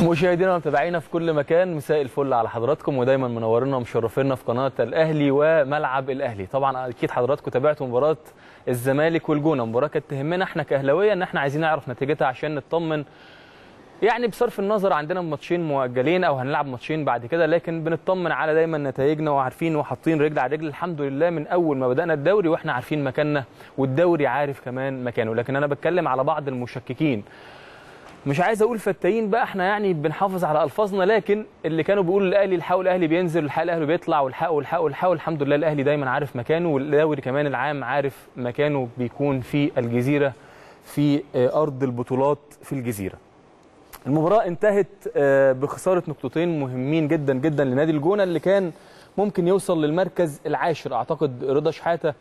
مشاهدينا ومتابعينا في كل مكان مساء الفل على حضراتكم ودايما منورنا ومشرفينا في قناه الاهلي وملعب الاهلي طبعا اكيد حضراتكم تابعتوا مباراه الزمالك والجونه مباراه كانت تهمنا احنا كاهلاويه ان احنا عايزين نعرف نتيجتها عشان نطمن يعني بصرف النظر عندنا ماتشين مؤجلين او هنلعب ماتشين بعد كده لكن بنطمن على دايما نتائجنا وعارفين وحاطين رجل على رجل الحمد لله من اول ما بدانا الدوري واحنا عارفين مكاننا والدوري عارف كمان مكانه لكن انا بتكلم على بعض المشككين مش عايز اقول فتاين بقى احنا يعني بنحافظ على الفاظنا لكن اللي كانوا بيقولوا الاهلي الحقوا الاهلي بينزل الحق الاهلي بيطلع والحقوا والحقوا والحقوا الحمد لله الاهلي دايما عارف مكانه والدوري كمان العام عارف مكانه بيكون في الجزيره في ارض البطولات في الجزيره المباراه انتهت بخساره نقطتين مهمين جدا جدا لنادي الجونه اللي كان ممكن يوصل للمركز العاشر اعتقد رضا شحاته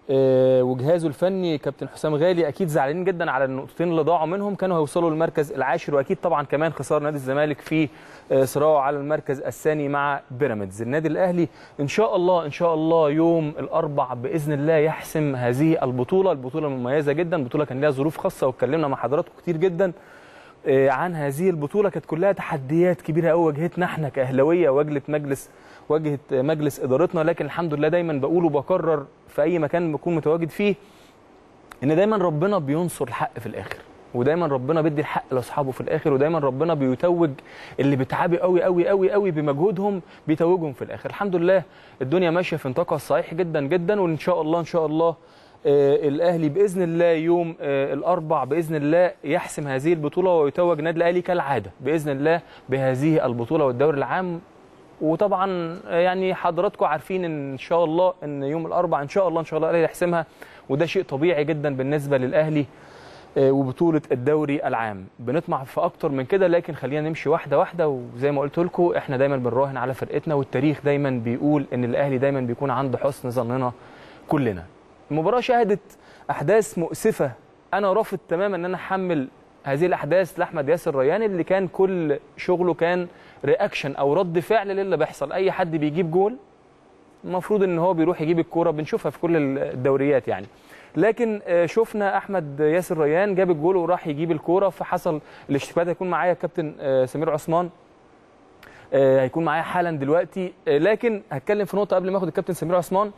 وجهازه الفني كابتن حسام غالي اكيد زعلانين جدا على النقطتين اللي ضاعوا منهم كانوا هيوصلوا للمركز العاشر واكيد طبعا كمان خساره نادي الزمالك في صراعه على المركز الثاني مع بيراميدز النادي الاهلي ان شاء الله ان شاء الله يوم الاربع باذن الله يحسم هذه البطوله البطوله مميزه جدا البطوله كان لها ظروف خاصه واتكلمنا مع حضراتكم كتير جدا عن هذه البطوله كانت كلها تحديات كبيره قوي واجهتنا احنا كاهلاويه واجهت مجلس واجهت مجلس ادارتنا لكن الحمد لله دايما بقول وبكرر في اي مكان بكون متواجد فيه ان دايما ربنا بينصر الحق في الاخر ودايما ربنا بيدي الحق لاصحابه في الاخر ودايما ربنا بيتوج اللي بيتعبوا قوي قوي قوي قوي بمجهودهم بيتوجهم في الاخر الحمد لله الدنيا ماشيه في نطاقها الصحيح جدا جدا وان شاء الله ان شاء الله آه الاهلي باذن الله يوم آه الاربع باذن الله يحسم هذه البطوله ويتوج النادي الاهلي كالعاده باذن الله بهذه البطوله والدوري العام وطبعا يعني حضراتكم عارفين ان شاء الله ان يوم الاربع ان شاء الله ان شاء الله الاهلي يحسمها وده شيء طبيعي جدا بالنسبه للاهلي وبطوله الدوري العام بنطمع في اكتر من كده لكن خلينا نمشي واحده واحده وزي ما قلت لكم احنا دايما بنراهن على فرقتنا والتاريخ دايما بيقول ان الاهلي دايما بيكون عند حسن ظننا كلنا المباراه شهدت احداث مؤسفه انا رافض تماما ان انا احمل هذه الاحداث لاحمد ياسر ريان اللي كان كل شغله كان رياكشن او رد فعل للي بيحصل اي حد بيجيب جول المفروض ان هو بيروح يجيب الكوره بنشوفها في كل الدوريات يعني لكن شفنا احمد ياسر ريان جاب الجول وراح يجيب الكوره فحصل الاشتباكات هيكون معايا الكابتن سمير عثمان هيكون معايا حالا دلوقتي لكن هتكلم في نقطه قبل ما اخد الكابتن سمير عثمان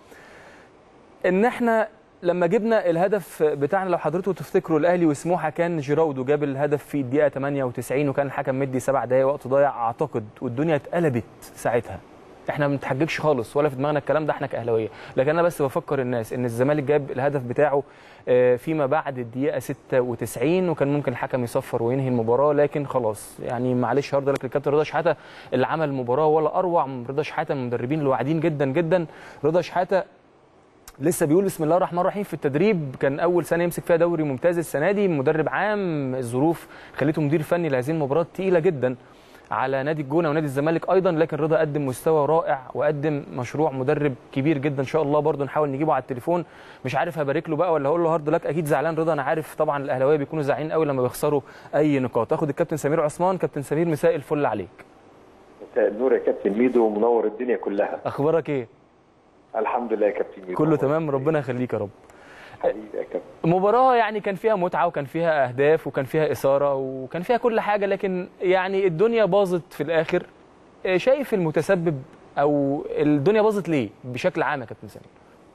ان احنا لما جبنا الهدف بتاعنا لو حضرتك تفتكروا الاهلي وسموحه كان جيراودو جاب الهدف في الدقيقه 98 وكان الحكم مدي سبع دقائق وقت ضايع اعتقد والدنيا اتقلبت ساعتها احنا ما بنتحججش خالص ولا في دماغنا الكلام ده احنا كاهلاويه لكن انا بس بفكر الناس ان الزمالك جاب الهدف بتاعه فيما بعد الدقيقه 96 وكان ممكن الحكم يصفر وينهي المباراه لكن خلاص يعني معلش هارد لك الكابتن رضا شحاته اللي عمل المباراه ولا اروع من رضا شحاته من المدربين الواعدين جدا جدا رضا شحاته لسه بيقول بسم الله الرحمن الرحيم في التدريب كان اول سنه يمسك فيها دوري ممتاز السنه دي مدرب عام الظروف خليته مدير فني لهذه المباراه تقيله جدا على نادي الجونه ونادي الزمالك ايضا لكن رضا قدم مستوى رائع وقدم مشروع مدرب كبير جدا ان شاء الله برضه نحاول نجيبه على التليفون مش عارف هبارك له بقى ولا هقول له هارد لك اكيد زعلان رضا انا عارف طبعا الاهلاويه بيكونوا زعلانين قوي لما بيخسروا اي نقاط اخد الكابتن سمير عثمان كابتن سمير مساء الفل عليك مساء النور يا كابتن ميدو ومنور الدنيا كلها اخبارك ايه الحمد لله يا كابتن ميدو كله تمام ربنا يخليك يا رب حبيبي يا كابتن مباراة يعني كان فيها متعة وكان فيها أهداف وكان فيها إثارة وكان فيها كل حاجة لكن يعني الدنيا باظت في الآخر شايف المتسبب أو الدنيا باظت ليه بشكل عام يا كابتن سامي؟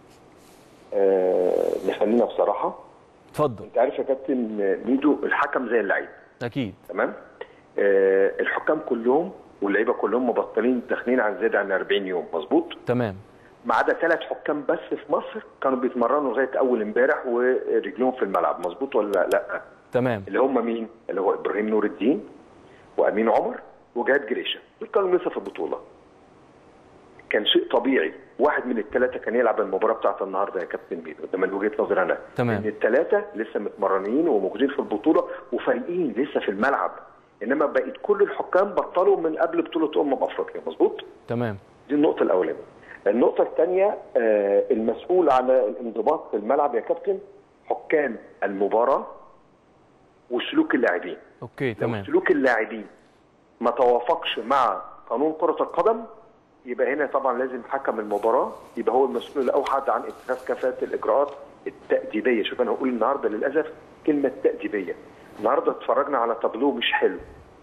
آه نخلينا بصراحة اتفضل أنت عارف يا كابتن ميدو الحكم زي اللعيب أكيد تمام آه الحكام كلهم واللعيبة كلهم مبطلين داخلين عن زيادة عن 40 يوم مظبوط؟ تمام ما عدا ثلاث حكام بس في مصر كانوا بيتمرنوا لغايه اول امبارح ورجلهم في الملعب مظبوط ولا لا؟ تمام اللي هم مين؟ اللي هو ابراهيم نور الدين وامين عمر وجهاد جريشه دول كانوا لسه في البطوله. كان شيء طبيعي واحد من الثلاثه كان يلعب المباراه بتاعت النهارده يا كابتن ميدو ده من وجهه نظري انا تمام. ان الثلاثه لسه متمرنين وموجودين في البطوله وفايقين لسه في الملعب انما بقيت كل الحكام بطلوا من قبل بطوله امم افريقيا مظبوط؟ تمام دي النقطه الاولانيه. النقطة الثانية المسؤول على الانضباط في الملعب يا كابتن حكام المباراة وسلوك اللاعبين. اوكي تمام سلوك اللاعبين ما توافقش مع قانون كرة القدم يبقى هنا طبعا لازم حكم المباراة يبقى هو المسؤول الأوحد عن اتخاذ كافة الإجراءات التأديبية، شوف أنا هقول النهارده للأسف كلمة تأديبية. النهارده اتفرجنا على تابلو مش حلو.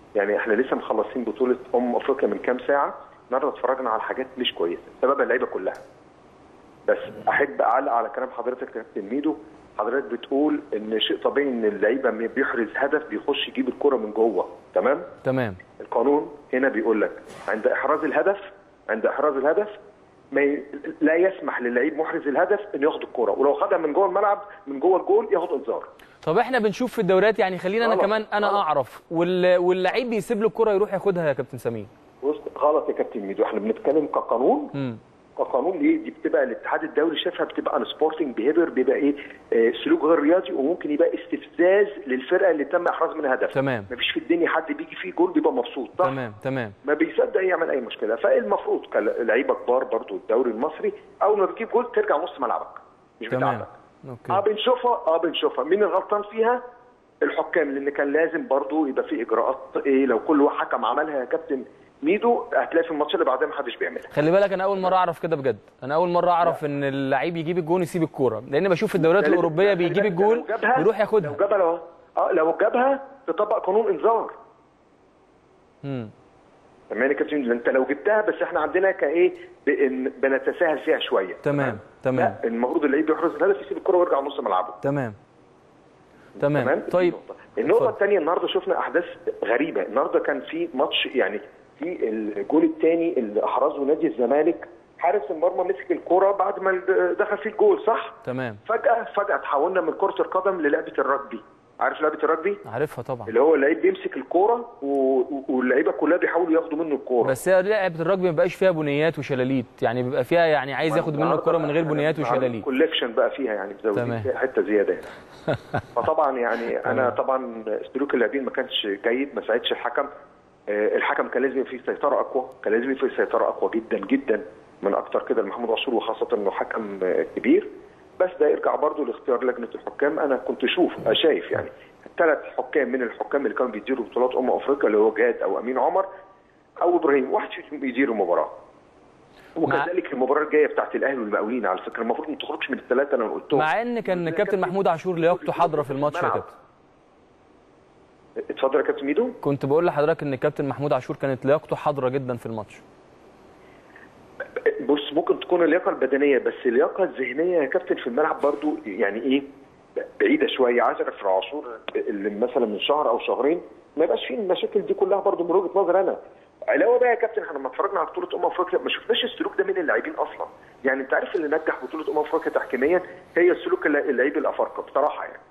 يعني احنا لسه مخلصين بطوله ام افريقيا من كام ساعه النهارده اتفرجنا على حاجات مش كويسه سبب اللعيبه كلها بس احب اعلق على كلام حضرتك يا كابتن ميدو حضرتك بتقول ان شيء طبيعي ان اللعيبه لما بيحرز هدف بيخش يجيب الكره من جوه تمام تمام القانون هنا بيقول لك عند احراز الهدف عند احراز الهدف ما ي... لا يسمح للعيب محرز الهدف انه ياخد الكره ولو خدها من جوه الملعب من جوه الجول ياخد انذار طب احنا بنشوف في الدوريات يعني خلينا انا غلط، كمان انا غلط. اعرف وال... واللعيب بيسيب له الكره يروح ياخدها يا كابتن سمير وسط غلط يا كابتن ميدو احنا بنتكلم كقانون امم كقانون ليه دي بتبقى الاتحاد الدولي شافها بتبقى ان سبورتنج بيهيفير بيبقى ايه آه، سلوك غير رياضي وممكن يبقى استفزاز للفرقه اللي تم احراز منها هدف تمام. مفيش في الدنيا حد بيجي فيه جول بيبقى مبسوط صح تمام تمام ما بيصدق يعمل اي مشكله فالمفروض كلعيبه كبار برضو الدوري المصري اول ما بتجيب جول ترجع نص ملعبك مش تمام بتاعتك اه اوكي بنشوفها اه بنشوفها مين الغلطان فيها الحكام لان كان لازم برضو يبقى في اجراءات ايه لو كل واحد حكم عملها يا كابتن ميدو هتلاقي في الماتش اللي بعدها ما حدش بيعملها خلي بالك انا اول مره اعرف كده بجد انا اول مره اعرف ان اللعيب يجيب الجون يسيب الكوره لان بشوف في الدوريات ده لازم- الاوروبيه خلي بيجيب بالك، الجول لو جابها- ويروح لو ياخدها جابها لو اه لو جابها تطبق قانون انذار امم تمام يا كابتن انت لو جبتها بس احنا عندنا كايه بن- بنتساهل فيها شويه تمام تمام لا المفروض اللعيب يحرز الهدف يسيب الكره ويرجع نص ملعبه تمام تمام دي طيب نقطة. النقطة اتفضل. الثانية النهارده شفنا أحداث غريبة، النهارده كان في ماتش يعني في الجول الثاني اللي أحرزه نادي الزمالك حارس المرمى مسك الكرة بعد ما دخل فيه الجول صح؟ تمام فجأة فجأة تحولنا من كرة القدم للعبة الرجبي، عارف لعبة الرجبي؟ عارفها طبعا اللي هو اللعيب بيمسك الكرة و- واللعيبة كلها بيحاولوا ياخدوا منه الكرة. بس هي لعبه الرجبي ما بيبقاش فيها بنيات وشلاليت يعني بيبقى فيها يعني عايز ياخد منه الكره من غير بنيات وشلاليت كولكشن بقى فيها يعني مزودين تمام. فيها حته زياده يعني. فطبعا يعني انا طبعا سلوك اللاعبين ما كانش جيد ما ساعدش الحكم آه، الحكم كان لازم يبقى فيه سيطره اقوى كان لازم يبقى فيه سيطره اقوى جدا جدا من اكتر كده لمحمود عاشور وخاصه انه حكم آه، كبير بس ده يرجع برضه لاختيار لجنه الحكام انا كنت اشوف أنا شايف يعني ثلاث حكام من الحكام اللي كانوا بيديروا بطولات امم افريقيا اللي هو جهاد او امين عمر او ابراهيم واحد فيهم بيدير المباراه وكذلك المباراه الجايه بتاعت الاهلي والمقاولين على فكره المفروض ما تخرجش من الثلاثه اللي انا قلتهم مع ان كان كابتن محمود عاشور لياقته حاضره في الماتش يا الملعب. كابتن اتفضل يا كابتن ميدو كنت بقول لحضرتك ان كابتن محمود عاشور كانت لياقته حاضره جدا في الماتش بص ممكن تكون اللياقه البدنيه بس اللياقه الذهنيه يا كابتن في الملعب برضو يعني ايه بعيده شويه عايز اعرف عاشور اللي مثلا من شهر او شهرين ما يبقاش فيه المشاكل دي كلها برضو من وجهه نظر انا علاوه بقى يا كابتن احنا لما اتفرجنا على بطوله امم افريقيا ما شفناش السلوك ده من اللاعبين اصلا يعني انت عارف اللي نجح بطوله امم افريقيا تحكيميا هي سلوك الل- اللعيب الافارقه بصراحه يعني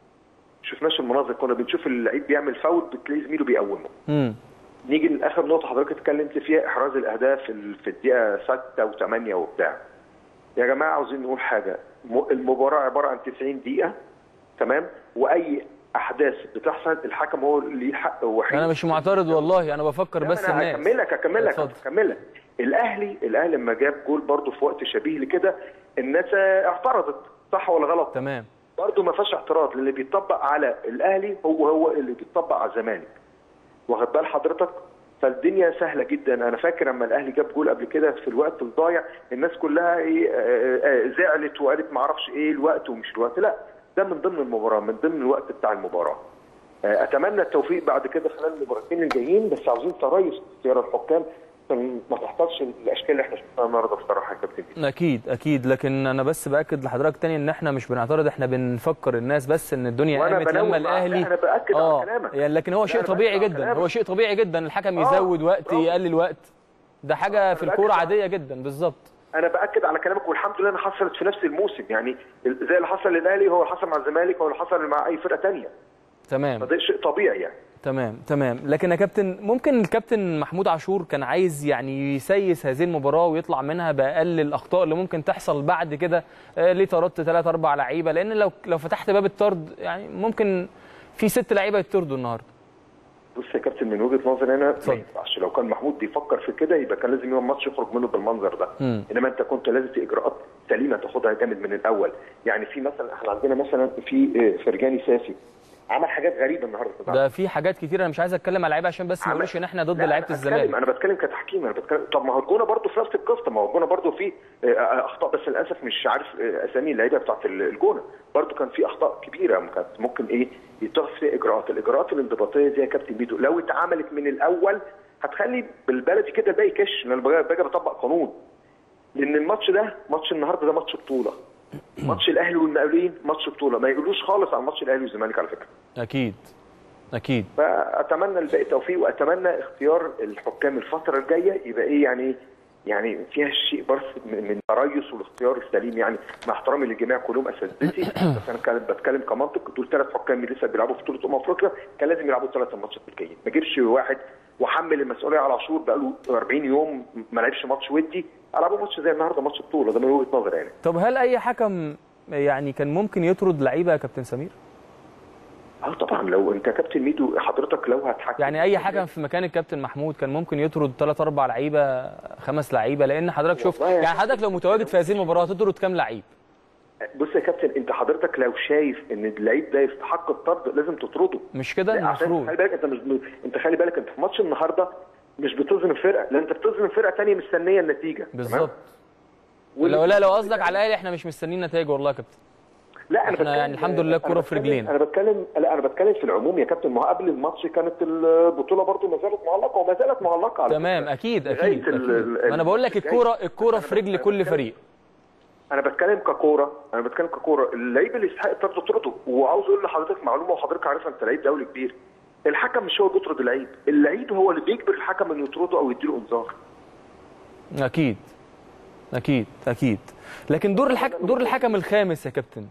شفناش المناظر كنا بنشوف اللعيب بيعمل فاول بتلاقي زميله بيقومه امم نيجي لاخر نقطه حضرتك اتكلمت فيها احراز الاهداف في ال- في الدقيقه 6 و8 وبتاع يا جماعه عاوزين نقول حاجه م- المباراه عباره عن 90 دقيقه تمام واي احداث بتحصل الحكم هو اللي ليه حق وحيد انا مش معترض والله انا بفكر لا، بس انا الناس اكملك اكملك اتفضل. اكملك الاهلي الاهلي لما جاب جول برضه في وقت شبيه لكده الناس اعترضت صح ولا غلط؟ تمام برضه ما فيهاش اعتراض لان اللي بيطبق على الاهلي هو هو اللي بيطبق على الزمالك واخد بال حضرتك فالدنيا سهله جدا انا فاكر لما الاهلي جاب جول قبل كده في الوقت الضايع الناس كلها ايه آه، آه، زعلت وقالت ما اعرفش ايه الوقت ومش الوقت لا ده من ضمن المباراه من ضمن الوقت بتاع المباراه آه، اتمنى التوفيق بعد كده خلال المباراتين الجايين بس عاوزين تريث في اختيار الحكام عشان ما تحصلش الاشكال اللي احنا شفناها النهارده بصراحه يا كابتن اكيد اكيد لكن انا بس باكد لحضرتك تاني ان احنا مش بنعترض احنا بنفكر الناس بس ان الدنيا وأنا قامت بنوه لما معاك. الاهلي لا، أنا بأكد على اه كلامك. يعني لكن هو لا، شيء أنا طبيعي بأكد على جدا كلامك. هو شيء طبيعي جدا الحكم آه، يزود وقت برافو. يقلل وقت ده حاجه في أنا الكوره بأكد على- عاديه جدا بالظبط انا باكد على كلامك والحمد لله انها حصلت في نفس الموسم يعني زي اللي حصل للاهلي هو اللي حصل مع الزمالك هو اللي حصل مع اي فرقه ثانيه تمام فده شيء طبيعي يعني تمام تمام لكن يا كابتن ممكن الكابتن محمود عاشور كان عايز يعني يسيس هذه المباراه ويطلع منها باقل الاخطاء اللي ممكن تحصل بعد كده آه، ليه طردت ثلاث اربع لعيبه لان لو لو فتحت باب الطرد يعني ممكن في ست لعيبه يطردوا النهارده بص يا كابتن من وجهه نظري انا ما اتفضل. ينفعش لو كان محمود بيفكر في كده يبقى كان لازم يوم الماتش يخرج منه بالمنظر ده مم. انما انت كنت لازم في اجراءات سليمه تاخدها جامد من الاول يعني في مثلا احنا عندنا مثلا في آه، فرجاني ساسي عمل حاجات غريبه النهارده في الملعب. ده في حاجات كتير انا مش عايز اتكلم على لعيبه عشان بس ما عمل- نقولش ان احنا ضد لا، لعيبه أنا الزمالك بتكلم انا بتكلم كتحكيم انا بتكلم طب ما هو الجونه برضه في نفس القصه ما هو الجونه برضه في آه، آه، اخطاء بس للاسف مش عارف آه، اسامي اللعيبه بتاعت الجونه برضه كان في اخطاء كبيره كانت ممكن ايه يتخذ فيها اجراءات الاجراءات الانضباطيه دي يا كابتن ميدو لو اتعملت من الاول هتخلي بالبلدي كده الباقي كش لان أنا باجي بطبق قانون لان الماتش ده ماتش النهارده ده ماتش بطوله ماتش الاهلي والمقاولين ماتش بطوله ما يقولوش خالص عن ماتش الاهلي والزمالك على فكره اكيد اكيد فاتمنى الباقي التوفيق واتمنى اختيار الحكام الفتره الجايه يبقى ايه يعني يعني فيها شيء بس من من التريث والاختيار السليم يعني مع احترامي للجميع كلهم اساتذتي بس انا كان بتكلم كمنطق دول ثلاث حكام لسه بيلعبوا في بطوله امم افريقيا كان لازم يلعبوا ثلاث ماتشات الجايين ما اجيبش واحد واحمل المسؤوليه على عاشور بقاله 40 يوم ما لعبش ماتش ودي العبوا ماتش زي النهارده ماتش بطوله ده من وجهه نظري يعني طب هل اي حكم يعني كان ممكن يطرد لعيبه يا كابتن سمير اه طبعا لو انت كابتن ميدو حضرتك لو هتحكم يعني اي حكم في مكان الكابتن محمود كان ممكن يطرد ثلاث اربع لعيبه خمس لعيبه لان حضرتك شفت والله يا يعني حضرتك لو متواجد في هذه المباراه هتطرد كام لعيب بص يا كابتن انت حضرتك لو شايف ان اللعيب ده يستحق الطرد لازم تطرده مش كده لا، عشان المفروض خلي بالك انت مش انت خلي بالك انت في ماتش النهارده مش بتظلم فرقه لا انت بتظلم فرقه ثانيه مستنيه النتيجه تمام؟ بالظبط وال- لو لا لو قصدك على الاهلي احنا مش مستنيين نتائج والله يا كابتن لا انا احنا بتكلم يعني الحمد لله الكرة أنا في بتكلم- رجلينا. انا بتكلم لا انا بتكلم في العموم يا كابتن ما هو قبل الماتش كانت البطوله برضو ما زالت معلقه وما زالت معلقه على تمام فكرة. اكيد لغاية اكيد, ال- أكيد. ال- ما انا بقول لك الجاي. الكوره الكوره أنا في رجل بتكلم- كل فريق انا بتكلم ككوره انا بتكلم ككوره اللعيب اللي يستحق الطرد اطرده وعاوز اقول لحضرتك معلومه وحضرتك عارفها انت لعيب دولي كبير الحكم مش هو اللي بيطرد اللعيب اللعيب هو اللي بيجبر الحكم انه يطرده او يديله انذار اكيد اكيد اكيد لكن دور الحكم دور الحكم الخامس يا كابتن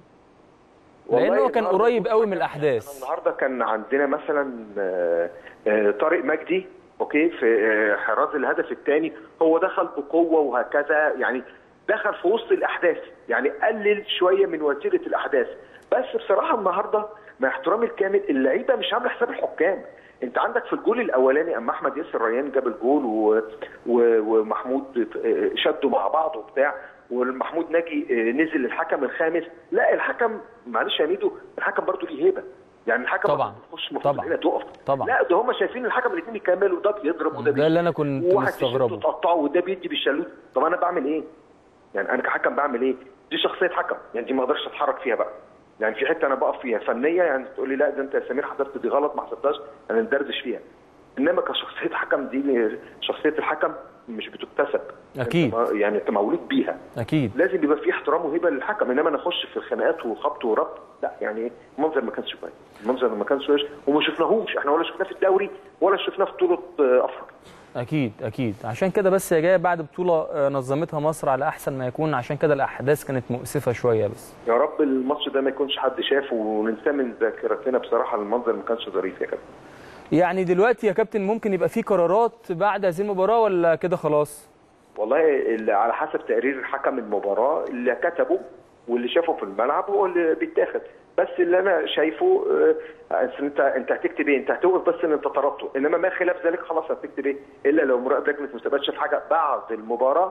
لانه والله هو كان النهاردة قريب قوي من أنا الاحداث النهارده كان عندنا مثلا آه، آه، طارق مجدي اوكي في آه، حراز الهدف الثاني هو دخل بقوه وهكذا يعني دخل في وسط الاحداث يعني قلل شويه من وتيره الاحداث بس بصراحه النهارده مع احترامي الكامل اللعيبه مش عامله حساب الحكام انت عندك في الجول الاولاني اما احمد ياسر ريان جاب الجول و... و... ومحمود آه، شدوا مع بعض وبتاع والمحمود ناجي آه، نزل الحكم الخامس لا الحكم معلش يا ميدو الحكم برضه ليه هيبه يعني الحكم طبعاً. مش المفروض طبعاً. هنا تقف طبعاً. لا ده هم شايفين الحكم الاثنين بيكملوا ده بيضرب وده ده اللي أنا كنت وواحد مستغربه. بيشده تقطعه وده بيدي بالشلوت طب انا بعمل ايه؟ يعني انا كحكم بعمل ايه؟ دي شخصيه حكم يعني دي ما اقدرش اتحرك فيها بقى يعني في حته انا بقف فيها فنيه يعني تقول لي لا ده انت يا سمير حضرت دي غلط ما حسبتهاش انا ندردش فيها انما كشخصيه حكم دي شخصيه الحكم مش بتكتسب أكيد. انت ما- يعني انت مولود بيها اكيد لازم يبقى في احترام وهبه للحكم انما انا اخش في الخناقات وخبط وربط لا يعني المنظر ما كانش كويس المنظر ما كانش كويس وما شفناهوش احنا ولا شفناه في الدوري ولا شفناه في بطوله آه، افريقيا اكيد اكيد عشان كده بس هي جايه بعد بطوله آه، نظمتها مصر على احسن ما يكون عشان كده الاحداث كانت مؤسفه شويه بس يا رب الماتش ده ما يكونش حد شافه وننساه من ذاكرتنا بصراحه المنظر ما كانش ظريف يا كابتن يعني دلوقتي يا كابتن ممكن يبقى في قرارات بعد هذه المباراه ولا كده خلاص والله اللي على حسب تقرير حكم المباراه اللي كتبه واللي شافه في الملعب هو اللي بيتاخد بس اللي انا شايفه آه، أصل انت انت هتكتب ايه؟ انت هتوقف بس ان انت طردته انما ما خلاف ذلك خلاص هتكتب ايه؟ الا لو مراقب لجنه المسابقات شاف حاجه بعد المباراه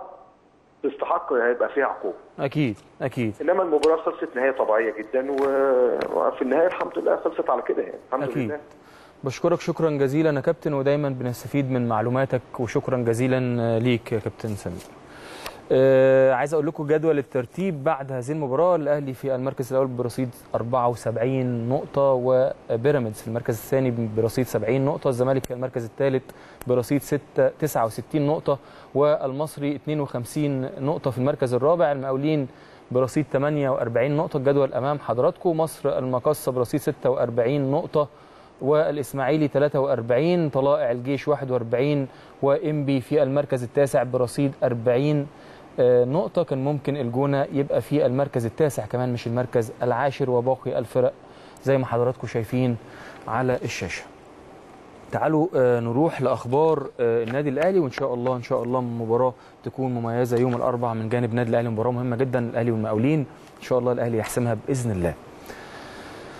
تستحق هيبقى فيها عقوبه اكيد اكيد انما المباراه خلصت نهايه طبيعيه جدا و- وفي النهايه الحمد لله خلصت على كده يعني الحمد أكيد. لله بشكرك شكرا جزيلا يا كابتن ودايما بنستفيد من معلوماتك وشكرا جزيلا ليك يا كابتن سمير آه عايز اقول لكم جدول الترتيب بعد هذه المباراه الاهلي في المركز الاول برصيد 74 نقطه وبيراميدز في المركز الثاني برصيد 70 نقطه الزمالك في المركز الثالث برصيد 6 69 نقطه والمصري 52 نقطه في المركز الرابع المقاولين برصيد 48 نقطه الجدول امام حضراتكم مصر المقصه برصيد 46 نقطه والاسماعيلي 43 طلائع الجيش 41 وانبي في المركز التاسع برصيد 40 آه، نقطة كان ممكن الجونة يبقى في المركز التاسع كمان مش المركز العاشر وباقي الفرق زي ما حضراتكم شايفين على الشاشة تعالوا آه، نروح لاخبار آه، النادي الاهلي وان شاء الله ان شاء الله مباراه تكون مميزه يوم الاربعاء من جانب النادي الاهلي مباراه مهمه جدا الاهلي والمقاولين ان شاء الله الاهلي يحسمها باذن الله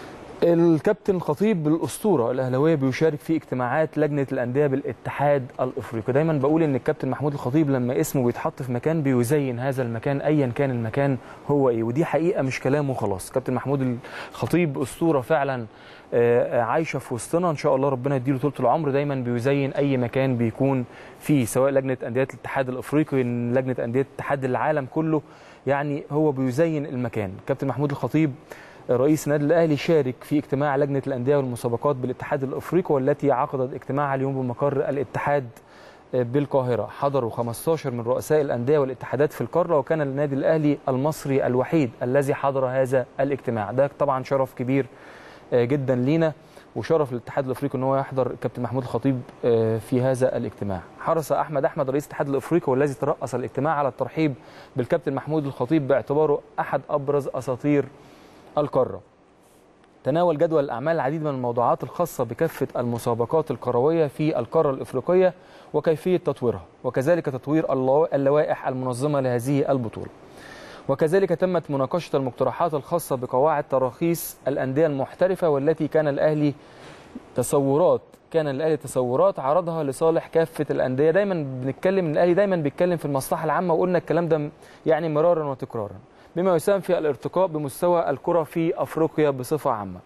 الكابتن خطيب الاسطوره الاهلاويه بيشارك في اجتماعات لجنه الانديه بالاتحاد الافريقي دايما بقول ان الكابتن محمود الخطيب لما اسمه بيتحط في مكان بيزين هذا المكان ايا كان المكان هو ايه ودي حقيقه مش كلام وخلاص كابتن محمود الخطيب اسطوره فعلا عايشه في وسطنا ان شاء الله ربنا يديله طول العمر دايما بيزين اي مكان بيكون فيه سواء لجنه انديه الاتحاد الافريقي لجنه انديه اتحاد العالم كله يعني هو بيزين المكان كابتن محمود الخطيب رئيس النادي الاهلي شارك في اجتماع لجنه الانديه والمسابقات بالاتحاد الافريقي والتي عقدت اجتماعها اليوم بمقر الاتحاد بالقاهره حضروا 15 من رؤساء الانديه والاتحادات في القاره وكان النادي الاهلي المصري الوحيد الذي حضر هذا الاجتماع ده طبعا شرف كبير جدا لينا وشرف للاتحاد الافريقي ان هو يحضر الكابتن محمود الخطيب في هذا الاجتماع. حرص احمد احمد رئيس الاتحاد الافريقي والذي ترأس الاجتماع على الترحيب بالكابتن محمود الخطيب باعتباره احد ابرز اساطير القاره. تناول جدول الاعمال العديد من الموضوعات الخاصه بكافه المسابقات الكرويه في القاره الافريقيه وكيفيه تطويرها وكذلك تطوير اللوائح المنظمه لهذه البطوله. وكذلك تمت مناقشة المقترحات الخاصة بقواعد تراخيص الأندية المحترفة والتي كان الأهلي تصورات كان الأهلي تصورات عرضها لصالح كافة الأندية دايما بنتكلم الأهلي دايما بيتكلم في المصلحة العامة وقلنا الكلام ده يعني مرارا وتكرارا بما يساهم في الارتقاء بمستوى الكرة في أفريقيا بصفة عامة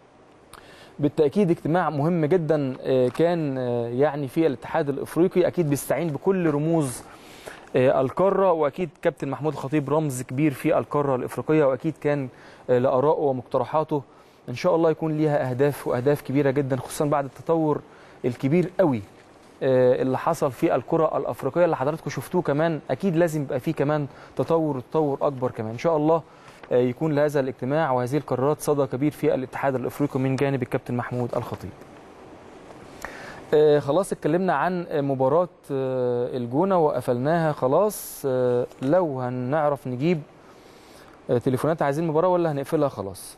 بالتأكيد اجتماع مهم جدا كان يعني في الاتحاد الإفريقي أكيد بيستعين بكل رموز القاره واكيد كابتن محمود الخطيب رمز كبير في القاره الافريقيه واكيد كان لارائه ومقترحاته ان شاء الله يكون ليها اهداف واهداف كبيره جدا خصوصا بعد التطور الكبير قوي اللي حصل في الكره الافريقيه اللي حضراتكم شفتوه كمان اكيد لازم يبقى فيه كمان تطور تطور اكبر كمان ان شاء الله يكون لهذا الاجتماع وهذه القرارات صدى كبير في الاتحاد الافريقي من جانب الكابتن محمود الخطيب آه خلاص اتكلمنا عن مباراة آه الجونة وقفلناها خلاص آه لو هنعرف نجيب تليفونات عايزين مباراة ولا هنقفلها خلاص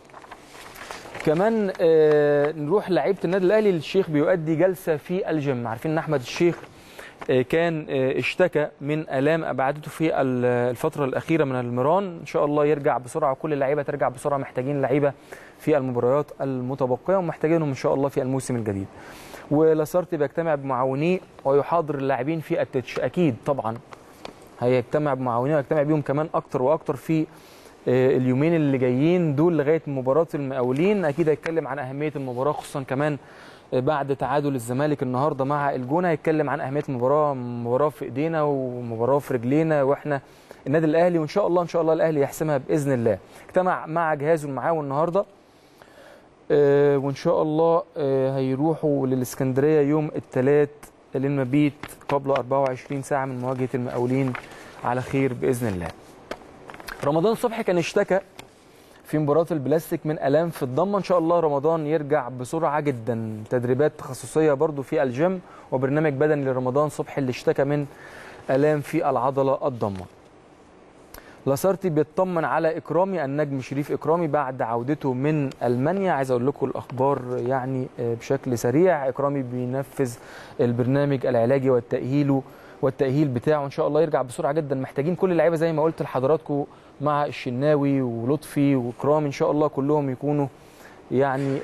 كمان نروح لعيبة النادي الأهلي الشيخ بيؤدي جلسة في الجيم عارفين ان أحمد الشيخ كان اشتكى من آلام أبعدته في الفترة الأخيرة من المران إن شاء الله يرجع بسرعة وكل اللعيبة ترجع بسرعة محتاجين لعيبة في المباريات المتبقية ومحتاجينهم إن شاء الله في الموسم الجديد ولاسارتي بيجتمع بمعاونيه ويحاضر اللاعبين في التتش اكيد طبعا هيجتمع بمعاونيه ويجتمع بيهم كمان اكتر واكتر في اليومين اللي جايين دول لغايه مباراه المقاولين اكيد هيتكلم عن اهميه المباراه خصوصا كمان بعد تعادل الزمالك النهارده مع الجونه هيتكلم عن اهميه المباراه مباراه في ايدينا ومباراه في رجلينا واحنا النادي الاهلي وان شاء الله ان شاء الله الاهلي يحسمها باذن الله اجتمع مع جهازه المعاون النهارده آه وان شاء الله آه هيروحوا للاسكندريه يوم الثلاث للمبيت قبل 24 ساعه من مواجهه المقاولين على خير باذن الله. رمضان صبحي كان اشتكى في مباراه البلاستيك من الام في الضمه ان شاء الله رمضان يرجع بسرعه جدا تدريبات تخصصيه برضو في الجيم وبرنامج بدني لرمضان صبحي اللي اشتكى من الام في العضله الضمه. لاسارتي بيطمن على اكرامي النجم شريف اكرامي بعد عودته من المانيا عايز اقول لكم الاخبار يعني بشكل سريع اكرامي بينفذ البرنامج العلاجي والتاهيل والتاهيل بتاعه ان شاء الله يرجع بسرعه جدا محتاجين كل اللعيبه زي ما قلت لحضراتكم مع الشناوي ولطفي واكرامي ان شاء الله كلهم يكونوا يعني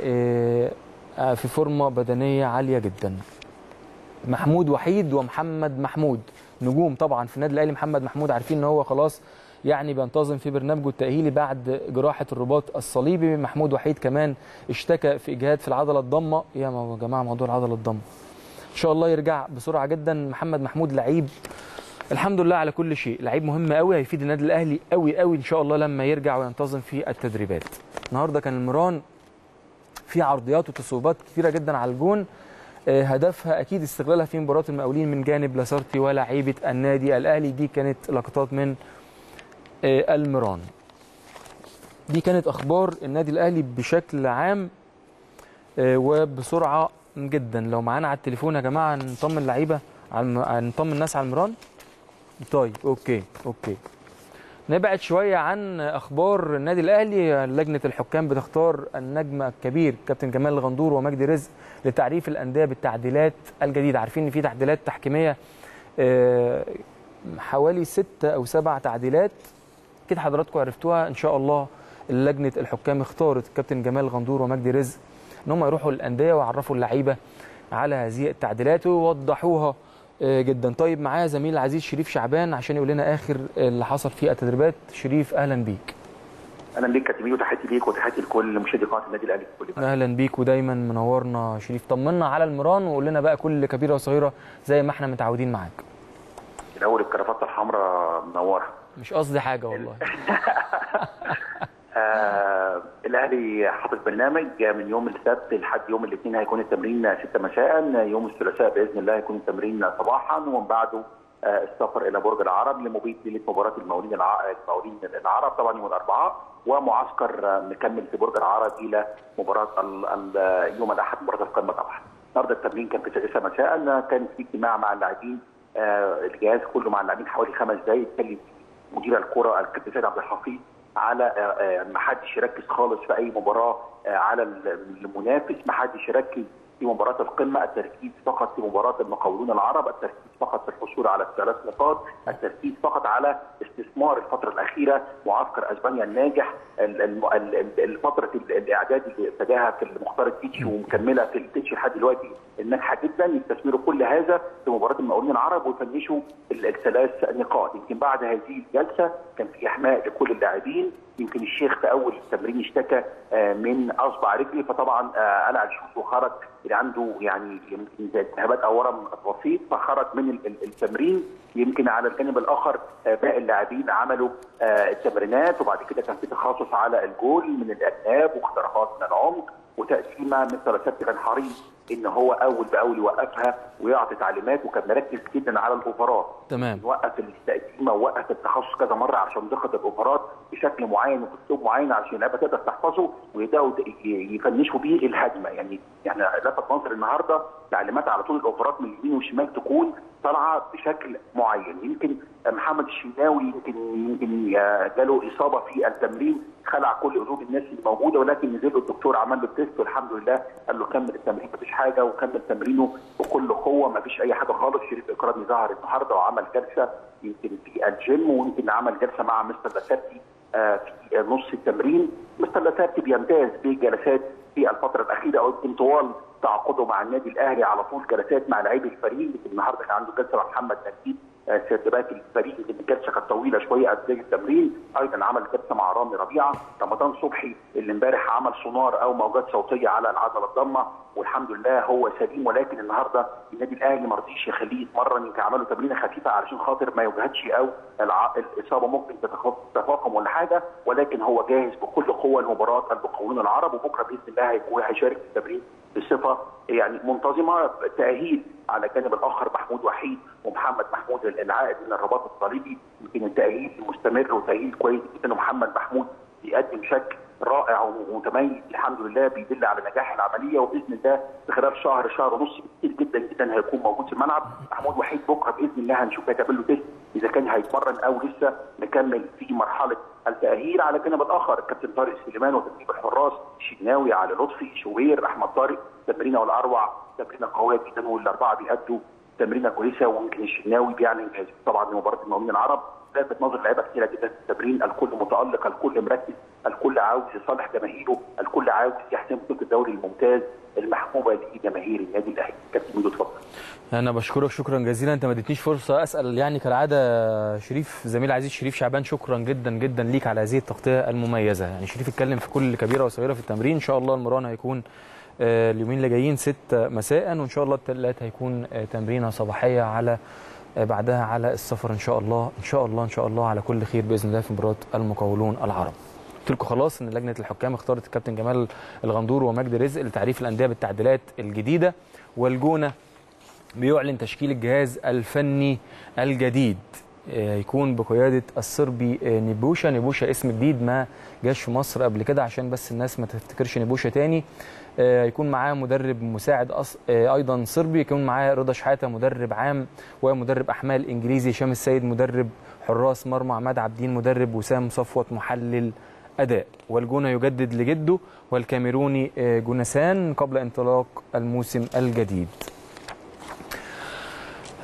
في فورمه بدنيه عاليه جدا محمود وحيد ومحمد محمود نجوم طبعا في النادي الاهلي محمد محمود عارفين ان هو خلاص يعني بينتظم في برنامجه التأهيلي بعد جراحة الرباط الصليبي محمود وحيد كمان اشتكى في إجهاد في العضلة الضمة يا جماعة موضوع العضلة الضمة إن شاء الله يرجع بسرعة جدا محمد محمود لعيب الحمد لله على كل شيء لعيب مهم قوي هيفيد النادي الأهلي قوي قوي إن شاء الله لما يرجع وينتظم في التدريبات النهاردة كان المران في عرضيات وتصويبات كثيرة جدا على الجون هدفها اكيد استغلالها في مباراه المقاولين من جانب لاسارتي ولاعيبه النادي الاهلي دي كانت لقطات من المران دي كانت اخبار النادي الاهلي بشكل عام وبسرعه جدا لو معانا على التليفون يا جماعه نطمن اللعيبه نطمن الناس على المران طيب اوكي اوكي نبعد شويه عن اخبار النادي الاهلي لجنه الحكام بتختار النجم الكبير كابتن جمال الغندور ومجدي رزق لتعريف الانديه بالتعديلات الجديده عارفين ان في تعديلات تحكيميه حوالي ستة او سبع تعديلات اكيد حضراتكم عرفتوها ان شاء الله لجنه الحكام اختارت الكابتن جمال غندور ومجدي رزق ان هم يروحوا للانديه ويعرفوا اللعيبه على هذه التعديلات ويوضحوها آه، جدا طيب معايا زميل العزيز شريف شعبان عشان يقول لنا اخر اللي حصل في التدريبات شريف اهلا بيك اهلا بيك كابتن وتحياتي ليك وتحياتي لكل مشاهدي قناه النادي الاهلي في كل مكان. اهلا بيك ودايما منورنا شريف طمنا على المران وقول لنا بقى كل كبيره وصغيره زي ما احنا متعودين معاك الاول الكرافته الحمراء منوره مش قصدي حاجه والله آه الاهلي حاطط برنامج من يوم السبت لحد يوم الاثنين هيكون التمرين 6 مساء يوم الثلاثاء باذن الله هيكون التمرين صباحا ومن بعده آه السفر الى برج العرب لمبيت ليله مباراه المقاولين الع- المقاولين العرب طبعا يوم الاربعاء ومعسكر آه، مكمل في برج العرب الى مباراه ال- ال- يوم الاحد مباراه القمه طبعا. النهارده التمرين كان في 9 مساء كان في اجتماع مع اللاعبين آه الجهاز كله مع اللاعبين حوالي خمس دقائق اتكلم مدير الكره الكابتن سيد عبد الحفيظ على آه، آه، ما حدش يركز خالص في اي مباراه آه، على المنافس ما حدش يركز في مباراه القمه التركيز فقط في مباراه المقاولون العرب التركيز فقط في الحصول على الثلاث نقاط التركيز فقط على استثمار الفتره الاخيره معسكر اسبانيا الناجح ال- الم- ال- ال- الفتره ال- الاعداد اللي ابتداها في المختار التيتش ومكمله في التيتش لحد دلوقتي الناجحه جدا يستثمروا كل هذا في مباراه المقاولين العرب ويفنشوا ال- الثلاث نقاط يمكن بعد هذه الجلسه كان في احماء لكل اللاعبين يمكن الشيخ في اول التمرين اشتكى آه، من اصبع رجلي فطبعا آه، قلع الشوز وخرج اللي عنده يعني يمكن زي التهابات او ورم بسيط فخرج من ال- ال- التمرين يمكن على الجانب الاخر آه، باقي اللاعبين عملوا آه، التمرينات وبعد كده كان في تخصص على الجول من الاجناب واختراقات من العمق وتقسيمه مستر سبت كان حريص ان هو اول باول يوقفها ويعطي تعليمات وكان مركز جدا على الاوفرات تمام وقف التقسيمه ووقف التخصص كذا مره عشان دقه الاوفرات بشكل معين وباسلوب معين عشان اللعيبه تقدر تحفظه ويبداوا ي- يفنشوا بيه الهجمه يعني يعني لفت نظر النهارده تعليمات على طول الاوفرات من اليمين والشمال تكون طالعه بشكل معين يمكن محمد الشناوي يمكن يمكن جاله اصابه في التمرين خلع كل قلوب الناس اللي موجوده ولكن نزل له الدكتور عمل له التيست والحمد لله قال له كمل التمرين مفيش حاجه وكمل تمرينه بكل قوه مفيش اي حاجه خالص شريف اكرامي ظهر النهارده وعمل جلسه يمكن في الجيم ويمكن عمل جلسه مع مستر لاسارتي آه، في نص التمرين مستر لاسارتي بيمتاز بالجلسات في الفتره الاخيره او يمكن طوال تعاقده مع النادي الاهلي على طول جلسات مع لاعبي الفريق يمكن النهارده كان عنده جلسه مع محمد نجيب آه، سيرتبات الفريق يمكن الجلسه كانت طويله شويه اثناء التمرين ايضا عمل جلسه مع رامي ربيعه رمضان صبحي اللي امبارح عمل سونار او موجات صوتيه على العضله الضمه والحمد لله هو سليم ولكن النهارده النادي الاهلي ما رضيش يخليه يتمرن يمكن عملوا تمرينه خفيفه علشان خاطر ما يجهدش او الع... الاصابه ممكن تتخ- تتفاقم ولا حاجه ولكن هو جاهز بكل قوه لمباراه المقاولون العرب وبكره باذن الله هيكون هيشارك في التمرين بصفه يعني منتظمه تاهيل على الجانب الاخر محمود وحيد ومحمد محمود العائد من الرباط الصليبي يمكن التاهيل مستمر وتاهيل كويس جدا ومحمد محمود بيقدم شكل رائع ومتميز الحمد لله بيدل على نجاح العمليه وباذن الله في خلال شهر شهر ونص كتير جدا جدا هيكون موجود في الملعب محمود وحيد بكره باذن الله هنشوف هيتعمل له تيست اذا كان هيتمرن او لسه نكمل في مرحله التاهيل على الجانب الاخر الكابتن طارق سليمان وتدريب الحراس شناوي علي لطفي شوبير احمد طارق تمرينه والاروع تمرينه قويه جدا والاربعه بيأدوا تمرينه كويسه ويمكن الشناوي بيعلن جاهز طبعا لمباراه المقاولين العرب لفت نظر لعيبه كثيره جدا في التمرين الكل متالق الكل مركز الكل عاوز يصالح جماهيره الكل عاوز يحسم بطوله الدوري الممتاز المحبوبه لجماهير النادي الاهلي كابتن ميدو اتفضل انا بشكرك شكرا جزيلا انت ما اديتنيش فرصه اسال يعني كالعاده شريف زميل عزيز شريف شعبان شكرا جدا جدا ليك على هذه التغطيه المميزه يعني شريف اتكلم في كل كبيره وصغيره في التمرين ان شاء الله المران هيكون آه، اليومين اللي جايين 6 مساء وان شاء الله الثلاث هيكون آه، تمرينه صباحيه على آه، بعدها على السفر ان شاء الله ان شاء الله ان شاء الله على كل خير باذن الله في مباراه المقاولون العرب قلت لكم خلاص ان لجنه الحكام اختارت الكابتن جمال الغندور ومجدي رزق لتعريف الانديه بالتعديلات الجديده والجونه بيعلن تشكيل الجهاز الفني الجديد آه، يكون بقياده الصربي آه، نيبوشا نيبوشا اسم جديد ما جاش في مصر قبل كده عشان بس الناس ما تفتكرش نيبوشا تاني آه، يكون معاه مدرب مساعد أص... آه، ايضا صربي يكون معاه رضا شحاته مدرب عام ومدرب احمال انجليزي هشام السيد مدرب حراس مرمى عماد عابدين مدرب وسام صفوت محلل اداء والجونه يجدد لجده والكاميروني آه، جونسان قبل انطلاق الموسم الجديد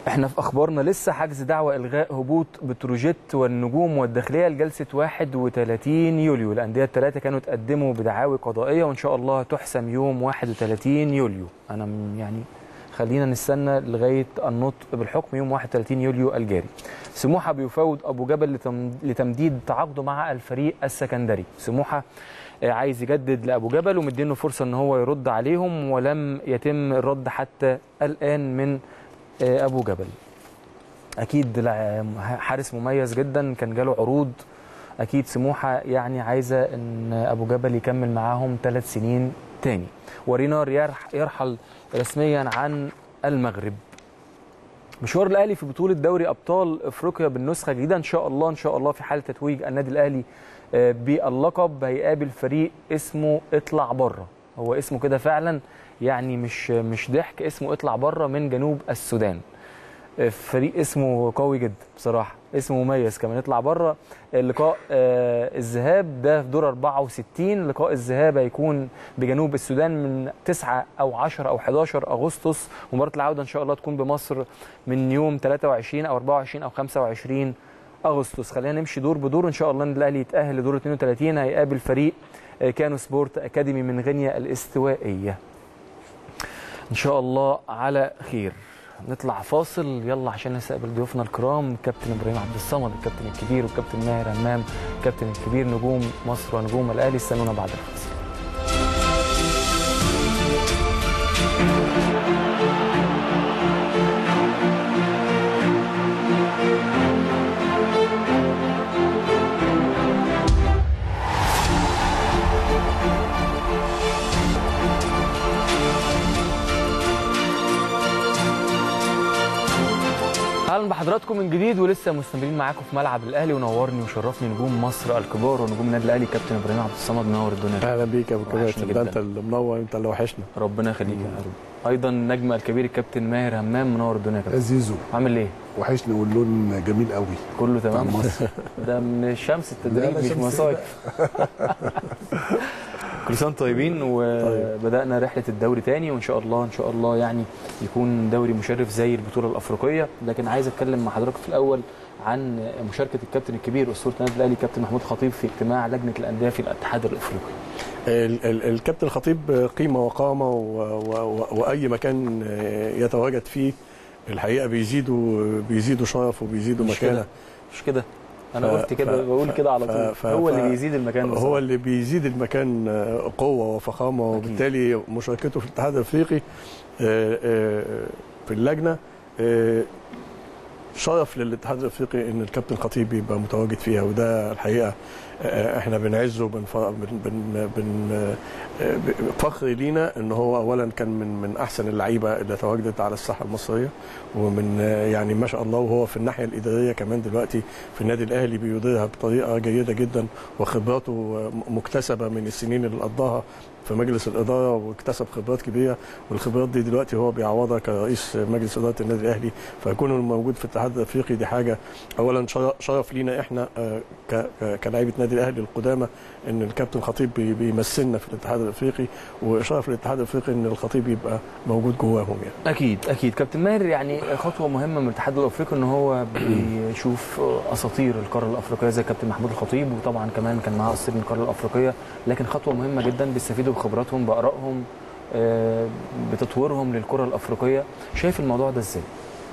احنا في اخبارنا لسه حجز دعوه الغاء هبوط بتروجيت والنجوم والداخليه لجلسه 31 يوليو الانديه الثلاثه كانوا تقدموا بدعاوي قضائيه وان شاء الله تحسم يوم 31 يوليو انا م- يعني خلينا نستنى لغايه النطق بالحكم يوم 31 يوليو الجاري سموحه بيفاوض ابو جبل لتم- لتمديد تعاقده مع الفريق السكندري سموحه آه، عايز يجدد لابو جبل ومدينه فرصه ان هو يرد عليهم ولم يتم الرد حتى الان من آه، ابو جبل اكيد لع- حارس مميز جدا كان جاله عروض اكيد سموحه يعني عايزه ان ابو جبل يكمل معاهم ثلاث سنين تاني ورينار يرح يرحل رسميا عن المغرب مشوار الاهلي في بطوله دوري ابطال افريقيا بالنسخه الجديده ان شاء الله ان شاء الله في حاله تتويج النادي الاهلي آه، باللقب هيقابل فريق اسمه اطلع بره هو اسمه كده فعلا يعني مش مش ضحك اسمه اطلع بره من جنوب السودان آه، فريق اسمه قوي جدا بصراحه اسمه مميز كمان يطلع بره اللقاء آه، الذهاب ده في دور 64 لقاء الذهاب هيكون بجنوب السودان من 9 او 10 او 11 اغسطس ومباراه العوده ان شاء الله تكون بمصر من يوم 23 او 24 او 25 اغسطس خلينا نمشي دور بدور ان شاء الله النادي الاهلي يتاهل لدور 32 هيقابل فريق آه، كانو سبورت اكاديمي من غينيا الاستوائيه ان شاء الله على خير نطلع فاصل يلا عشان نستقبل ضيوفنا الكرام كابتن ابراهيم عبد الصمد الكابتن الكبير والكابتن ماهر همام الكابتن الكبير نجوم مصر ونجوم الاهلي استنونا بعد الفاصل اهلا بحضراتكم من جديد ولسه مستمرين معاكم في ملعب الاهلي ونورني وشرفني نجوم مصر الكبار ونجوم النادي الاهلي كابتن ابراهيم عبد الصمد منور الدنيا اهلا بيك يا ابو كباتن وحشني ده جداً. انت اللي منور انت اللي وحشنا ربنا يخليك يا رب ايضا النجم الكبير الكابتن ماهر همام منور الدنيا يا كابتن زيزو عامل ايه وحشني واللون جميل قوي كله تمام بتاع مصر. ده من الشمس التدريب لا، لا، مش شمس مصايف كل سنه وانتم طيبين وبدانا رحله الدوري تاني وان شاء الله ان شاء الله يعني يكون دوري مشرف زي البطوله الافريقيه لكن عايز اتكلم مع حضرتك في الاول عن مشاركه الكابتن الكبير اسطوره النادي الاهلي كابتن محمود خطيب في اجتماع لجنه الانديه في الاتحاد الافريقي ال- ال- الكابتن الخطيب قيمه وقامه و- و- و- واي مكان يتواجد فيه الحقيقه بيزيدوا بيزيدوا شرف وبيزيدوا مش مكانه كده مش كده انا ف- قلت كده ف- بقول كده على ف- طول ف- هو ف- اللي بيزيد المكان هو بصراحة. اللي بيزيد المكان قوه وفخامه أكيد. وبالتالي مشاركته في الاتحاد الافريقي آه، آه، في اللجنه آه، شرف للاتحاد الافريقي ان الكابتن خطيب يبقى متواجد فيها وده الحقيقه آه، احنا بنعزه وبنف- بن بن بن آه، ب- فخر لينا ان هو اولا كان من من احسن اللعيبه اللي تواجدت على الساحه المصريه ومن آه، يعني ما شاء الله وهو في الناحيه الاداريه كمان دلوقتي في النادي الاهلي بيديرها بطريقه جيده جدا وخبراته آه، مكتسبه من السنين اللي قضاها في مجلس الاداره واكتسب خبرات كبيره والخبرات دي دلوقتي هو بيعوضها كرئيس مجلس اداره النادي الاهلي فكونه موجود في الاتحاد الافريقي دي حاجه اولا شر- شرف لينا احنا آه، ك- ك- كلاعيبه نادي الاهلي القدامى ان الكابتن خطيب بي- بيمثلنا في الاتحاد الافريقي وشرف للاتحاد الافريقي ان الخطيب يبقى موجود جواهم يعني اكيد اكيد كابتن ماهر يعني خطوه مهمه من الاتحاد الافريقي ان هو بيشوف اساطير القاره الافريقيه زي كابتن محمود الخطيب وطبعا كمان كان معاه اساطير من القاره الافريقيه لكن خطوه مهمه جدا بيستفيدوا بخبراتهم بارائهم آه، بتطويرهم للكره الافريقيه شايف الموضوع ده ازاي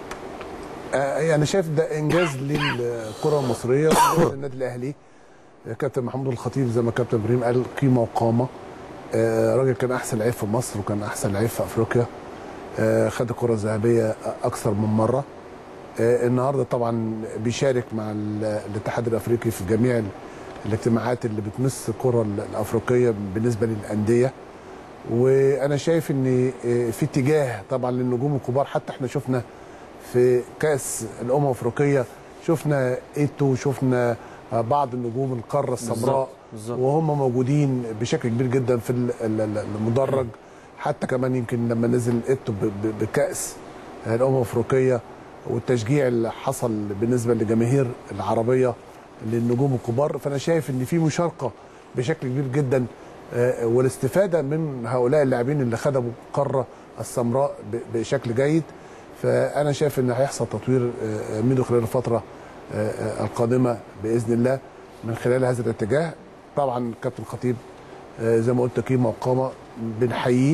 آه، يعني شايف ده انجاز للكره المصريه وإنجاز للنادي الاهلي آه، كابتن محمود الخطيب زي ما كابتن ابراهيم قال قيمه وقامه آه، راجل كان احسن لعيب في مصر وكان احسن لعيب في افريقيا آه، خد الكره الذهبيه اكثر من مره آه، النهارده طبعا بيشارك مع ال- الاتحاد الافريقي في جميع ال- الاجتماعات اللي بتمس الكره ال- الافريقيه بالنسبه للانديه وانا شايف ان آه، في اتجاه طبعا للنجوم الكبار حتى احنا شفنا في كاس الامم الافريقيه شفنا ايتو شفنا آه، بعض النجوم القاره السمراء بالظبط وهم موجودين بشكل كبير جدا في ال- ال- ال- المدرج حتى كمان يمكن لما نزل ايتو ب- ب- بكاس الامم الافريقيه والتشجيع اللي حصل بالنسبه للجماهير العربيه للنجوم الكبار فانا شايف ان في مشاركه بشكل كبير جدا آه، والاستفاده من هؤلاء اللاعبين اللي خدموا القاره السمراء ب- بشكل جيد فانا شايف ان هيحصل تطوير آه، ميدو خلال الفتره آه، آه، القادمه باذن الله من خلال هذا الاتجاه طبعا كابتن خطيب آه، زي ما قلت قيمه وقامه بنحييه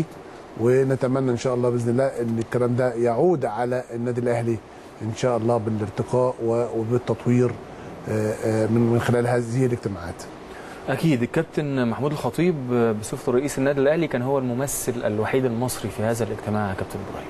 ونتمنى ان شاء الله باذن الله ان الكلام ده يعود على النادي الاهلي ان شاء الله بالارتقاء و- وبالتطوير آه، آه، من من خلال هذه الاجتماعات اكيد الكابتن محمود الخطيب بصفته رئيس النادي الاهلي كان هو الممثل الوحيد المصري في هذا الاجتماع يا كابتن ابراهيم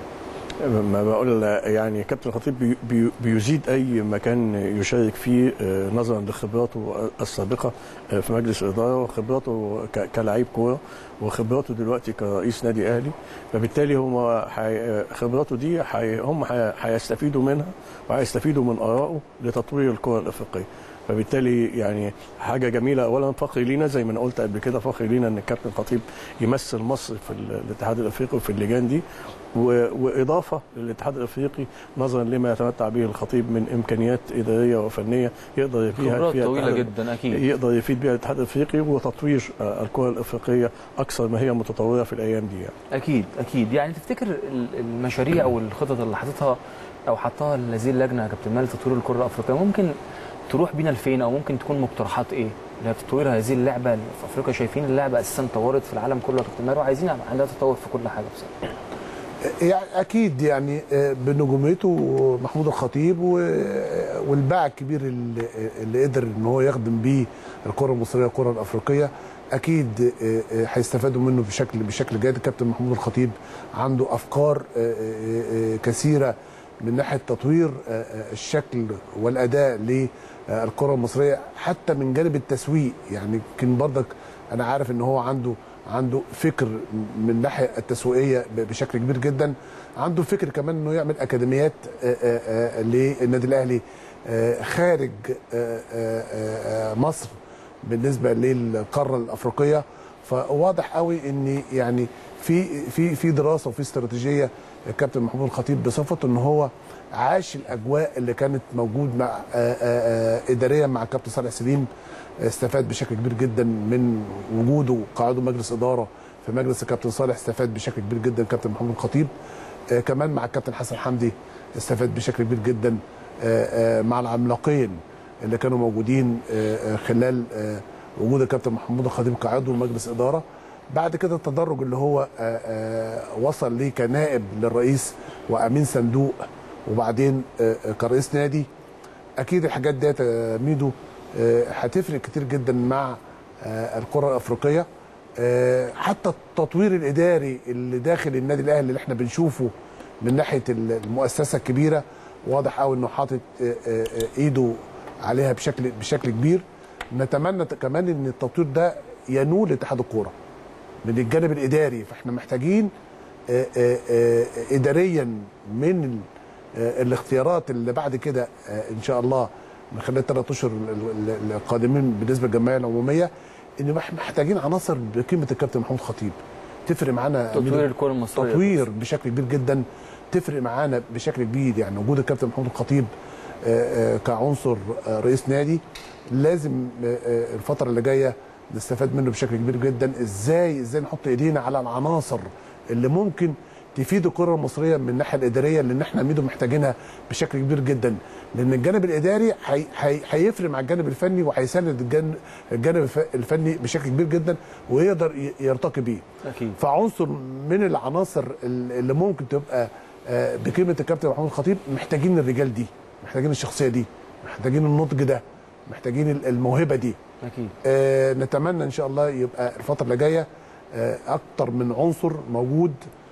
ما بقول يعني كابتن الخطيب بي- بي- بيزيد اي مكان يشارك فيه آه، نظرا لخبراته السابقه آه، في مجلس الاداره وخبراته ك- كلاعب كوره وخبراته دلوقتي كرئيس نادي اهلي فبالتالي هم حي... خبراته دي حي... هم حي... هيستفيدوا منها وهيستفيدوا من ارائه لتطوير الكره الافريقيه فبالتالي يعني حاجه جميله اولا فخر لينا زي ما انا قلت قبل كده فخر لينا ان الكابتن خطيب يمثل مصر في ال- الاتحاد الافريقي وفي اللجان دي و... واضافه للاتحاد الافريقي نظرا لما يتمتع به الخطيب من امكانيات اداريه وفنيه يقدر فيها خبرات فيها طويله الاتحاد- جدا اكيد يقدر يفيد بها الاتحاد الافريقي وتطوير آه، الكره الافريقيه اكثر ما هي متطوره في الايام دي يعني. اكيد اكيد يعني تفتكر ال- المشاريع او الخطط اللي حاططها او حطها هذه اللجنه يا كابتن مال لتطوير الكره الافريقيه ممكن تروح بينا لفين او ممكن تكون مقترحات ايه لتطوير هذه اللعبه اللي في افريقيا شايفين اللعبه اساسا طورت في العالم كله يا كابتن مال وعايزين يبقى عندها تطور في كل حاجه بصراحه يعني اكيد يعني آه، بنجوميته محمود الخطيب و- والباع الكبير اللي, اللي قدر ان هو يخدم بيه الكره المصريه والكره الافريقيه اكيد آه، آه، هيستفادوا منه بشكل بشكل جيد كابتن محمود الخطيب عنده افكار آه، آه، آه، كثيره من ناحيه تطوير آه، آه، الشكل والاداء للكره المصريه حتى من جانب التسويق يعني يمكن برضك انا عارف ان هو عنده عنده فكر من الناحيه التسويقيه ب- بشكل كبير جدا عنده فكر كمان انه يعمل اكاديميات آه، آه، آه، للنادي الاهلي آه، خارج آه، آه، آه، مصر بالنسبه للقاره الافريقيه فواضح قوي ان يعني في في في دراسه وفي استراتيجيه الكابتن محمود الخطيب بصفته ان هو عاش الاجواء اللي كانت موجود مع آه، آه، آه، اداريا مع الكابتن صالح سليم استفاد بشكل كبير جدا من وجوده كعضو مجلس اداره في مجلس الكابتن صالح استفاد بشكل كبير جدا الكابتن محمود الخطيب آه، كمان مع الكابتن حسن حمدي استفاد بشكل كبير جدا آه، آه، مع العملاقين اللي كانوا موجودين آه، آه، خلال آه، وجود الكابتن محمود الخطيب كعضو مجلس اداره بعد كده التدرج اللي هو آه، آه، وصل ليه كنائب للرئيس وامين صندوق وبعدين آه، آه، كرئيس نادي اكيد الحاجات ديت يا ميدو آه، هتفرق كتير جدا مع آه، الكره الافريقيه آه، حتى التطوير الاداري اللي داخل النادي الاهلي اللي احنا بنشوفه من ناحيه المؤسسه الكبيره واضح قوي انه حاطط آه، آه، آه، ايده عليها بشكل بشكل كبير نتمنى كمان ان التطوير ده ينول اتحاد الكوره من الجانب الاداري فاحنا محتاجين آه، آه، آه، اداريا من ال- آه، الاختيارات اللي بعد كده آه، ان شاء الله من خلال الثلاث اشهر ال- ال- القادمين بالنسبه للجمعيه العموميه ان احنا محتاجين عناصر بقيمه الكابتن محمود خطيب تفرق معانا تطوير الكره المصريه تطوير بشكل كبير جدا تفرق معانا بشكل كبير يعني وجود الكابتن محمود الخطيب آه، آه، كعنصر آه، رئيس نادي لازم آه، آه، الفتره اللي جايه نستفاد منه بشكل كبير جدا ازاي ازاي نحط ايدينا على العناصر اللي ممكن تفيد الكره المصريه من الناحيه الاداريه لان احنا ميدو محتاجينها بشكل كبير جدا لان الجانب الاداري هي- هي- هيفرق مع الجانب الفني وهيساند الجانب الجانب الف- الفني بشكل كبير جدا ويقدر ي- يرتقي بيه اكيد فعنصر من العناصر اللي ممكن تبقى آه، بقيمه الكابتن محمود الخطيب محتاجين الرجال دي محتاجين الشخصيه دي محتاجين النضج ده محتاجين الموهبه دي اكيد آه، نتمنى ان شاء الله يبقى الفتره اللي جايه آه، اكتر من عنصر موجود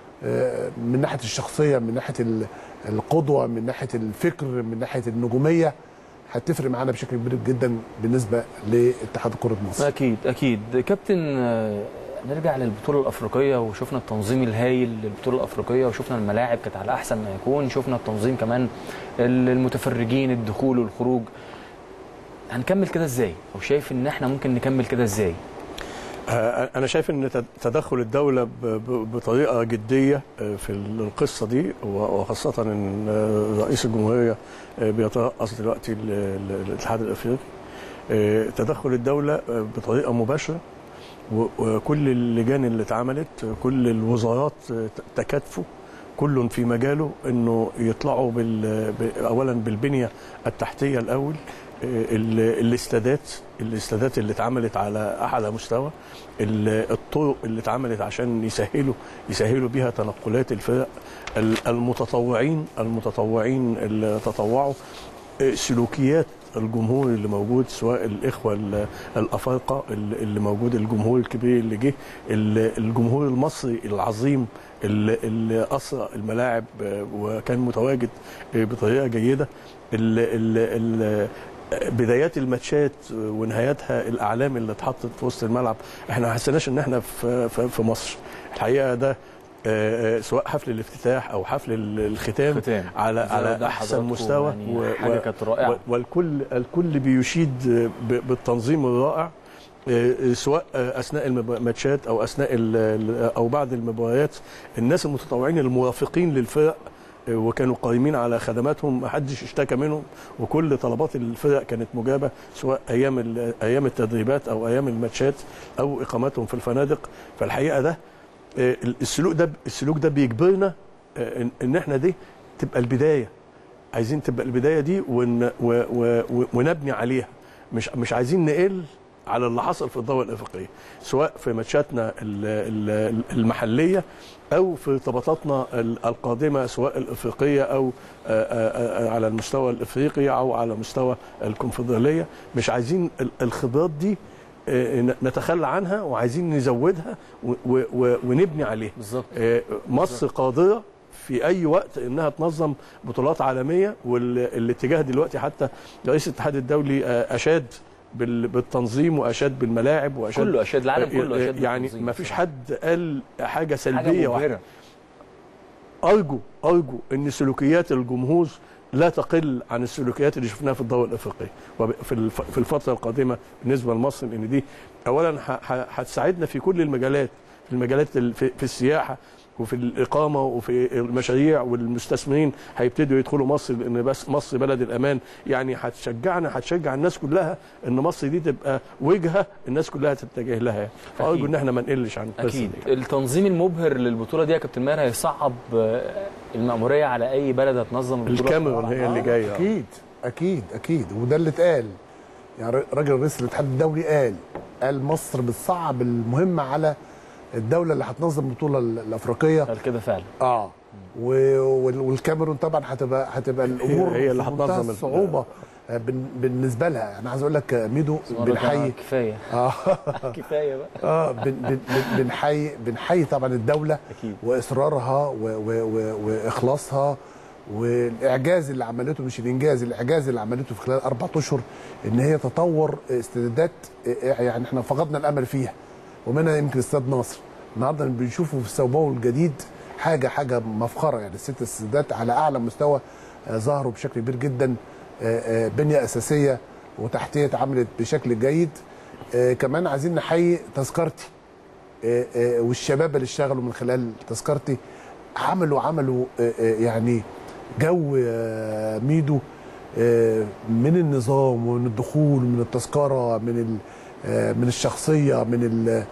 آه، من ناحيه الشخصيه من ناحيه ال- القدوه من ناحيه الفكر من ناحيه النجوميه هتفرق معانا بشكل كبير جدا بالنسبه لاتحاد كره مصر اكيد اكيد كابتن آه، نرجع للبطوله الافريقيه وشفنا التنظيم الهايل للبطوله الافريقيه وشفنا الملاعب كانت على احسن ما يكون شفنا التنظيم كمان المتفرجين الدخول والخروج هنكمل كده ازاي او شايف ان احنا ممكن نكمل كده ازاي آه، انا شايف ان تد- تدخل الدوله ب- ب- بطريقه جديه آه، في القصه دي و- وخاصه ان آه، رئيس الجمهوريه آه، بيترأس دلوقتي ال- ال- الاتحاد الافريقي آه، تدخل الدوله آه، بطريقه مباشره و- وكل اللجان اللي اتعملت آه، كل الوزارات آه، ت- تكاتفوا كل في مجاله انه يطلعوا بال... ب- اولا بالبنيه التحتيه الاول آه، ال- الاستادات الاستادات اللي اتعملت على اعلى مستوى ال- الطرق اللي اتعملت عشان يسهلوا يسهلوا بيها تنقلات الفرق ال- المتطوعين المتطوعين اللي تطوعوا آه، سلوكيات الجمهور اللي موجود سواء الاخوه ال- الافارقه اللي اللي موجود الجمهور الكبير اللي جه ال- الجمهور المصري العظيم اللي اللي اسرى الملاعب آه، وكان متواجد آه، بطريقه جيده ال ال ال بدايات الماتشات ونهاياتها الاعلام اللي اتحطت في وسط الملعب احنا ما حسيناش ان احنا في في في مصر الحقيقه ده آه، آه، سواء حفل الافتتاح او حفل ال- الختام ختام. على زي على قدام احسن حضراتكم مستوى يعني حاجة كانت رائعة. و- والكل الكل بيشيد ب- بالتنظيم الرائع آه، سواء آه، اثناء الماتشات او اثناء ال- ال- او بعد المباريات الناس المتطوعين المرافقين للفرق آه، وكانوا قايمين على خدماتهم ما حدش اشتكى منهم وكل طلبات الفرق كانت مجابه سواء ايام ال- ايام التدريبات او ايام الماتشات او اقامتهم في الفنادق فالحقيقه ده آه، السلوك ده السلوك ده بيجبرنا آه، إن- ان احنا دي تبقى البدايه عايزين تبقى البدايه دي ون و و و ونبني عليها مش مش عايزين نقل على اللي حصل في الدوله الافريقيه سواء في ماتشاتنا ال- ال- المحليه او في ارتباطاتنا ال- القادمه سواء الافريقيه او آه، آه، آه، على المستوى الافريقي او على مستوى الكونفدراليه مش عايزين ال- الخبرات دي آه، ن- نتخلى عنها وعايزين نزودها و- و- و- ونبني عليها بالظبط آه، مصر قادره في اي وقت انها تنظم بطولات عالميه والاتجاه دلوقتي حتى رئيس الاتحاد الدولي آه، اشاد بال- بالتنظيم واشاد بالملاعب واشاد كله اشاد العالم كله اشاد يعني بالتنظيم ما فيش بصراحة. حد قال حاجه حاجه سلبيه واحده مبهره ارجو ارجو ان سلوكيات الجمهور لا تقل عن السلوكيات اللي شفناها في الدول الافريقيه وفي الف- في الفتره القادمه بالنسبه لمصر لان دي اولا ح- ح- هتساعدنا في كل المجالات في المجالات ال- في في السياحه وفي الاقامه وفي المشاريع والمستثمرين هيبتدوا يدخلوا مصر لان بس مصر بلد الامان يعني هتشجعنا هتشجع الناس كلها ان مصر دي تبقى وجهه الناس كلها تتجه لها يعني. فارجو أكيد. ان احنا ما نقلش عن القصة اكيد دي. التنظيم المبهر للبطوله دي يا كابتن ماهر هيصعب آه، المأموريه على اي بلد هتنظم البطوله الكاميرون هي اللي جايه اكيد اكيد اكيد وده اللي اتقال يعني راجل رئيس الاتحاد الدولي قال قال مصر بتصعب المهمه على الدوله اللي هتنظم البطوله ال- الافريقيه قال كده فعلا اه و- وال- والكاميرون طبعا هتبقى هتبقى الامور هي اللي في منتهى هتنظم ال- الصعوبه آه، بن- بالنسبه لها انا عايز اقول لك آه، ميدو مرة بنحيي كمان كفايه اه كفايه بقى اه بن بن بن بنحيي بنحيي طبعا الدوله اكيد واصرارها و و و واخلاصها والاعجاز اللي عملته مش الانجاز الاعجاز اللي عملته في خلال اربع اشهر ان هي تطور استعدادات يعني احنا فقدنا الامل فيها ومنها يمكن استاد ناصر النهارده اللي بنشوفه في السوباو الجديد حاجه حاجه مفخره يعني الست استادات على اعلى مستوى آه، ظهروا بشكل كبير جدا آه، آه، بنيه اساسيه وتحتيه اتعملت بشكل جيد آه، كمان عايزين نحيي تذكرتي آه، آه، والشباب اللي اشتغلوا من خلال تذكرتي عملوا عملوا آه، آه، يعني جو آه، ميدو آه، من النظام ومن الدخول من التذكره من ال- آه، من الشخصيه من ال- آه،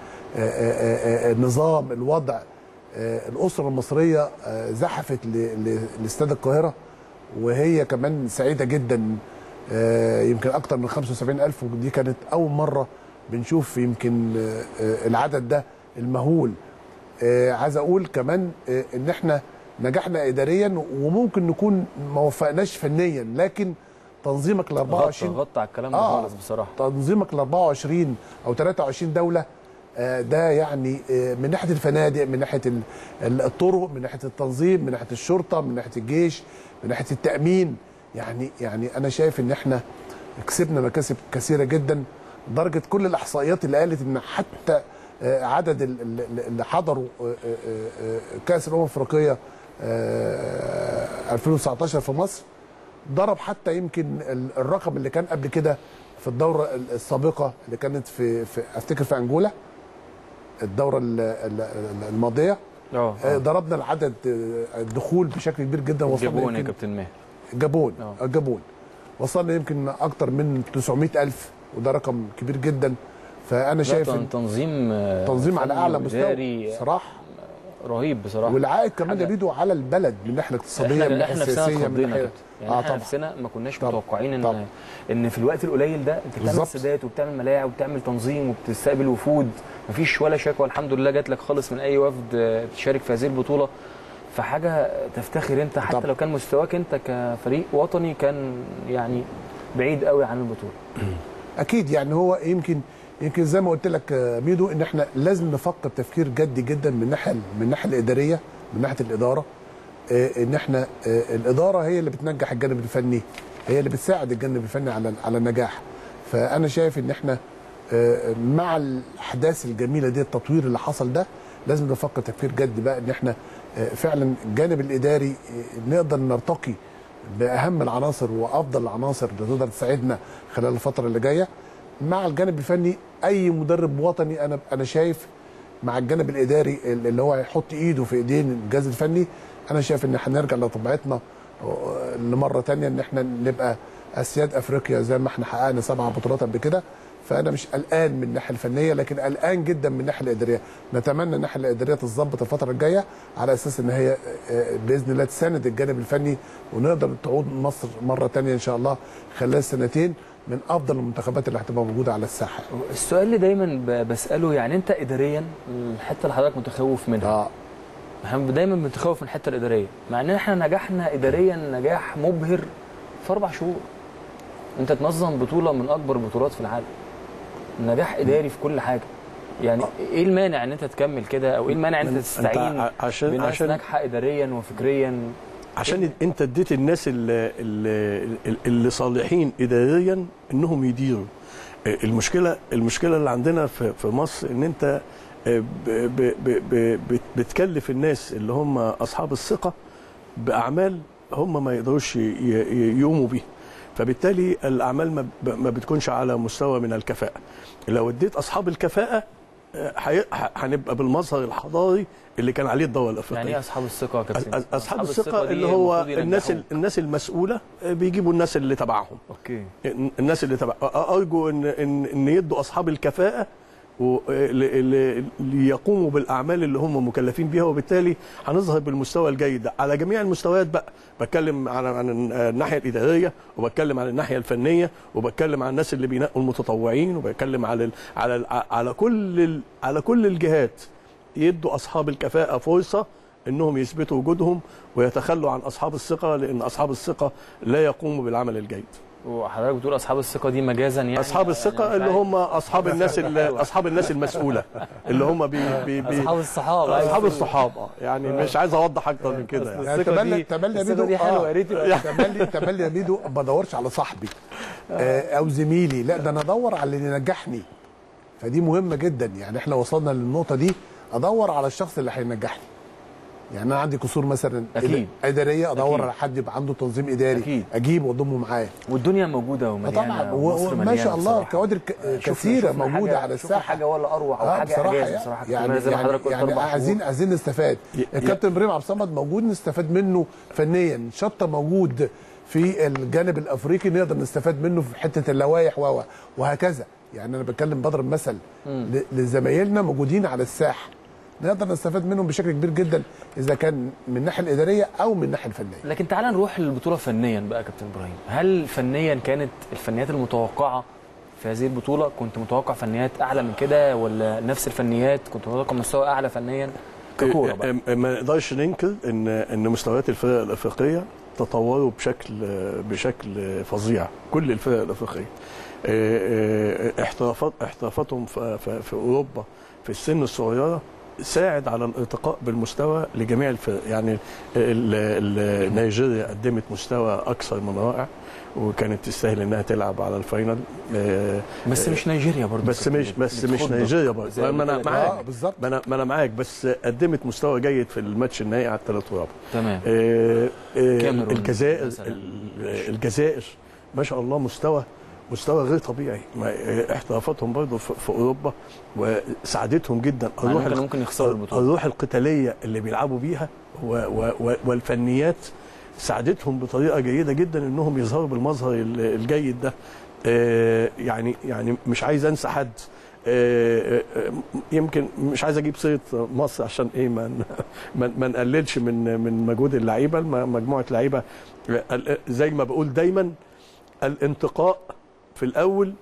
آه، آه، النظام الوضع آه، الاسره المصريه آه، زحفت ل- ل- لاستاد القاهره وهي كمان سعيده جدا آه، يمكن اكتر من 75000 ودي كانت اول مره بنشوف يمكن آه، آه، العدد ده المهول آه، عايز اقول كمان آه، ان احنا نجحنا اداريا وممكن نكون ما وفقناش فنيا لكن تنظيمك ل غطى 24 غطى على الكلام ده آه. خالص بصراحه تنظيمك ل 24 او 23 دوله آه، ده يعني آه، من ناحيه الفنادق من ناحيه ال- ال- الطرق من ناحيه التنظيم من ناحيه الشرطه من ناحيه الجيش من ناحيه التامين يعني يعني انا شايف ان احنا كسبنا مكاسب كثيره جدا لدرجه كل الاحصائيات اللي قالت ان حتى آه، عدد ال- ال- اللي حضروا آه، آه، آه، كاس الامم الافريقيه آه، 2019 في مصر ضرب حتى يمكن ال- الرقم اللي كان قبل كده في الدوره ال- السابقه اللي كانت في, في افتكر في انجولا الدوره ال- ال- ال- الماضيه اه آه، ضربنا العدد آه، الدخول بشكل كبير جدا وصلنا جابون يا يمكن كابتن ماهر جابون آه. آه، جابون وصلنا يمكن اكتر من 900 الف وده رقم كبير جدا فانا لا، شايف تن- إن تنظيم آه، تنظيم على فني اعلى مستوى وإداري صراحه رهيب بصراحه والعائد كمان حاجة- يا بيدو على البلد من الناحيه الاقتصاديه من احنا الناحيه احنا نفسنا السياسيه من اتخضينا الناحيه كده يعني آه احنا طبعا. نفسنا ما كناش طبعا. متوقعين ان طبعا. ان في الوقت القليل ده انت بتعمل بالظبط. سدات وبتعمل ملاعب وبتعمل تنظيم وبتستقبل وفود مفيش ولا شكوى الحمد لله جات لك خالص من اي وفد آه، تشارك في هذه البطوله فحاجه تفتخر انت حتى طبعا. لو كان مستواك انت كفريق وطني كان يعني بعيد قوي عن البطوله اكيد يعني هو يمكن يمكن زي ما قلت لك آه، ميدو ان احنا لازم نفكر تفكير جدي جدا من الناحيه من الناحيه الاداريه من ناحيه الاداره آه، ان احنا آه، الاداره هي اللي بتنجح الجانب الفني هي اللي بتساعد الجانب الفني على على النجاح فانا شايف ان احنا آه، مع الاحداث الجميله دي التطوير اللي حصل ده لازم نفكر تفكير جد بقى ان احنا آه، فعلا الجانب الاداري آه، نقدر نرتقي باهم العناصر وافضل العناصر اللي تقدر تساعدنا خلال الفتره اللي جايه مع الجانب الفني اي مدرب وطني انا انا شايف مع الجانب الاداري اللي هو هيحط ايده في ايدين الجهاز الفني انا شايف ان هنرجع لطبيعتنا آه، لمره تانية ان احنا نبقى اسياد افريقيا زي ما احنا حققنا سبع بطولات قبل كده فانا مش قلقان من الناحيه الفنيه لكن قلقان جدا من الناحيه الاداريه نتمنى الناحيه الاداريه تتظبط الفتره الجايه على اساس ان هي آه، باذن الله تساند الجانب الفني ونقدر تعود مصر مره تانية ان شاء الله خلال سنتين من افضل المنتخبات اللي هتبقى موجوده على الساحه السؤال اللي دايما ب- بساله يعني انت اداريا الحته اللي حضرتك متخوف منها اه احنا دايما بنتخوف من الحته الاداريه مع ان احنا نجحنا اداريا نجاح مبهر في اربع شهور انت تنظم بطوله من اكبر البطولات في العالم نجاح اداري في كل حاجه يعني ايه المانع ان انت تكمل كده او ايه المانع ان انت أنت تستعين ع- عشان بناس عشان ناجحه اداريا وفكريا عشان انت اديت الناس اللي, اللي, اللي صالحين اداريا انهم يديروا المشكله المشكله اللي عندنا في في مصر ان انت ب- ب- ب- ب- بت- بتكلف الناس اللي هم اصحاب الثقه باعمال هم ما يقدروش ي- ي- يقوموا بيها فبالتالي الاعمال ما ب- ما بتكونش على مستوى من الكفاءه لو اديت اصحاب الكفاءه آه، هي- ه- هنبقى بالمظهر الحضاري اللي كان عليه الدوله الافريقيه يعني ايه اصحاب الثقه يا كابتن أص- اصحاب الثقه دي اللي هو المفروض الناس ينجحوك. الناس المسؤوله بيجيبوا الناس اللي تبعهم اوكي الناس اللي تبع ارجو ان ان ان يدوا اصحاب الكفاءه و- ل- ل- ليقوموا بالاعمال اللي هم مكلفين بيها وبالتالي هنظهر بالمستوى الجيد ده على جميع المستويات بقى بتكلم عن عن الناحيه الاداريه وبتكلم عن الناحيه الفنيه وبتكلم عن الناس اللي بينقوا المتطوعين وبتكلم على ال- على ال- على كل ال- على كل الجهات يدوا اصحاب الكفاءه فرصه انهم يثبتوا وجودهم ويتخلوا عن اصحاب الثقه لان اصحاب الثقه لا يقوموا بالعمل الجيد وحضرتك بتقول اصحاب الثقه دي مجازا يعني اصحاب الثقه يعني مش اللي عارف. هم اصحاب الناس اللي اصحاب الناس المسؤوله اللي هم بي بي بي اصحاب الصحابه اصحاب الصحابه يعني مش عايز اوضح اكتر من كده يعني. يعني الثقة تملي دي- تملي يا الثقة ميدو دي حلوة، آه. يا ريت يبقى- تملي تملي يا ميدو ما بدورش على صاحبي آه، او زميلي لا ده انا ادور على اللي نجحني فدي مهمه جدا يعني احنا وصلنا للنقطه دي ادور على الشخص اللي هينجحني يعني انا عندي قصور مثلا أكيد. اداريه ادور أكيد. على حد يبقى عنده تنظيم اداري أكيد. اجيبه واضمه معايا والدنيا موجوده آه ومليانه طبعا ومصر وما مليانة شاء الله بصراحة. كوادر ك- شفنا- كثيره شفنا موجوده حاجة- على شفنا الساحه حاجه ولا اروع او آه حاجه بصراحه اعجاز يعني بصراحه كابتن يعني, ماهر زي ما يعني, حضرتك قلت يعني أربع عايزين شهور. عايزين نستفاد ي- الكابتن ابراهيم عبد الصمد موجود نستفاد منه فنيا شطه موجود في الجانب الافريقي نقدر نستفاد منه في حته اللوائح و وهكذا يعني انا بتكلم بضرب مثل ل- لزمايلنا موجودين على الساحه نقدر نستفاد منهم بشكل كبير جدا اذا كان من الناحيه الاداريه او من الناحيه الفنيه لكن تعال نروح للبطوله فنيا بقى يا كابتن ابراهيم هل فنيا كانت الفنيات المتوقعه في هذه البطوله كنت متوقع فنيات اعلى من كده ولا نفس الفنيات كنت متوقع مستوى اعلى فنيا ككوره بقى إيه، ما نقدرش ننكر ان ان مستويات الفرق الافريقيه تطوروا بشكل بشكل فظيع كل الفرق الافريقيه إيه، إيه، احترافات احترافاتهم في, في, في اوروبا في السن الصغيره ساعد على الارتقاء بالمستوى لجميع الفرق يعني ال- ال- نيجيريا قدمت مستوى اكثر من رائع وكانت تستاهل انها تلعب على الفاينل إيه، بس مش نيجيريا برضه بس مش بس مش بتخضك. نيجيريا برضه زي ما انا ما معاك اه بالظبط ما انا ما انا معاك بس قدمت مستوى جيد في الماتش النهائي على الثلاث ورابع تمام آه، آه، كاميرون الجزائر مثلاً. ال- الجزائر ما شاء الله مستوى مستوى غير طبيعي ما- آه، احترافاتهم برضه في في اوروبا وساعدتهم جدا مع إنهم الروح كانوا الق- ممكن يخسروا البطوله الروح القتاليه اللي بيلعبوا بيها و و و والفنيات ساعدتهم بطريقه جيده جدا انهم يظهروا بالمظهر ال- الجيد ده آه، يعني يعني مش عايز انسى حد آه، آه، يمكن مش عايز اجيب سيره مصر عشان ايه ما ن- ما ما نقللش من من مجهود اللعيبه الم- مجموعه لعيبه آه، زي ما بقول دايما الانتقاء في الاول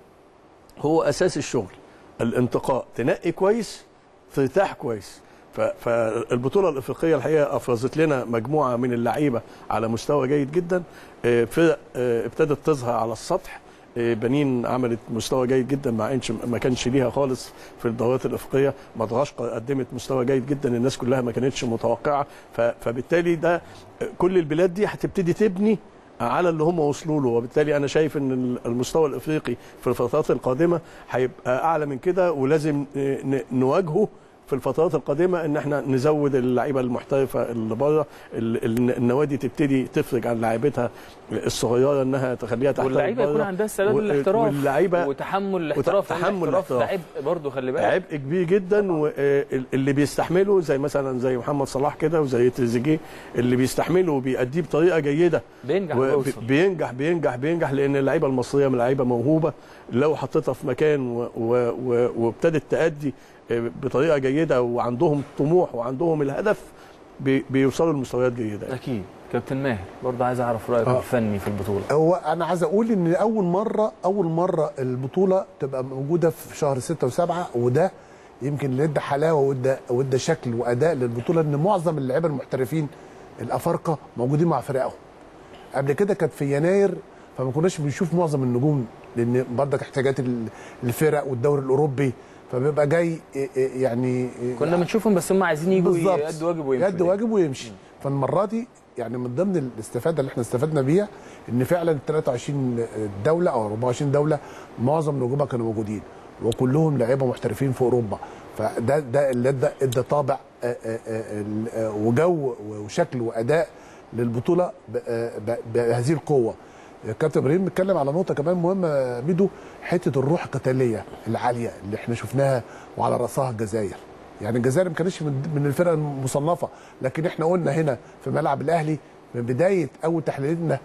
هو اساس الشغل الانتقاء تنقي كويس ترتاح كويس ف- فالبطوله الافريقيه الحقيقه افرزت لنا مجموعه من اللعيبه على مستوى جيد جدا آه، فرق آه، ابتدت تظهر على السطح آه، بنين عملت مستوى جيد جدا مع انش ما كانش ليها خالص في الدورات الافريقيه مدغشقر قدمت مستوى جيد جدا الناس كلها ما كانتش متوقعه ف- فبالتالي ده آه، كل البلاد دي هتبتدي تبني على اللي هم وصلوا له وبالتالي انا شايف ان المستوى الافريقي في الفترات القادمه هيبقى اعلى من كده ولازم ن- نواجهه في الفترات القادمه ان احنا نزود اللعيبه المحترفه اللي بره ال- ال- النوادي تبتدي تفرج عن لاعيبتها الصغيره انها تخليها تحترف واللعيبه يكون بره. عندها استعداد و- للاحتراف واللعيبه وتحمل الاحتراف لأن وتحمل الاحتراف الاحتراف. لعب برضه خلي بالك عبء كبير جدا واللي بيستحمله زي مثلا زي محمد صلاح كده وزي تريزيجيه اللي بيستحمله وبيأديه بطريقه جيده بينجح و- ويوصل بينجح بينجح بينجح لان اللعيبه المصريه من لعيبه موهوبه لو حطيتها في مكان و- و- و- وابتدت تأدي بطريقه جيده وعندهم طموح وعندهم الهدف بي- بيوصلوا لمستويات جيده اكيد كابتن ماهر برضه عايز اعرف رايك آه. الفني في البطوله هو انا عايز اقول ان اول مره اول مره البطوله تبقى موجوده في شهر 6 و7 وده يمكن اللي ادى حلاوه وادى وادى شكل واداء للبطوله ان معظم اللعيبه المحترفين الافارقه موجودين مع فرقهم قبل كده كانت في يناير فما كناش بنشوف معظم النجوم لان برضك احتياجات ال- الفرق والدوري الاوروبي فبيبقى جاي إيه إيه يعني إيه كنا بنشوفهم بس هم عايزين يجوا بالظبط. يأدوا واجب ويمشوا يد واجب ويمشي فالمره دي يعني من ضمن الاستفاده اللي احنا استفدنا بيها ان فعلا ال 23 دوله او 24 دوله معظم نجومها كانوا موجودين وكلهم لعيبه محترفين في اوروبا فده ده اللي ادى ادى طابع آه، آه، آه، ال- آه، وجو وشكل واداء للبطوله ب- آه، ب- بهذه القوه كابتن ابراهيم بيتكلم على نقطه كمان مهمه يا ميدو حته الروح القتاليه العاليه اللي احنا شفناها وعلى راسها الجزائر يعني الجزائر ما كانتش من من الفرق المصنفه لكن احنا قلنا هنا في ملعب الاهلي من بدايه اول تحليلنا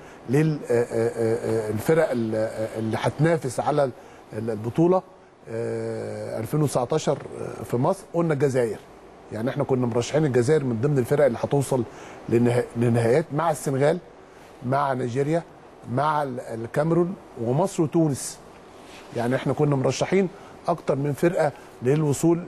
للفرق اللي هتنافس على ال- البطوله آه، 2019 في مصر قلنا الجزائر يعني احنا كنا مرشحين الجزائر من ضمن الفرق اللي هتوصل للنها- للنهايات مع السنغال مع نيجيريا مع ال- الكاميرون ومصر وتونس يعني احنا كنا مرشحين اكتر من فرقه للوصول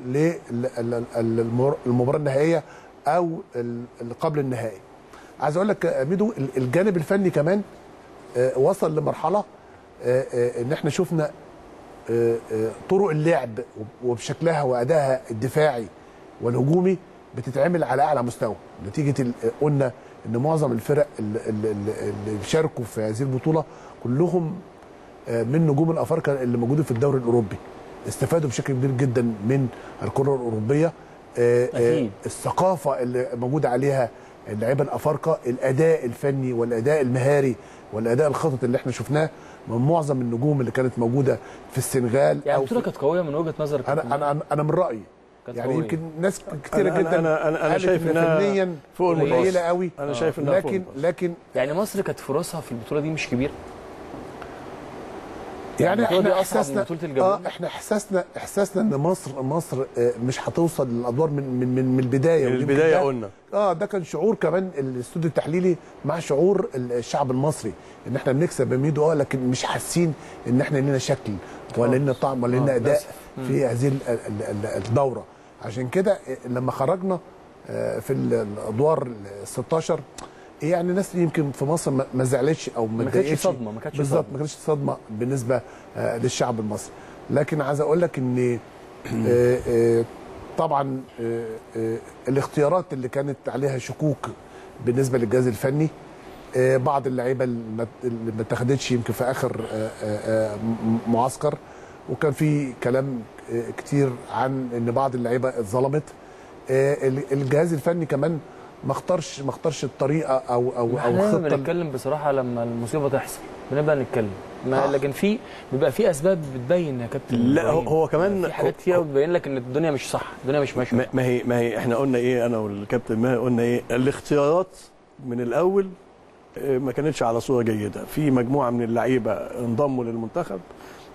للمباراه النهائيه او ال- ال- قبل النهائي عايز اقول لك يا ميدو ال- الجانب الفني كمان آه، وصل لمرحله آه، آه، ان احنا شفنا آه، آه، طرق اللعب وبشكلها وادائها الدفاعي والهجومي بتتعمل على اعلى مستوى نتيجه ال- قلنا ان معظم الفرق ال- ال- ال- اللي شاركوا في هذه البطوله كلهم آه، من نجوم الافارقه اللي موجودين في الدوري الاوروبي استفادوا بشكل كبير جدا من الكره الاوروبيه آه، آه، أكيد. الثقافه اللي موجود عليها اللعيبه الافارقه الاداء الفني والاداء المهاري والاداء الخطط اللي احنا شفناه من معظم النجوم اللي كانت موجوده في السنغال يعني او البطوله في كانت قويه من وجهه نظرك انا انا انا من رايي كانت يعني قوية. يمكن ناس كتيره أنا- جدا أنا- أنا- أنا قالت شايف إن إنها فنيا فوق المتوسط. قليله قوي انا شايف انها فوق لكن المتوسط. لكن يعني مصر كانت فرصها في البطوله دي مش كبيره يعني البطولة دي احنا أصعب من احساسنا بطولة الجمهور. اه احنا احساسنا احساسنا ان مصر مصر آه، مش هتوصل للادوار من من من, من البدايه من ويمكن البداية ده- قلنا. اه ده كان شعور كمان الاستوديو التحليلي مع شعور الشعب المصري ان احنا بنكسب بميدو اه لكن مش حاسين ان احنا لنا شكل ولا لنا طعم ولا لنا آه، اداء للأسف. في هذه ال- ال- ال- الدوره عشان كده لما خرجنا آه، في الادوار ال 16 يعني ناس يمكن في مصر ما ما زعلتش او ما ما كانتش اتضايقتش. صدمة، ما كانتش بالظبط صدمة. ما كانتش صدمه بالنسبه آه، للشعب المصري لكن عايز اقول لك ان آه، آه، طبعا آه، آه، الاختيارات اللي كانت عليها شكوك بالنسبه للجهاز الفني آه، بعض اللعيبه اللي ما- اللي ما اتخذتش يمكن في اخر آه، آه، آه، م- معسكر وكان في كلام آه، كتير عن ان بعض اللعيبه اتظلمت آه، ال- الجهاز الفني كمان ما اختارش ما اختارش الطريقه او او او احنا الخطه بنتكلم بصراحه لما المصيبه تحصل بنبدا نتكلم ما آه. لكن في بيبقى في اسباب بتبين يا كابتن لا هو, إبراهيم. هو كمان في حاجات كتير بتبين لك ان الدنيا مش صح الدنيا مش ماشيه ما ما هي ما هي احنا قلنا ايه انا والكابتن ماهر قلنا ايه الاختيارات من الاول آه، ما كانتش على صوره جيده في مجموعه من اللعيبه انضموا للمنتخب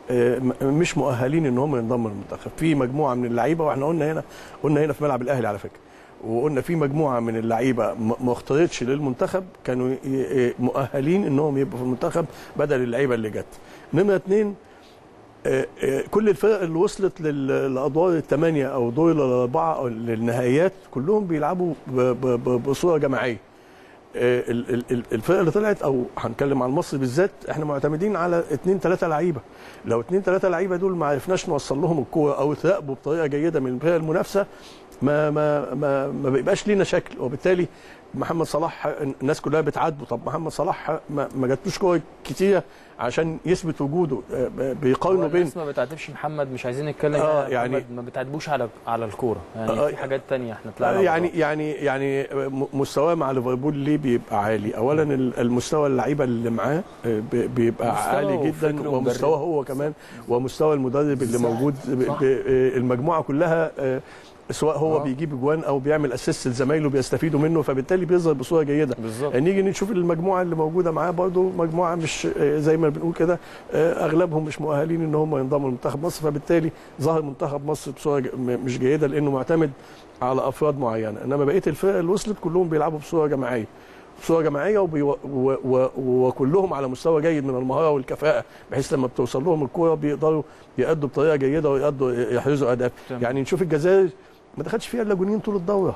آه، م- مش مؤهلين ان هم ينضموا للمنتخب في مجموعه من اللعيبه واحنا قلنا هنا قلنا هنا في ملعب الاهلي على فكره وقلنا في مجموعه من اللعيبه م- ما اختارتش للمنتخب كانوا ي- ي- مؤهلين انهم يبقوا في المنتخب بدل اللعيبه اللي جت نمره اثنين آه، آه، كل الفرق اللي وصلت لل- للادوار الثمانيه او دور الاربعه او للنهائيات كلهم بيلعبوا ب- ب- ب- بصوره جماعيه آه، ال- ال- ال- الفرقه اللي طلعت او هنتكلم عن مصر بالذات احنا معتمدين على اثنين ثلاثه لعيبه لو اثنين ثلاثه لعيبه دول ما عرفناش نوصل لهم الكوره او يتراقبوا بطريقه جيده من الفرق المنافسه ما ما ما ما بيبقاش لينا شكل وبالتالي محمد صلاح الناس كلها بتعاتبه طب محمد صلاح ما, ما جاتلوش كور كتيره عشان يثبت وجوده آه، بيقارنوا بين الناس ما بتعاتبش محمد مش عايزين نتكلم آه، آه يعني- يعني ما بتعاتبوش على على الكوره يعني آه، في حاجات تانية احنا طلعنا يعني بره. يعني يعني م- مستواه مع ليفربول ليه بيبقى عالي اولا ال- المستوى اللعيبه اللي معاه آه، ب- بيبقى مستوى عالي وفكر جدا ومدرب. ومستواه هو كمان ومستوى المدرب اللي موجود ب- صح. ب- آه، المجموعه كلها آه، سواء هو آه. بيجيب اجوان او بيعمل اسيست لزمايله بيستفيدوا منه فبالتالي بيظهر بصوره جيده بالظبط نيجي نشوف المجموعه اللي موجوده معاه برضو مجموعه مش آه، زي ما بنقول كده آه، اغلبهم مش مؤهلين ان هم ينضموا لمنتخب مصر فبالتالي ظهر منتخب مصر بصوره ج- م- مش جيده لانه معتمد على افراد معينه انما بقيه الفرق اللي وصلت كلهم بيلعبوا بصوره جماعيه بصوره جماعيه وبي و و و وكلهم على مستوى جيد من المهاره والكفاءه بحيث لما بتوصل لهم الكوره بيقدروا يأدوا بطريقه جيده ويقدروا يحرزوا اهداف تمام. يعني نشوف الجزائر ما دخلش فيها الا جونين طول الدوره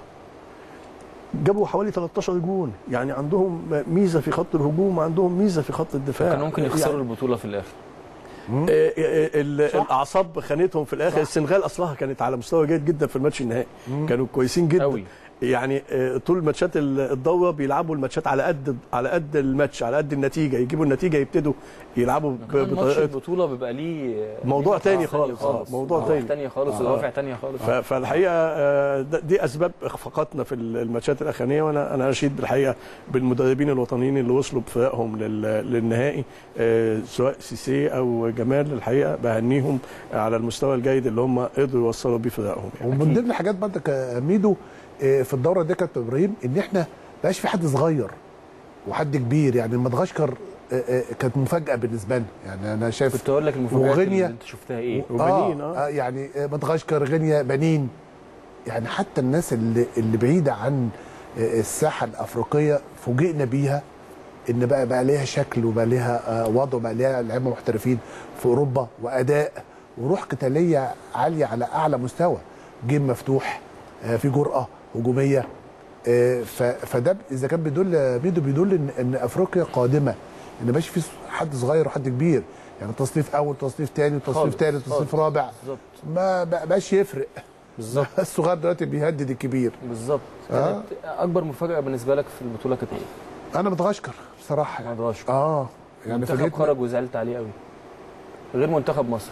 جابوا حوالي 13 جون يعني عندهم ميزه في خط الهجوم وعندهم ميزه في خط الدفاع كان ممكن يخسروا يعني البطوله في الاخر آه، آه، ال- الاعصاب خانتهم في الاخر السنغال اصلها كانت على مستوى جيد جدا في الماتش النهائي كانوا كويسين جدا قوي يعني آه، طول ماتشات ال- الدوره بيلعبوا الماتشات على قد على قد الماتش على قد النتيجه يجيبوا النتيجه يبتدوا يلعبوا ب- كمان ماتش بطريقه البطوله بيبقى ليه موضوع ليه تاني متعة خالص، آه، موضوع مواضيع تاني. تانية خالص آه. ودوافع تانية خالص ف- فالحقيقه آه، ده- دي اسباب اخفاقاتنا في الماتشات الاخرانيه وانا انا اشيد بالحقيقه بالمدربين الوطنيين اللي وصلوا بفرقهم لل- للنهائي آه، سواء سيسي او جمال الحقيقه بهنيهم على المستوى الجيد اللي هم قدروا يوصلوا بيه فرقهم يعني. ومن ضمن الحاجات برضك يا ميدو آه، في الدوره دي كابتن ابراهيم ان احنا بقاش في حد صغير وحد كبير يعني مدغشقر آه، آه، كانت مفاجاه بالنسبه لنا يعني انا شايف كنت اقول لك المفاجآت اللي وغينيا. انت شفتها ايه وبنين، آه, آه. آه يعني آه، مدغشقر غينيا بنين يعني حتى الناس اللي اللي بعيده عن آه، الساحه الافريقيه فوجئنا بيها ان بقى بقى ليها شكل وبقى ليها آه، وضع وبقى ليها لعيبه محترفين في اوروبا واداء وروح قتاليه عاليه على اعلى مستوى جيم مفتوح آه، في جرأه هجوميه آه، ف- فده اذا كان بيدل ميدو بيدل ان ان افريقيا قادمه ان ماشي في حد صغير وحد كبير يعني تصنيف اول تصنيف ثاني تصنيف خالص، ثالث تصنيف خالص. رابع بالظبط ما بق- بقاش يفرق بالظبط الصغير دلوقتي بيهدد الكبير بالظبط آه. كانت اكبر مفاجاه بالنسبه لك في البطوله كانت ايه؟ انا متغشكر بصراحه يعني مدغشقر اه يعني منتخب فاجئتني خرج وزعلت عليه قوي غير منتخب مصر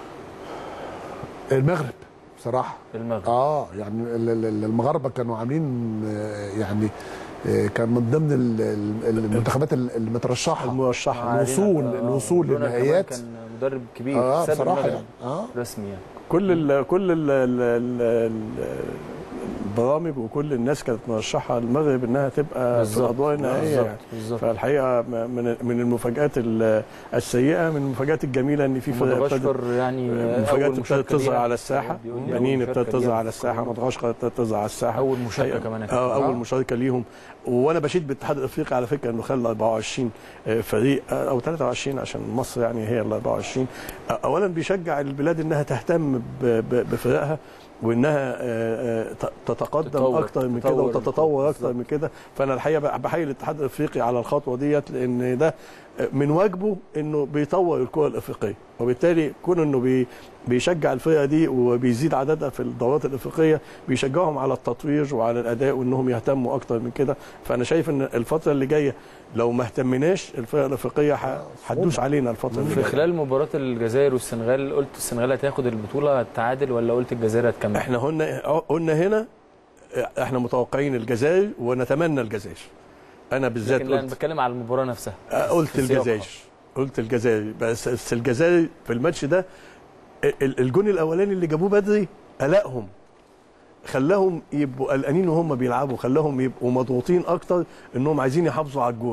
المغرب بصراحه المغرب اه يعني ال- ال- ال- المغاربه كانوا عاملين آه، يعني آه، كان من ضمن ال- ال- المنتخبات ال- المترشحه المرشحه علينا- الوصول- آه، الوصول لونا للنهائيات. كمان كان مدرب كبير اه ساب بصراحه المغرب يعني اه رسمي يعني كل ال كل ال ال ال البرامج وكل الناس كانت مرشحه المغرب انها تبقى في الادوار النهائيه بالظبط يعني. بالظبط فالحقيقه م- من من المفاجات ال- السيئه من المفاجات الجميله ان في فرق ابتدت مدغشقر يعني مفاجات أول ابتدت مشاركة تظهر ليها. على الساحه بيقول لي أول بنين مشاركة ابتدت تظهر ليها على في الساحه القائمة. مدغشقر ابتدت تظهر على الساحه اول مشاركه أيوة. كمان يا اه كابتن. اول آه. مشاركه ليهم وانا بشيد بالاتحاد الافريقي على فكره انه خلى 24 فريق آه، او 23 عشان مصر يعني هي ال 24 آه، اولا بيشجع البلاد انها تهتم ب- ب- بفرقها وانها آه، آه، ت- تتقدم تطور- اكتر من كده تطور وتتطور اكتر بالظبط. من كده فانا الحقيقه بحيي الاتحاد الافريقي على الخطوه ديت لان ده من واجبه انه بيطور الكره الافريقيه وبالتالي كون انه بي بيشجع الفرقه دي وبيزيد عددها في الدورات الافريقيه بيشجعهم على التطوير وعلى الاداء وانهم يهتموا اكتر من كده فانا شايف ان الفتره اللي جايه لو ما اهتمناش الفرقه الافريقيه ح- هتدوس علينا الفتره اللي في جايه خلال مباراة الجزائر والسنغال قلت السنغال هتاخد البطولة هتعادل ولا قلت الجزائر هتكمل؟ احنا قلنا قلنا هنا احنا متوقعين الجزائر ونتمنى الجزائر انا بالذات لكن لا انا قلت بتكلم على المباراة نفسها قلت في سياقها. الجزائر قلت الجزائر بس بس الجزائر في الماتش ده ال- الجون الاولاني اللي جابوه بدري قلقهم خلاهم يبقوا قلقانين وهم بيلعبوا خلاهم يبقوا مضغوطين اكتر انهم عايزين يحافظوا على الجون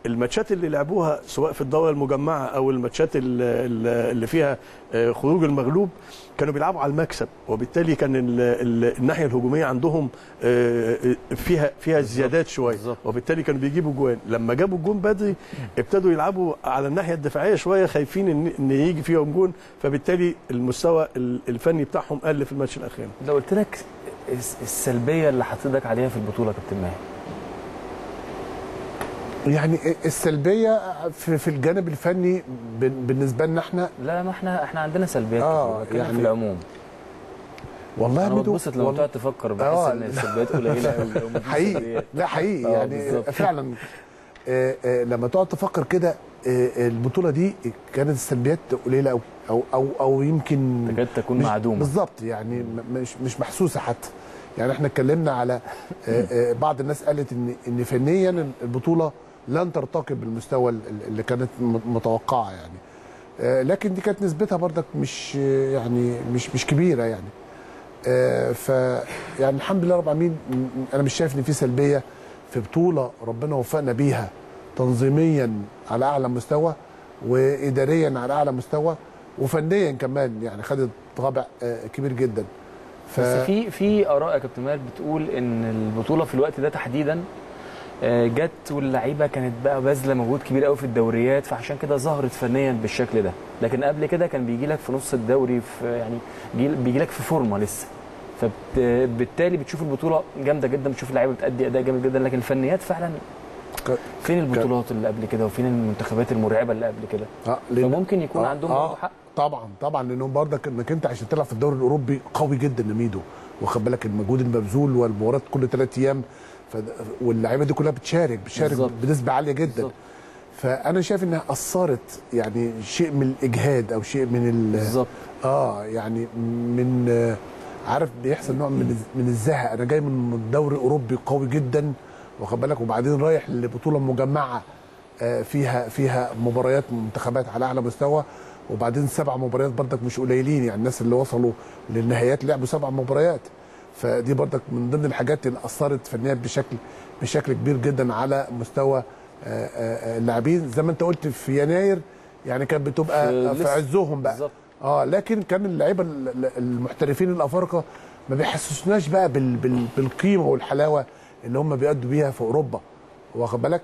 الماتشات اللي لعبوها سواء في الدوره المجمعه او الماتشات ال- ال- اللي فيها آه، خروج المغلوب كانوا بيلعبوا على المكسب وبالتالي كان ال- ال- الناحيه الهجوميه عندهم آه، آه، فيها فيها زيادات شويه بالظبط. وبالتالي كانوا بيجيبوا جوان لما جابوا الجون بدري ابتدوا يلعبوا على الناحيه الدفاعيه شويه خايفين ان ان يجي فيهم جون فبالتالي المستوى ال- الفني بتاعهم قل في الماتش الاخير لو قلت لك الس- السلبيه اللي حطيتك عليها في البطوله يا كابتن ماهر يعني السلبيه في, في الجانب الفني بن- بالنسبه لنا احنا لا ما احنا احنا عندنا سلبيات آه، كتير بتكلم يعني في العموم والله يا انا ميدو بتبسط لما والله- تقعد تفكر بحس آه، ان لا. السلبيات قليله قوي حقيقي لا حقيقي آه، يعني بالظبط. فعلا آه، آه، لما تقعد تفكر كده آه، البطوله دي كانت السلبيات قليله قوي او او او يمكن تكاد تكون مش- معدومه بالظبط يعني م- مش مش محسوسه حتى يعني احنا اتكلمنا على آه، آه، بعض الناس قالت ان ان فنيا البطوله لن ترتقي بالمستوى ال- اللي كانت م- متوقعه يعني آه، لكن دي كانت نسبتها برضك مش آه، يعني مش مش كبيره يعني آه، ف يعني الحمد لله رب العالمين م- م- انا مش شايف ان في سلبيه في بطوله ربنا وفقنا بيها تنظيميا على اعلى مستوى واداريا على اعلى مستوى وفنيا كمان يعني خدت طابع آه، كبير جدا ف... بس في في اراء يا كابتن ماهر بتقول ان البطوله في الوقت ده تحديدا آه، جت واللعيبه كانت بقى باذله مجهود كبير قوي في الدوريات فعشان كده ظهرت فنيا بالشكل ده لكن قبل كده كان بيجي لك في نص الدوري في يعني بيجي لك في فورمه لسه فبالتالي بتشوف البطوله جامده جدا بتشوف اللعيبه بتأدي اداء جامد جدا لكن الفنيات فعلا ك- فين البطولات اللي قبل كده وفين المنتخبات المرعبه اللي قبل كده آه، لأن- فممكن يكون آه، عندهم آه، برضه حق طبعا طبعا لانهم برضك انك انت عشان تلعب في الدوري الاوروبي قوي جدا يا ميدو واخد بالك المجهود المبذول والمباريات كل ثلاث ايام ف... واللعيبه دي كلها بتشارك بتشارك بالظبط. بنسبه عاليه جدا بالظبط. فانا شايف انها اثرت يعني شيء من الاجهاد او شيء من ال... بالظبط اه يعني من آه، عارف بيحصل نوع من الز- من الزهق انا جاي من دوري اوروبي قوي جدا واخد بالك وبعدين رايح لبطوله مجمعه آه، فيها فيها مباريات منتخبات على اعلى مستوى وبعدين سبع مباريات برضك مش قليلين يعني الناس اللي وصلوا للنهايات لعبوا سبع مباريات فدي برضك من ضمن الحاجات اللي اثرت فنيا بشكل بشكل كبير جدا على مستوى آه، آه، اللاعبين زي ما انت قلت في يناير يعني كانت بتبقى في في لسه. عزهم بقى بالظبط اه لكن كان اللعيبه ال- ال- المحترفين الافارقه ما بيحسسوناش بقى بال بال بالقيمه والحلاوه اللي هم بيأدوا بيها في اوروبا واخد بالك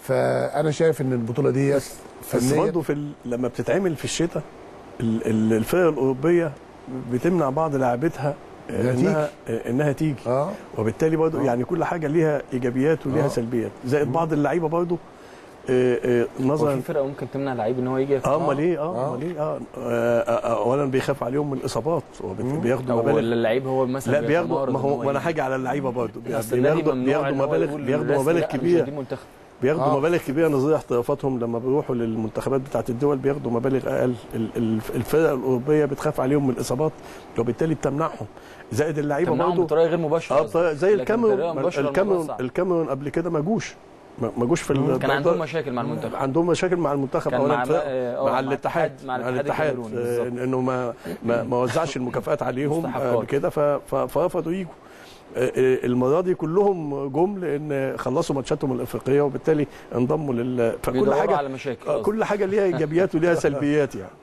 فانا شايف ان البطوله دي بس فنيا برضه في ال- لما بتتعمل في الشتاء ال- ال- الفرق الاوروبيه بتمنع بعض لاعبتها إنها انها انها تيجي اه وبالتالي برضه آه. يعني كل حاجه ليها ايجابيات وليها آه. سلبيات زائد بعض اللعيبه برضه آه، آه، هو نظرا في فرقه ممكن تمنع لعيب ان هو يجي اه امال ايه اه آه. امال ايه اه آه، آه، اولا بيخاف عليهم من الاصابات وبت- بياخدوا او مبالغ اللعيب هو مثلا لا بياخدوا بيتمرد ما إن هو ما انا يجي. هاجي على اللعيبه برضه أصل النادي بياخدوا ممنوع بياخدوا إن هو مبالغ يقول بياخدوا للناس مبالغ لا، مش كبيره هدي منتخب بياخدوا آه. مبالغ كبيره نظير احترافاتهم لما بيروحوا للمنتخبات بتاعت الدول بياخدوا مبالغ اقل ال- ال- الفرق الاوروبيه بتخاف عليهم من الاصابات وبالتالي بتمنعهم زائد اللعيبه تمنعهم برضه بطريقه غير مباشره اه قصدك. بطريقة- زي لكن الكاميرون بطريقة مباشرة الكاميرون الموضوع صعب. الكاميرون قبل كده ما جوش ما ما جوش في ال- كان عندهم مشاكل مع المنتخب عندهم مشاكل مع المنتخب كان اولا مع- فرق- آه، مع مع الاتحاد الاتحاد- مع الاتحاد الكاميروني آه، بالظبط. انه ما ما, ما وزعش المكافآت عليهم مستحقات. قبل كده ف- ف- فرفضوا يجوا آه، آه، المره دي كلهم جم لان خلصوا ماتشاتهم الافريقيه وبالتالي انضموا لل فكل بيدوروا حاجه على مشاكل آه، قصدك. كل حاجه ليها ايجابيات وليها سلبيات يعني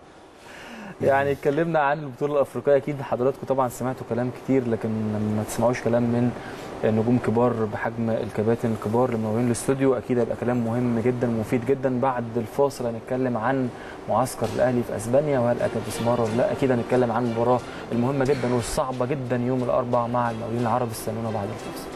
يعني اتكلمنا عن البطوله الافريقيه اكيد حضراتكم طبعا سمعتوا كلام كتير لكن ما تسمعوش كلام من نجوم كبار بحجم الكباتن الكبار اللي منورين الاستوديو اكيد هيبقى كلام مهم جدا ومفيد جدا بعد الفاصل هنتكلم عن معسكر الاهلي في اسبانيا وهل اتى بثمار ولا لا اكيد هنتكلم عن المباراه المهمه جدا والصعبه جدا يوم الاربعاء مع المقاولين العرب استنونا بعد الفاصل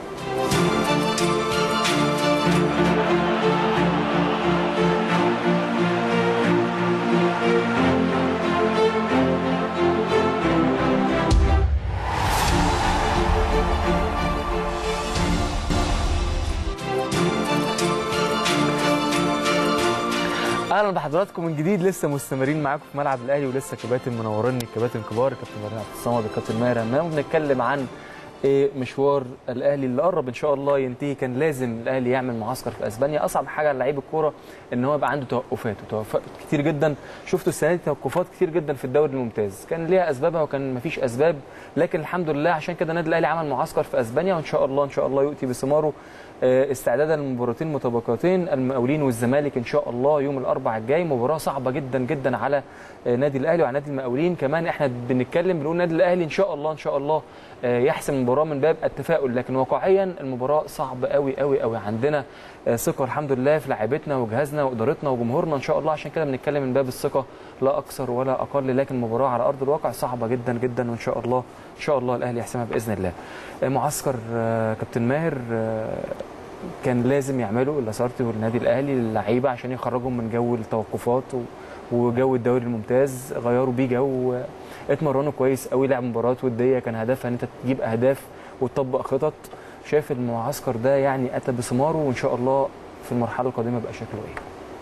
اهلا بحضراتكم من جديد لسه مستمرين معاكم في ملعب الاهلي ولسه كباتن منوريني كباتن كبار كابتن مريم عبد الصمد وكابتن ماهر همام بنتكلم عن ايه مشوار الاهلي اللي قرب ان شاء الله ينتهي كان لازم الاهلي يعمل معسكر في اسبانيا اصعب حاجه لعيب الكوره ان هو يبقى عنده توقفات وتوقفات كتير جدا شفتوا السنه دي توقفات كتير جدا في الدوري الممتاز كان ليها اسبابها وكان مفيش اسباب لكن الحمد لله عشان كده النادي الاهلي عمل معسكر في اسبانيا وان شاء الله ان شاء الله يؤتي بثماره آه، استعدادا للمباراتين المتبقيتين المقاولين والزمالك ان شاء الله يوم الاربعاء الجاي مباراه صعبه جدا جدا على آه، نادي الاهلي وعلى نادي المقاولين كمان احنا بنتكلم بنقول نادي الاهلي ان شاء الله ان شاء الله آه، يحسم المباراه من باب التفاؤل لكن واقعيا المباراه صعبه قوي قوي قوي عندنا آه، ثقه الحمد لله في لاعيبتنا وجهازنا وادارتنا وجمهورنا ان شاء الله عشان كده بنتكلم من باب الثقه لا اكثر ولا اقل لكن المباراه على ارض الواقع صعبه جدا جدا وان شاء الله ان شاء الله الاهلي يحسمها باذن الله آه، معسكر آه، كابتن ماهر آه، كان لازم يعملوا الاسارتي والنادي الاهلي اللعيبه عشان يخرجهم من جو التوقفات و- وجو الدوري الممتاز غيروا بيه جو اتمرنوا كويس قوي لعب مباريات وديه كان هدفها ان انت تجيب اهداف وتطبق خطط شايف المعسكر ده يعني اتى بثماره وان شاء الله في المرحله القادمه يبقى شكله ايه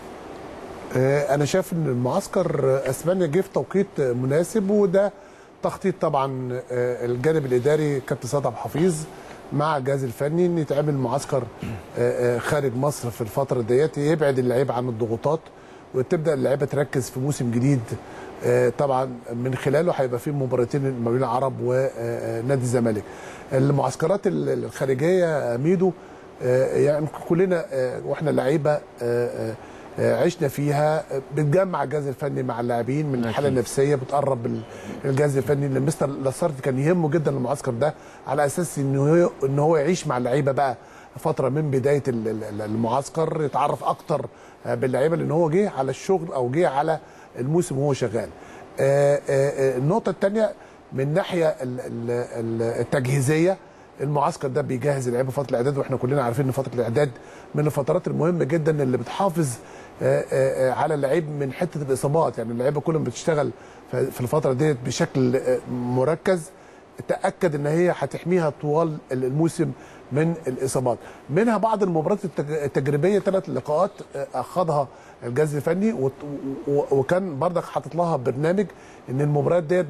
آه، انا شايف ان المعسكر آه، اسبانيا جه في توقيت آه، مناسب وده تخطيط طبعا آه، الجانب الاداري كابتن سيد عبد الحفيظ مع الجهاز الفني ان يتعمل معسكر آه، آه، خارج مصر في الفتره ديت يبعد اللعيبه عن الضغوطات وتبدا اللعيبه تركز في موسم جديد آه، طبعا من خلاله هيبقى في مباراتين المقاولين العرب ونادي الزمالك المعسكرات ال- الخارجيه يا ميدو آه، يعني كلنا آه، واحنا لعيبه آه، آه، آه، عشنا فيها آه، بتجمع الجهاز الفني مع اللاعبين من الحاله أكيد. النفسيه بتقرب ال- الجهاز الفني اللي مستر لاسارتي كان يهمه جدا المعسكر ده على اساس ان هو ان هو يعيش مع اللعيبه بقى فتره من بدايه ال- ال- المعسكر يتعرف اكتر آه، باللعيبه لان هو جه على الشغل او جه على الموسم وهو شغال آه، آه، آه، النقطه الثانيه من ناحيه ال- ال- ال- التجهيزيه المعسكر ده بيجهز اللعيبه فتره الاعداد واحنا كلنا عارفين ان فتره الاعداد من الفترات المهمه جدا اللي بتحافظ آه، آه، آه، على اللعيب من حته الاصابات يعني اللعيبه كل ما بتشتغل في في الفتره ديت بشكل آه، مركز تاكد ان هي هتحميها طوال الموسم من الاصابات منها بعض المباريات التج- التجريبيه ثلاث لقاءات آه، اخذها الجهاز الفني وت- و- وكان برضك حاطط لها برنامج ان المباريات ديت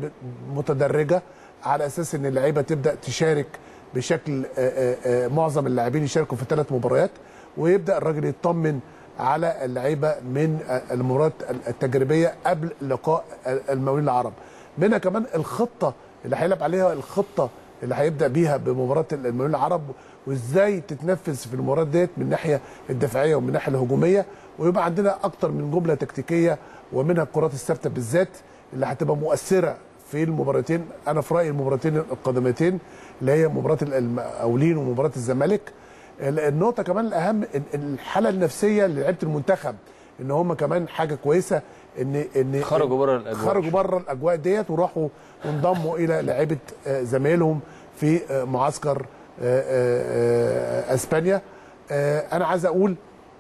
متدرجه على اساس ان اللعيبه تبدا تشارك بشكل آه، آه، آه، معظم اللاعبين يشاركوا في ثلاث مباريات ويبدا الراجل يطمن على اللعيبه من آه، المباريات التجريبيه قبل لقاء المقاولين العرب منها كمان الخطه اللي هيلعب عليها الخطه اللي هيبدا بيها بمباراه المقاولين العرب وازاي تتنفذ في المباريات ديت من الناحيه الدفاعيه ومن الناحيه الهجوميه ويبقى عندنا اكتر من جمله تكتيكيه ومنها الكرات الثابته بالذات اللي هتبقى مؤثره في المباراتين انا في رايي المباراتين القادمتين اللي هي مباراه المقاولين ومباراه الزمالك ال- النقطه كمان الاهم ال- الحاله النفسيه للعيبه المنتخب ان هم كمان حاجه كويسه ان ان خرجوا بره الأجواء. خرجوا بره الاجواء ديت وراحوا وانضموا الى لعيبه آه، زمايلهم في آه، معسكر آه، آه، آه، اسبانيا آه، انا عايز اقول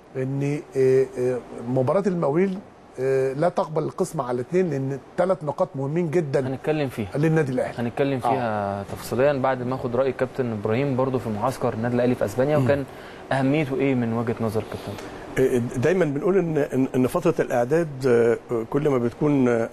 ان آه، آه، مباراه المقاولين آه، لا تقبل القسمه على الاثنين لان ثلاث نقاط مهمين جدا هنتكلم فيها للنادي الاهلي هنتكلم فيها تفصيليا بعد ما اخد راي كابتن ابراهيم برضو في معسكر النادي الاهلي في اسبانيا وكان اهميته ايه من وجهه نظر كابتن دايما بنقول ان ان إن فتره الاعداد آه، كل ما بتكون آه،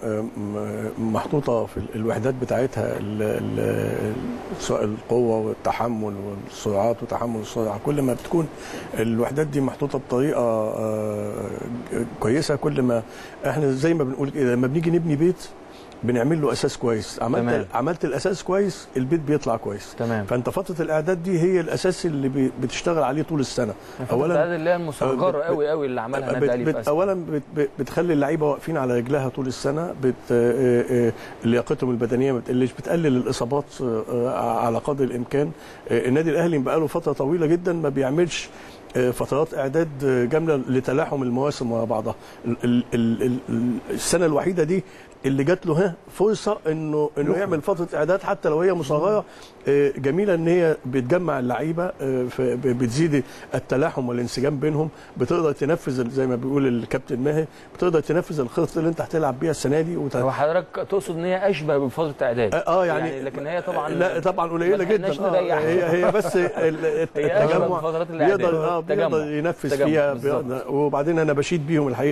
م- محطوطه في الوحدات بتاعتها ال- ال- سواء القوه والتحمل والسرعات وتحمل السرعه كل ما بتكون الوحدات دي محطوطه بطريقه آه، كويسه كل ما احنا زي ما بنقول كده لما بنيجي نبني بيت بنعمل له اساس كويس تمام. عملت عملت الاساس كويس البيت بيطلع كويس تمام فانت فتره الاعداد دي هي الاساس اللي بي- بتشتغل عليه طول السنه اولا اللي هي المصغره بت- قوي قوي اللي عملها النادي بت الاهلي في بت اسبانيا اولا بت بت بتخلي اللعيبه واقفين على رجلها طول السنه بت آه، آه، لياقتهم البدنيه ما بتقلش بتقلل الاصابات آه، آه، على قدر الامكان آه، النادي الاهلي بقاله فتره طويله جدا ما بيعملش آه، فترات اعداد آه، جامله لتلاحم المواسم مع بعضها ال- ال- ال- ال- السنه الوحيده دي اللي جات له ها فرصه انه انه يعمل فتره اعداد حتى لو هي مصغره آه، جميله ان هي بتجمع اللعيبه آه، ف- ب- بتزيد التلاحم والانسجام بينهم بتقدر تنفذ زي ما بيقول الكابتن ماهر بتقدر تنفذ الخطه اللي انت هتلعب بيها السنه دي وت... هو حضرتك تقصد ان هي اشبه بفتره اعداد اه يعني, لكن هي طبعا لا طبعا قليله ما جدا لحقناش آه نريح. هي هي بس ال- الت- هي أشبه التجمع بفترات الإعداد. بيقدر اه تجمع. بيقدر ينفذ تجمع فيها بالظبط. بيقدر- وبعدين انا بشيد بيهم الحقيقه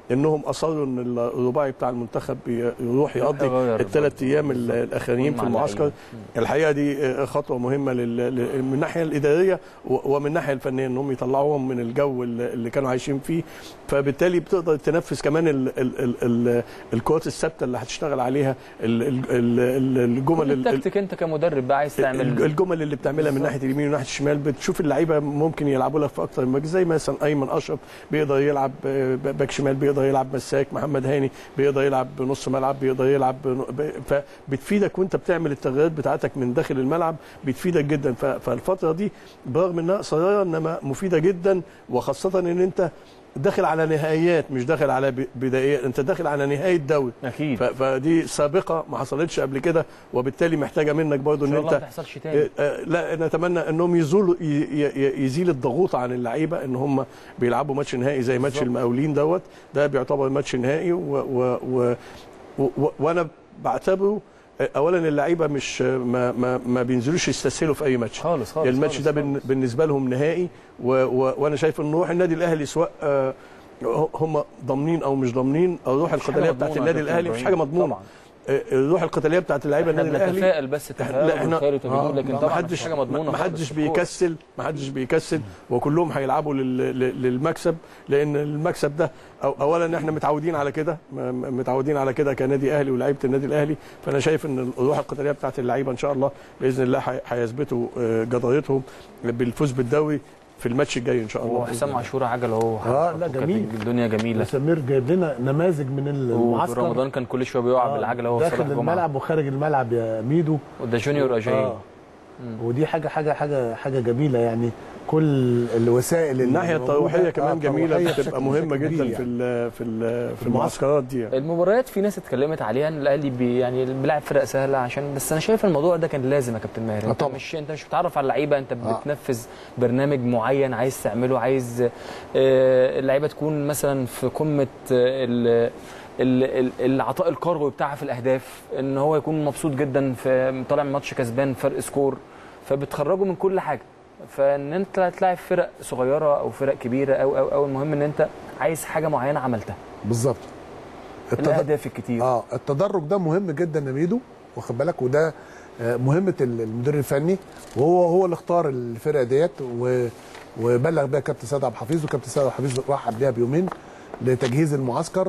انهم اصروا ان الرباعي بتاع المنتخب ي- يروح يقضي يغير الثلاث برضه. ايام ال- الاخرانيين يكون في مع المعسكر اللعيبة. الحقيقه دي آه، خطوه مهمه لل... ل- من الناحيه الاداريه و- ومن الناحيه الفنيه انهم يطلعوهم من الجو اللي اللي كانوا عايشين فيه فبالتالي بتقدر تنفذ كمان ال... ال... ال... ال... الكرات الثابته اللي هتشتغل عليها ال... ال... ال... الجمل كل ال- التكتيك انت كمدرب بقى عايز تعمل الجمل اللي بتعملها من ناحيه اليمين وناحيه الشمال بتشوف اللعيبه ممكن يلعبوا لك في اكتر من مجال زي مثلا ايمن اشرف بيقدر يلعب آه، باك شمال بيقدر يلعب مساك محمد هاني بيقدر يلعب بنص ملعب بيقدر يلعب بن- ب- فبتفيدك وانت بتعمل التغييرات بتاعتك من داخل الملعب بتفيدك جدا ف- فالفتره دي برغم انها قصيره انما مفيده جدا وخاصه ان انت داخل على نهائيات مش داخل على ب- بدايات انت داخل على نهايه دوري اكيد ف- فدي سابقه ما حصلتش قبل كده وبالتالي محتاجه منك برضو ان ان شاء الله ما انت تحصلش تاني آه، آه، لا نتمنى انهم يزولوا ي- ي- يزيل الضغوط عن اللعيبه ان هم بيلعبوا ماتش نهائي زي ماتش بالظبط. المقاولين دوت ده بيعتبر ماتش نهائي و و و و و وانا بعتبره آه، اولا اللعيبه مش آه، ما ما, ما بينزلوش يستسهلوا في اي ماتش خالص خالص الماتش خالص ده خالص. بالن- بالنسبه لهم نهائي و و وانا شايف ان روح النادي الاهلي سواء آه، هم ضامنين او مش ضامنين الروح مفيش حاجة القتاليه بتاعت مضمونة يا النادي كابتن الاهلي مفيش إبراهيم. حاجه مضمونه طبعا آه، الروح القتاليه بتاعت اللعيبه احنا النادي الاهلي بنتفائل بس لا، تفاؤل احنا- وخير وتجديد آه، لكن لا، طبعا محدش مفيش حاجه مضمونه ما خالص. حدش of course. بيكسل ما حدش بيكسل وكلهم هيلعبوا لل- لل- للمكسب لان المكسب ده أو اولا احنا متعودين على كده م- م- متعودين على كده كنادي اهلي ولاعيبه النادي الاهلي فانا شايف ان الروح القتاليه بتاعت اللعيبه ان شاء الله باذن الله هي- هيثبتوا آه، جدارتهم بالفوز بالدوري في الماتش الجاي ان شاء الله وحسام عاشور عجل اهو آه، لا، وكانت جميل. الدنيا جميله سمير جايب لنا نماذج من المعسكر ورمضان كان كل شويه بيقع آه، بالعجله هو داخل صلاح جمعه الملعب وخارج الملعب يا ميدو وده جونيور اجاي آه. ودي حاجه حاجه حاجه حاجه جميله يعني كل الوسائل اللي الناحيه موجودة، الترويحيه آه، كمان جميله ترويحية بتبقى بشكل- مهمه بشكل جدا كبير في يعني. ال في ال في المعسكر. المعسكرات دي يعني. المباريات في ناس اتكلمت عليها ان الاهلي بي يعني بيلعب فرق سهله عشان بس انا شايف الموضوع ده كان لازم يا كابتن ماهر آه انت طبعا. مش انت مش بتعرف على اللعيبه انت آه. بتنفذ برنامج معين عايز تعمله عايز آه، اللعيبه تكون مثلا في قمه آه، ال ال- ال- العطاء الكروي بتاعها في الاهداف ان هو يكون مبسوط جدا في طالع من ماتش كسبان فرق سكور فبتخرجه من كل حاجه فان انت تلاعب فرق صغيره او فرق كبيره او او او المهم ان انت عايز حاجه معينه عملتها بالظبط التد- الاهداف الكتير اه التدرج ده مهم جدا يا ميدو واخد بالك وده آه، مهمه ال- المدير الفني وهو هو اللي اختار الفرقه ديت و- وبلغ بيها كابتن سيد عبد الحفيظ وكابتن سيد عبد الحفيظ راح قبلها بيومين لتجهيز المعسكر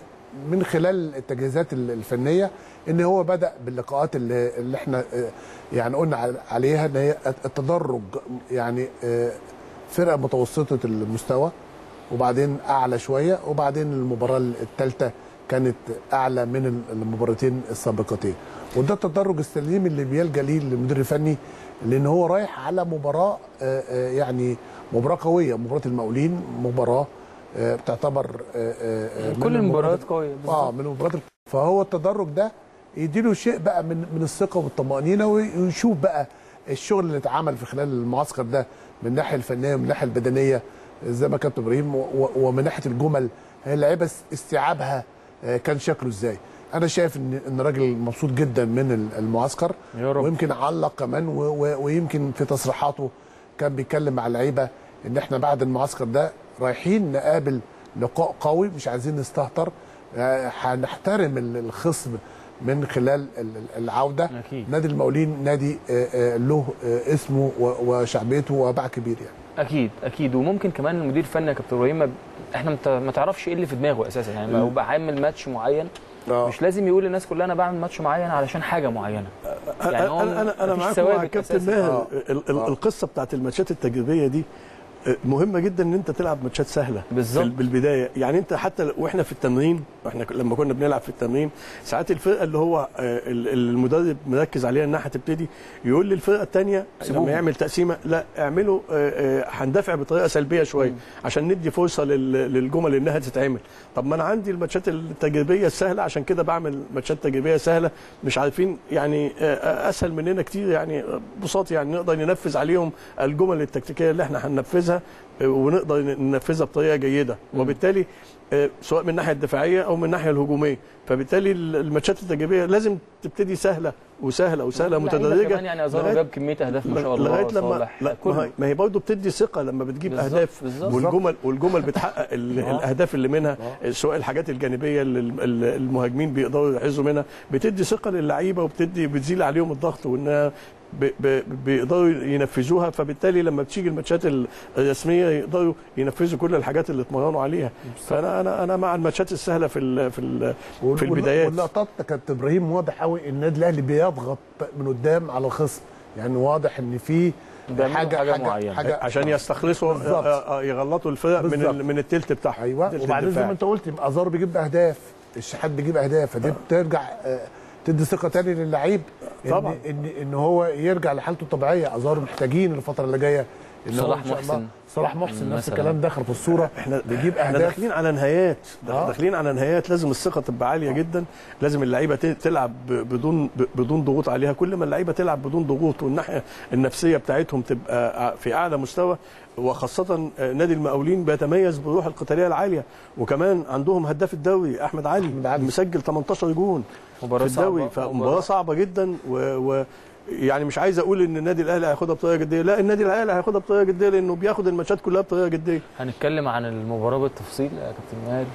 ومن خلال التجهيزات ال- الفنيه ان هو بدا باللقاءات اللي, اللي احنا آه، يعني قلنا عل- عليها ان هي التدرج يعني آه، فرقه متوسطه المستوى وبعدين اعلى شويه وبعدين المباراه الثالثه كانت اعلى من المباراتين السابقتين وده التدرج السليم اللي بيلجا ليه المدير الفني لان هو رايح على مباراه آه، آه، يعني مباراه قويه مباراه المقاولين مباراه آه، بتعتبر آه، آه، آه، من كل المباريات المباريات- قويه اه بالظبط من المباريات ال- فهو التدرج ده يديله شيء بقى من من الثقه والطمانينه ويشوف بقى الشغل اللي اتعمل في خلال المعسكر ده من الناحيه الفنيه ومن الناحيه البدنيه زي ما كابتن ابراهيم و- و- ومن ناحيه الجمل هي اللعيبه اس- استيعابها آه، كان شكله ازاي انا شايف ان ان الراجل مبسوط جدا من ال- المعسكر يا رب. ويمكن علق كمان و- و- ويمكن في تصريحاته كان بيتكلم مع اللعيبه ان احنا بعد المعسكر ده رايحين نقابل لقاء قوي مش عايزين نستهتر آه، هنحترم ال- الخصم من خلال ال- ال- العوده أكيد. نادي المقاولين نادي آه، آه، له آه، اسمه و- وشعبيته وباع كبير يعني اكيد اكيد وممكن كمان المدير الفني يا كابتن ابراهيم ما- احنا مت- ما تعرفش ايه اللي في دماغه اساسا يعني لو بقى عامل ماتش معين مش لازم يقول للناس كلها انا بعمل ماتش معين علشان حاجه معينه يعني هو انا انا انا مفيش معاكم مع ثوابت الكابتن أساساً. ماهر آه. ال- ال- آه. القصه بتاعت الماتشات التجريبيه دي آه، مهمه جدا ان انت تلعب ماتشات سهله بالظبط. في- بالبدايه يعني انت حتى ل- واحنا في التمرين واحنا ك- لما كنا بنلعب في التمرين ساعات الفرقه اللي هو آه، ال- المدرب مركز عليها انها هتبتدي يقول للفرقه الثانيه سيبوهم. لما يعمل تقسيمه لا اعملوا آه، آه، هندفع بطريقه سلبيه شويه عشان ندي فرصه لل- للجمل انها تتعمل طب ما انا عندي الماتشات التجريبيه السهله عشان كده بعمل ماتشات تجريبيه سهله مش عارفين يعني آه، اسهل مننا كتير يعني بساط يعني نقدر ننفذ عليهم الجمل التكتيكيه اللي احنا هننفذها منها آه، ونقدر ننفذها بطريقه جيده وبالتالي آه، سواء من الناحيه الدفاعيه او من الناحيه الهجوميه فبالتالي ال- الماتشات التجريبيه لازم تبتدي سهله وسهله وسهله اللعيبة متدرجه كمان يعني ازارو لغاية- جاب كميه اهداف ما شاء الله لغايه لما صالح. لا ما هي- ما هي برضه بتدي ثقه لما بتجيب بالظبط، اهداف بالظبط. والجمل والجمل بتحقق ال- الاهداف اللي منها سواء الحاجات الجانبيه اللي ال- ال- المهاجمين بيقدروا يحرزوا منها بتدي ثقه للعيبه وبتدي بتزيل عليهم الضغط وانها ب- ب- بيقدروا ينفذوها فبالتالي لما بتيجي الماتشات ال- الرسميه يقدروا ينفذوا كل الحاجات اللي اتمرنوا عليها فانا انا انا مع الماتشات السهله في ال- في ال- في البدايات واللقطات كابتن ابراهيم واضح قوي النادي الاهلي بيضغط من قدام على الخصم يعني واضح ان في بيعملوا حاجه حاجة حاجه معينة. حاجه عشان يستخلصوا بالظبط. آه، آه، يغلطوا الفرق من بالظبط. ال- من التلت بتاعهم ايوه تلت وبعدين زي الدفاع. ما انت قلت يبقى ازارو بيجيب اهداف الشحات بيجيب اهداف فدي بترجع آه، تدي ثقه تاني للعيب إن طبعاً. ان ان هو يرجع لحالته الطبيعيه ازارو محتاجين الفتره اللي جايه ان هو صلاح إن شاء الله- محسن. صلاح محسن نفس مثلاً. الكلام دخل في الصوره احنا بيجيب احنا اهداف داخلين على نهايات آه. داخلين على نهايات لازم الثقه تبقى عاليه جدا لازم اللعيبه ت- تلعب ب- بدون ب- بدون ضغوط عليها كل ما اللعيبه تلعب بدون ضغوط والناحيه النفسيه بتاعتهم تبقى ع- في اعلى مستوى وخاصة آه، نادي المقاولين بيتميز بالروح القتالية العالية وكمان عندهم هداف الدوري أحمد علي, أحمد علي. مسجل 18 جون مباراة في الدوري صعبة. فمباراة صعبة جدا و, و يعني مش عايز اقول ان النادي الاهلي هياخدها بطريقه جديه لا النادي الاهلي هياخدها بطريقه جديه لانه بياخد الماتشات كلها بطريقه جديه هنتكلم عن المباراة بالتفصيل يا كابتن ماهر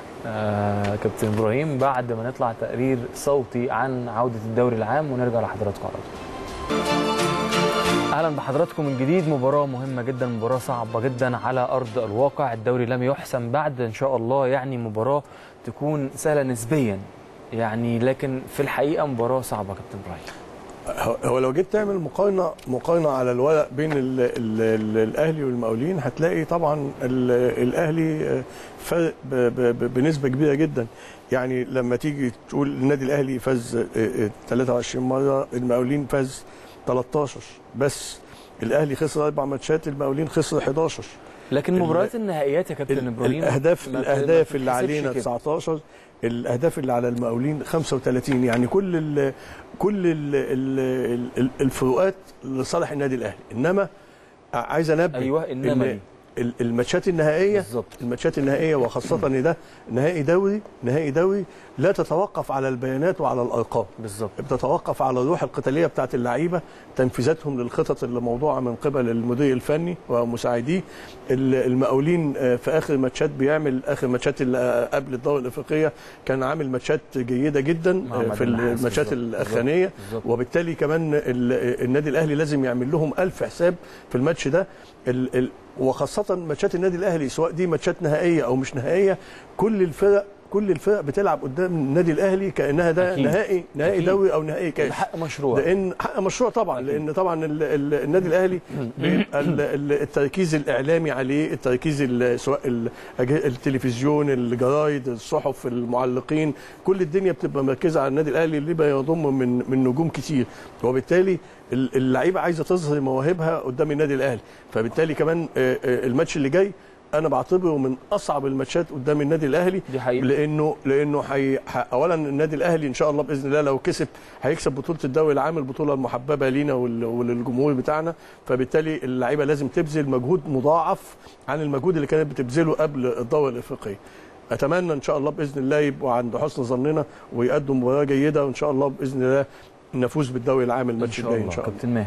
آه كابتن ابراهيم بعد ما نطلع تقرير صوتي عن عودة الدوري العام ونرجع لحضراتكم على طول. اهلا بحضراتكم من جديد مباراة مهمة جدا مباراة صعبة جدا على ارض الواقع الدوري لم يحسم بعد ان شاء الله يعني مباراة تكون سهلة نسبيا يعني لكن في الحقيقة مباراة صعبة يا كابتن ابراهيم هو- هو لو جيت تعمل مقارنه مقارنه على الورق بين ال ال ال الاهلي والمقاولين هتلاقي طبعا ال الاهلي آه، فرق ب- ب- ب- بنسبه كبيره جدا يعني لما تيجي تقول النادي الاهلي فاز آه، آه، 23 مره المقاولين فاز 13 بس الاهلي خسر اربع ماتشات المقاولين خسر 11 لكن ال- مباريات النهائيات يا كابتن ال- ابراهيم الاهداف ما- ما الاهداف اللي بتتحسبش علينا كده. 19 الاهداف اللي على المقاولين 35 يعني كل ال كل ال ال ال الفروقات لصالح النادي الاهلي انما عايز انبه ايوه انما دي ال- الماتشات النهائيه بالظبط الماتشات النهائيه وخاصه ان ده نهائي دوري نهائي دوري لا تتوقف على البيانات وعلى الارقام بالظبط بتتوقف على الروح القتاليه بتاعت اللعيبه تنفيذاتهم للخطط اللي موضوعه من قبل المدير الفني ومساعديه ال- المقاولين آه، في اخر ماتشات بيعمل اخر ماتشات اللي آه، قبل الدوري الافريقيه كان عامل ماتشات جيده جدا مع آه، عماد في النحاس الماتشات بالظبط، الاخرانيه بالظبط. وبالتالي كمان ال- النادي الاهلي لازم يعمل لهم ألف حساب في الماتش ده ال ال وخاصه ماتشات النادي الاهلي سواء دي ماتشات نهائيه او مش نهائيه كل الفرق كل الفرق بتلعب قدام النادي الاهلي كانها ده أكيد. نهائي نهائي أكيد. دوري او نهائي كاس بحق مشروع لان حق مشروع طبعا لان طبعا ال ال النادي الاهلي بيبقى ال- ال- التركيز الاعلامي عليه التركيز ال- سواء ال- أج- التلفزيون الجرايد الصحف المعلقين كل الدنيا بتبقى مركزه على النادي الاهلي اللي بقى يضم من من نجوم كتير وبالتالي ال- اللعيبه عايزه تظهر مواهبها قدام النادي الاهلي فبالتالي كمان آه، آه، الماتش اللي جاي انا بعتبره من اصعب الماتشات قدام النادي الاهلي دي حقيقة. لانه لانه حي... ح... اولا النادي الاهلي ان شاء الله باذن الله لو كسب هيكسب بطوله الدوري العام البطوله المحببه لينا وال... وللجمهور بتاعنا فبالتالي اللعيبه لازم تبذل مجهود مضاعف عن المجهود اللي كانت بتبذله قبل الدوري الافريقيه اتمنى ان شاء الله باذن الله يبقوا عند حسن ظننا ويقدموا مباراه جيده وان شاء الله باذن الله نفوز بالدوري العام ان الماتش شاء الجاي الله ان شاء الله كابتن ماهر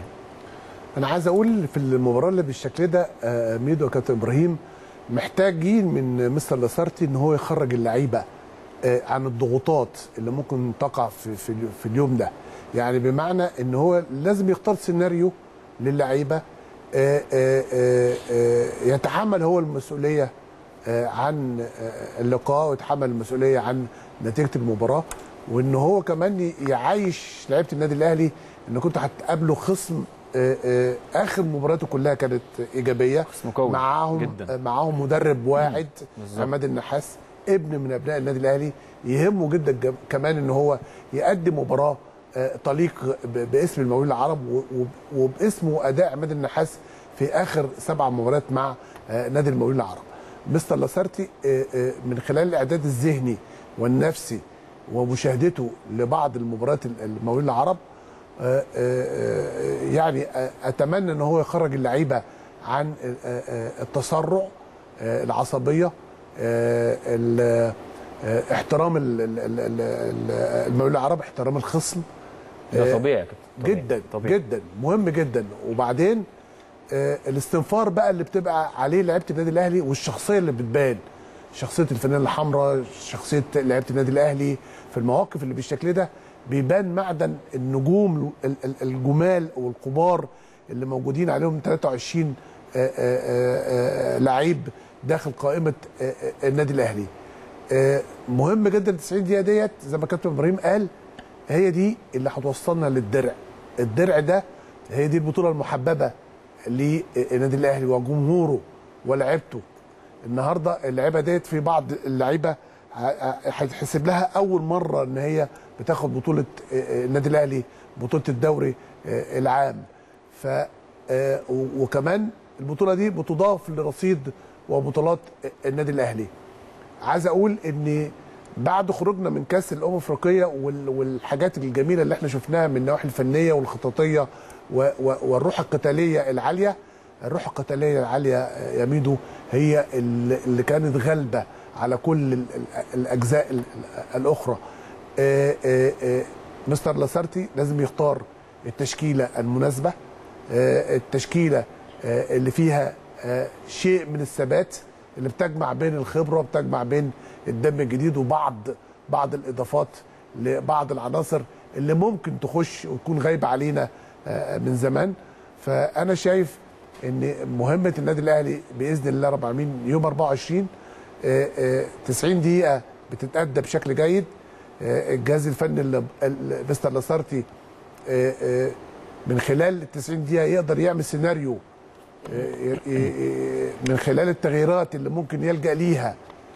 انا عايز اقول في المباراه اللي بالشكل ده آه، ميدو وكابتن ابراهيم محتاجين من مستر لاسارتي ان هو يخرج اللعيبه آه، عن الضغوطات اللي ممكن تقع في في, ال- في اليوم ده يعني بمعنى ان هو لازم يختار سيناريو للعيبه آه، آه، آه، آه، يتحمل هو المسؤوليه آه، عن آه، اللقاء ويتحمل المسؤوليه عن نتيجه المباراه وان هو كمان ي- يعيش لعيبه النادي الاهلي ان كنت هتقابله خصم آه، آه، اخر مباراته كلها كانت ايجابيه خصم قوي معاهم جدا. آه، معاهم مدرب واعد بالظبط. عماد النحاس ابن من ابناء النادي الاهلي يهمه جدا جم- كمان ان هو يقدم مباراه آه، تليق ب- باسم المقاولين العرب و- و- وباسمه واداء عماد النحاس في اخر سبع مباريات مع آه، نادي المقاولين العرب مستر لاسارتي آه، آه، من خلال الاعداد الذهني والنفسي ومشاهدته لبعض المباريات ال- المقاولين العرب آه، آه، آه، يعني آه، اتمنى ان هو يخرج اللعيبه عن آه، آه، التسرع آه، العصبيه آه، ال- آه، احترام ال- ال- ال- ال- ال- المقاولين العرب احترام الخصم ده آه، طبيعي يا كابتن طبيعي. جدا طبيعي. جدا مهم جدا وبعدين آه، الاستنفار بقى اللي بتبقى عليه لعيبه النادي الاهلي والشخصيه اللي بتبان شخصيه الفنانه الحمراء شخصيه لعيبه النادي الاهلي في المواقف اللي بالشكل ده بيبان معدن النجوم ال- ال- الجمال والكبار اللي موجودين عليهم 23 آه، آه، آه، آه، لعيب داخل قائمه آه، آه، النادي الاهلي آه، مهم جدا 90 دقيقه ديت زي ما كابتن ابراهيم قال هي دي اللي هتوصلنا للدرع الدرع ده هي دي البطوله المحببه للنادي الاهلي وجمهوره ولاعيبته النهارده اللعيبه ديت في بعض اللعيبه ه- ه- هيتحسب لها اول مره ان هي بتاخد بطوله آه، آه، النادي الاهلي بطوله الدوري آه، العام ف آه، و- وكمان البطوله دي بتضاف لرصيد وبطولات النادي الاهلي عايز اقول ان بعد خروجنا من كاس الامم الافريقيه وال- والحاجات الجميله اللي احنا شفناها من النواحي الفنيه والخططيه و- و- والروح القتاليه العاليه الروح القتاليه العاليه يا ميدو هي اللي اللي كانت غالبه على كل ال- ال- الاجزاء ال- ال- الاخرى آه، آه، آه، مستر لاسارتي لازم يختار التشكيله المناسبه آه، التشكيله آه، اللي فيها آه، شيء من الثبات اللي بتجمع بين الخبره وبتجمع بين الدم الجديد وبعض بعض الاضافات لبعض العناصر اللي ممكن تخش وتكون غايبه علينا آه، من زمان فانا شايف ان مهمه النادي الاهلي باذن الله رب العالمين يوم 24 آه، آه، 90 دقيقه بتتادى بشكل جيد آه، الجهاز الفني اللي اللي مستر لاسارتي آه، آه، من خلال ال 90 دقيقه يقدر يعمل سيناريو آه، ي- ي- من خلال التغييرات اللي ممكن يلجا ليها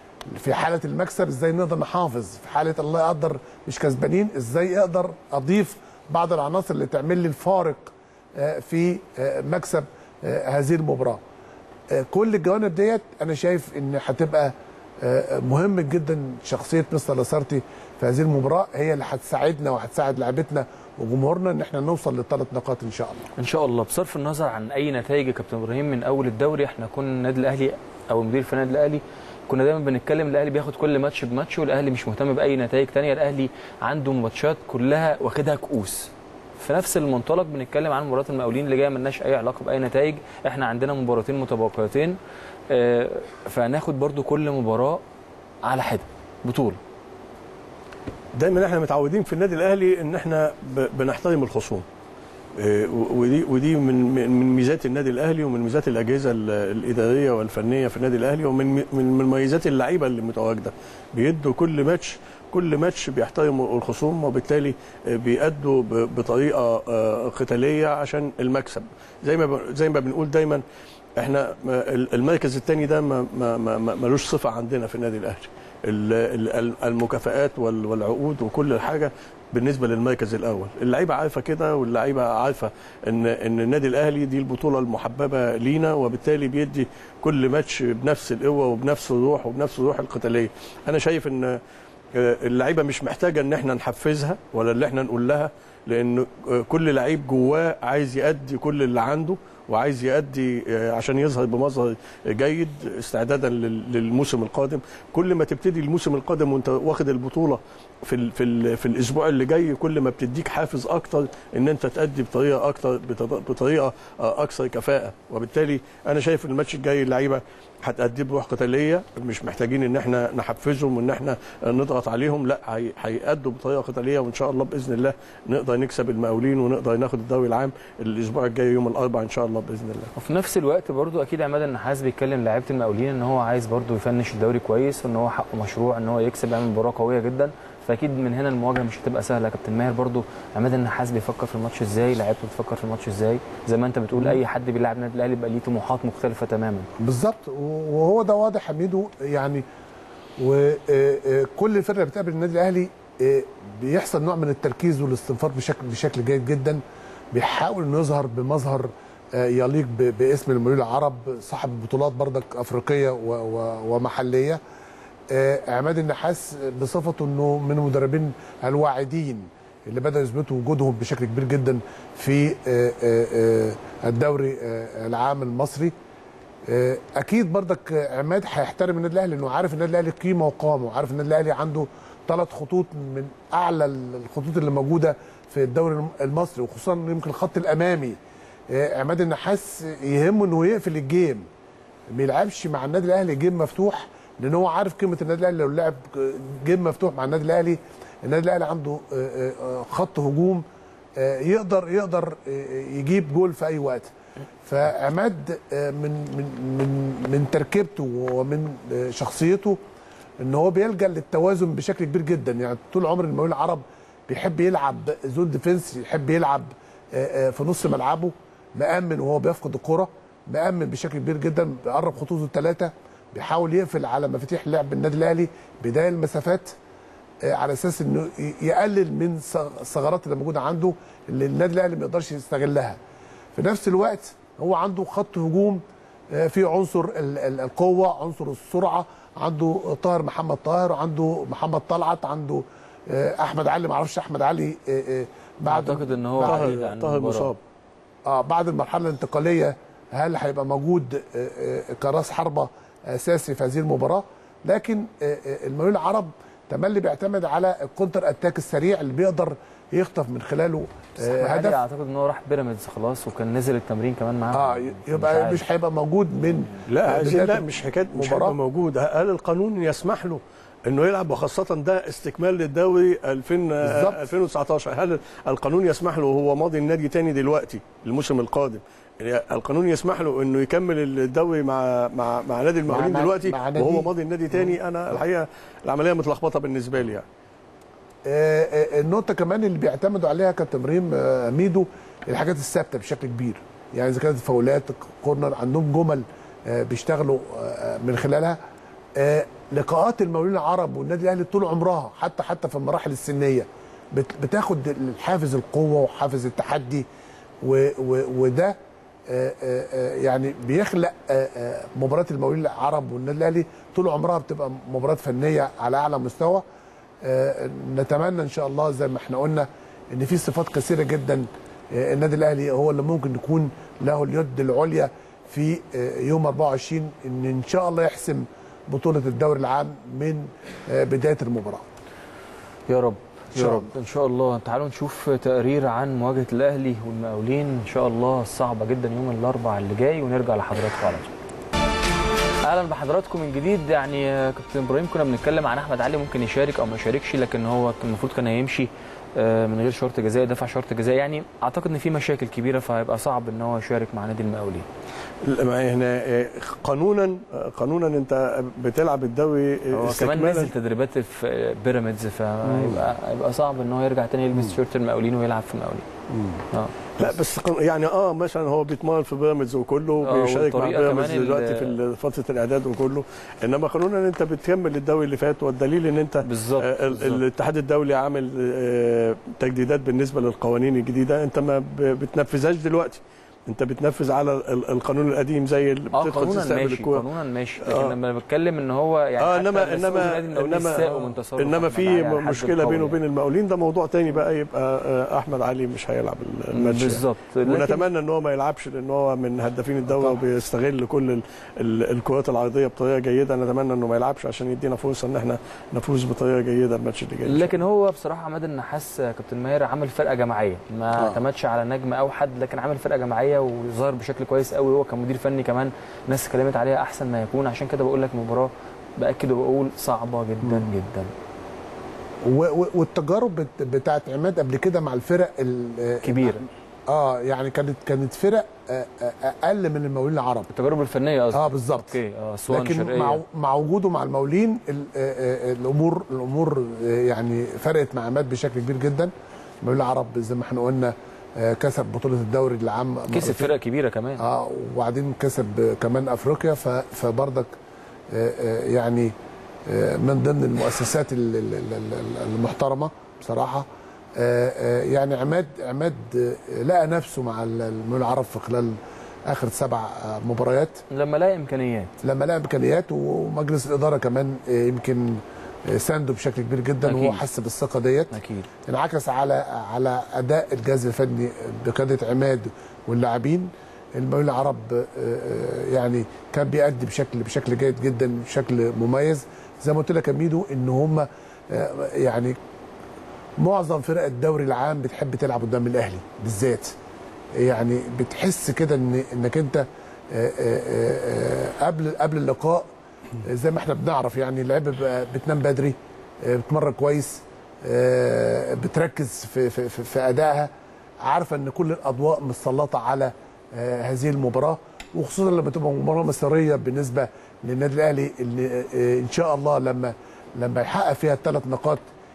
في حاله المكسب ازاي نقدر نحافظ في حاله الله يقدر مش كسبانين ازاي اقدر اضيف بعض العناصر اللي تعمل لي الفارق آه، في آه، مكسب آه، هذه المباراه آه، كل الجوانب ديت انا شايف ان هتبقى آه، مهم جدا شخصيه مستر لاسارتي في هذه المباراه هي اللي هتساعدنا وهتساعد لعيبتنا وجمهورنا ان احنا نوصل للثلاث نقاط ان شاء الله ان شاء الله بصرف النظر عن اي نتائج يا كابتن ابراهيم من اول الدوري احنا كنا النادي الاهلي او المدير الفني النادي الاهلي كنا دايما بنتكلم الاهلي بياخد كل ماتش بماتش والاهلي مش مهتم باي نتائج تانية الاهلي عنده ماتشات كلها واخدها كؤوس في نفس المنطلق بنتكلم عن مباراه المقاولين اللي جايه ملناش اي علاقه باي نتائج احنا عندنا مباراتين متبقيتين آه، فهناخد برضو كل مباراه على حده بطوله دايما احنا متعودين في النادي الاهلي ان احنا ب- بنحترم الخصوم إيه، و- ودي ودي من من من ميزات النادي الاهلي ومن ميزات الاجهزه ال- الاداريه والفنيه في النادي الاهلي ومن من من مميزات اللعيبه اللي متواجده بيدوا كل ماتش كل ماتش بيحترموا الخصوم وبالتالي آه، بيأدوا ب- بطريقه آه، قتاليه عشان المكسب زي ما ب- زي ما بنقول دايما احنا ما- ال- المركز الثاني ده ما ما ما ما- ملوش صفه عندنا في النادي الاهلي ال- ال- المكافآت وال- والعقود وكل حاجه بالنسبه للمركز الاول اللعيبه عارفه كده واللعيبه عارفه ان ان النادي الاهلي دي البطوله المحببه لينا وبالتالي بيدي كل ماتش بنفس القوه وبنفس الروح وبنفس الروح القتاليه انا شايف ان آه، اللعيبه مش محتاجه ان احنا نحفزها ولا اللي احنا نقول لها لان آه، كل لعيب جواه عايز يأدي كل اللي عنده وعايز يأدي آه، عشان يظهر بمظهر جيد استعدادا لل- للموسم القادم كل ما تبتدي الموسم القادم وانت واخد البطوله في ال في ال في الاسبوع اللي جاي كل ما بتديك حافز اكتر ان انت تأدي بطريقه اكتر بط- بطريقه آه، اكثر كفاءه وبالتالي انا شايف الماتش الجاي اللعيبه هتأدي بروح قتاليه مش محتاجين ان احنا نحفزهم وان احنا نضغط عليهم لا هي- هيأدوا بطريقه قتاليه وان شاء الله باذن الله نقدر نكسب المقاولين ونقدر ناخد الدوري العام الاسبوع الجاي يوم الاربعاء ان شاء الله باذن الله وفي نفس الوقت برضو اكيد عماد النحاس بيتكلم لعيبه المقاولين ان هو عايز برضو يفنش الدوري كويس وان هو حقه مشروع ان هو يكسب يعمل مباراه قويه جدا فاكيد من هنا المواجهه مش هتبقى سهله يا كابتن ماهر برضو عماد النحاس بيفكر في الماتش ازاي لعيبته بتفكر في الماتش ازاي زي ما انت بتقول اي حد بيلعب النادي الاهلي بيبقى ليه طموحات مختلفه تماما بالظبط وهو ده واضح حميدو يعني وكل فرقه بتقابل النادي الاهلي آه، بيحصل نوع من التركيز والاستنفار بشكل بشكل جيد جدا بيحاول انه يظهر بمظهر آه، يليق ب- باسم المقاولين العرب صاحب بطولات بردك افريقيه و- و- ومحليه آه، عماد النحاس بصفته انه من المدربين الواعدين اللي بدأوا يثبتوا وجودهم بشكل كبير جدا في آه، آه، آه، الدوري آه، العام المصري آه، اكيد برضك آه، عماد هيحترم النادي الاهلي لانه عارف النادي الاهلي قيمه وقامه وعارف النادي الاهلي عنده ثلاث خطوط من اعلى الخطوط اللي موجوده في الدوري المصري وخصوصا يمكن الخط الامامي آه، عماد النحاس يهمه انه يقفل الجيم ما يلعبش مع النادي الاهلي جيم مفتوح لان هو عارف قيمه النادي الاهلي لو لعب جيم مفتوح مع النادي الاهلي النادي الاهلي عنده آه، آه، خط هجوم آه، يقدر يقدر آه، يجيب جول في اي وقت فعماد آه، من من من من تركيبته ومن آه، شخصيته ان هو بيلجا للتوازن بشكل كبير جدا يعني طول عمر المقاولين العرب بيحب يلعب زون ديفنس يحب يلعب آه، آه، في نص ملعبه مأمن وهو بيفقد الكرة مأمن بشكل كبير جدا بيقرب خطوطه الثلاثة بيحاول يقفل على مفاتيح لعب النادي الاهلي بداية المسافات آه، على اساس انه ي- يقلل من الثغ- الثغرات اللي موجوده عنده اللي النادي الاهلي ما يقدرش يستغلها في نفس الوقت هو عنده خط هجوم آه، فيه عنصر ال- ال- القوه عنصر السرعه عنده طاهر محمد طاهر عنده محمد طلعت عنده آه، احمد علي ما اعرفش احمد علي آه، آه، بعد اعتقد ان هو بعد- بعيد عن طاهر المباراة. مصاب اه بعد المرحله الانتقاليه هل هيبقى موجود آه، آه، كراس حربه اساسي في هذه المباراه لكن آه، آه، المقاولين العرب تملي بيعتمد على الكونتر اتاك السريع اللي بيقدر يخطف من خلاله بس آه، أحمد علي هدف اعتقد ان هو راح بيراميدز خلاص وكان نزل التمرين كمان معاه اه يبقى عارف. مش هيبقى موجود من لا آه، عايزين بداية لا مش حكايه مش المباراة. هيبقى موجود هل القانون يسمح له انه يلعب وخاصه ده استكمال للدوري 2000 بالظبط. آه، 2019 هل القانون يسمح له وهو ماضي النادي تاني دلوقتي الموسم القادم يعني القانون يسمح له انه يكمل الدوري مع مع مع نادي المقاولين مع- دلوقتي مع نادي- وهو ماضي النادي تاني انا الحقيقه العمليه متلخبطه بالنسبه لي يعني آه، آه، النقطة كمان اللي بيعتمدوا عليها كتمرين آه، ميدو الحاجات الثابتة بشكل كبير يعني إذا كانت فاولات كورنر عندهم جمل آه، بيشتغلوا آه، من خلالها آه، لقاءات المقاولين العرب والنادي الأهلي طول عمرها حتى حتى في المراحل السنية بت- بتاخد الحافز القوة وحافز التحدي و- و- وده آه، آه، آه، يعني بيخلق آه، آه، مباراة المقاولين العرب والنادي الأهلي طول عمرها بتبقى مباراة فنية على أعلى مستوى آه، نتمنى ان شاء الله زي ما احنا قلنا ان في صفات كثيره جدا آه، النادي الاهلي هو اللي ممكن يكون له اليد العليا في آه، يوم 24 ان ان شاء الله يحسم بطوله الدوري العام من آه، بدايه المباراه يا رب إن يا شاء رب ان شاء الله تعالوا نشوف تقرير عن مواجهه الاهلي والمقاولين ان شاء الله الصعبه جدا يوم الاربعاء اللي جاي ونرجع لحضراتكم على طول اهلا بحضراتكم من جديد يعني آه، كابتن ابراهيم كنا بنتكلم عن احمد علي ممكن يشارك او ما يشاركش لكن هو كان المفروض كان هيمشي آه، من غير شرط جزائي دفع شرط جزائي يعني اعتقد ان في مشاكل كبيره فهيبقى صعب ان هو يشارك مع نادي المقاولين لا، ما هنا آه، قانونا آه، قانونا انت بتلعب الدوري آه، هو كمان استكمالا نزل تدريبات في بيراميدز فهيبقى هيبقى صعب ان هو يرجع تاني يلبس شورت المقاولين ويلعب في المقاولين اه لا بس قن- يعني اه مثلا هو بيتمرن في بيراميدز وكله آه، بيشارك مع والطريقة بيراميدز كمان دلوقتي ال- في ال- فتره الاعداد وكله انما قانونا انت بتكمل الدوري اللي فات والدليل ان انت بالظبط آه، ال- بالظبط. الاتحاد الدولي عامل آه، تجديدات بالنسبه للقوانين الجديده انت ما ب- بتنفذهاش دلوقتي انت بتنفذ على ال- القانون القديم زي اللي اه بتدخل قانونا تستقبل ماشي الكوره قانونا ماشي لكن آه. لما بتكلم ان هو يعني اه حتى انما مسؤول انما نادي المقاولين انما استاءوا من تصرف انما أحمد في علي على حد مشكله القول بينه وبين يعني. المقاولين ده موضوع تاني بقى يبقى آه، احمد علي مش هيلعب الماتش يعني. بالظبط لكن- ونتمنى ان هو ما يلعبش لان هو من هدافين الدوري طبعا. وبيستغل كل ال- ال- الكرات العرضيه بطريقه جيده نتمنى انه ما يلعبش عشان يدينا فرصه ان احنا نفوز بطريقه جيده الماتش اللي جاي إن شاء لكن هو بصراحه عماد النحاس آه، كابتن ماهر عمل فرقه جماعيه ما آه. اعتمدش على نجم او حد لكن عمل فرقه جماعيه وظهر بشكل كويس قوي هو كمدير فني كمان ناس اتكلمت عليها احسن ما يكون عشان كده بقول لك مباراه باكد وبقول صعبه جدا مم. جدا و- و- والتجارب بت- بتاعت عماد قبل كده مع الفرق ال- كبيره اه يعني كانت كانت فرق آه، آه، اقل من المقاولين العرب التجارب الفنيه قصدي اه بالظبط اوكي اه اسوان لكن شرقيه مع مع وجوده مع المقاولين ال- آه، آه، الامور الامور آه، يعني فرقت مع عماد بشكل كبير جدا المقاولين العرب زي ما احنا قلنا آه، كسب بطوله الدوري العام كسب مرتين. فرق كبيره كمان اه وبعدين كسب آه، كمان افريقيا ف- فبرضك آه، آه، يعني آه، من ضمن المؤسسات ال- ال- ال- ال- المحترمه بصراحه آه، آه، يعني عماد عماد آه، لقى نفسه مع ال- المقاولين العرب في خلال اخر سبع آه، مباريات لما لقى امكانيات لما لقى امكانيات ومجلس الاداره كمان آه، يمكن آه، سانده بشكل كبير جدا أكيد. وهو حس بالثقه ديت اكيد انعكس على على اداء الجهاز الفني بقياده عماد واللاعبين المقاولين العرب آه، آه، يعني كان بيأدي بشكل بشكل جيد جدا بشكل مميز زي ما قلت لك يا ميدو ان هم آه، يعني معظم فرق الدوري العام بتحب تلعب قدام الاهلي بالذات يعني بتحس كده ان انك انت آه، آه، آه، قبل قبل اللقاء آه، زي ما احنا بنعرف يعني اللعيبه بقى بتنام بدري آه، بتمرن كويس آه، بتركز في في في, في ادائها عارفه ان كل الاضواء مسلطه على آه، هذه المباراه وخصوصا لما تبقى مباراه مصيريه بالنسبه للنادي الاهلي اللي آه، ان شاء الله لما لما يحقق فيها الثلاث نقاط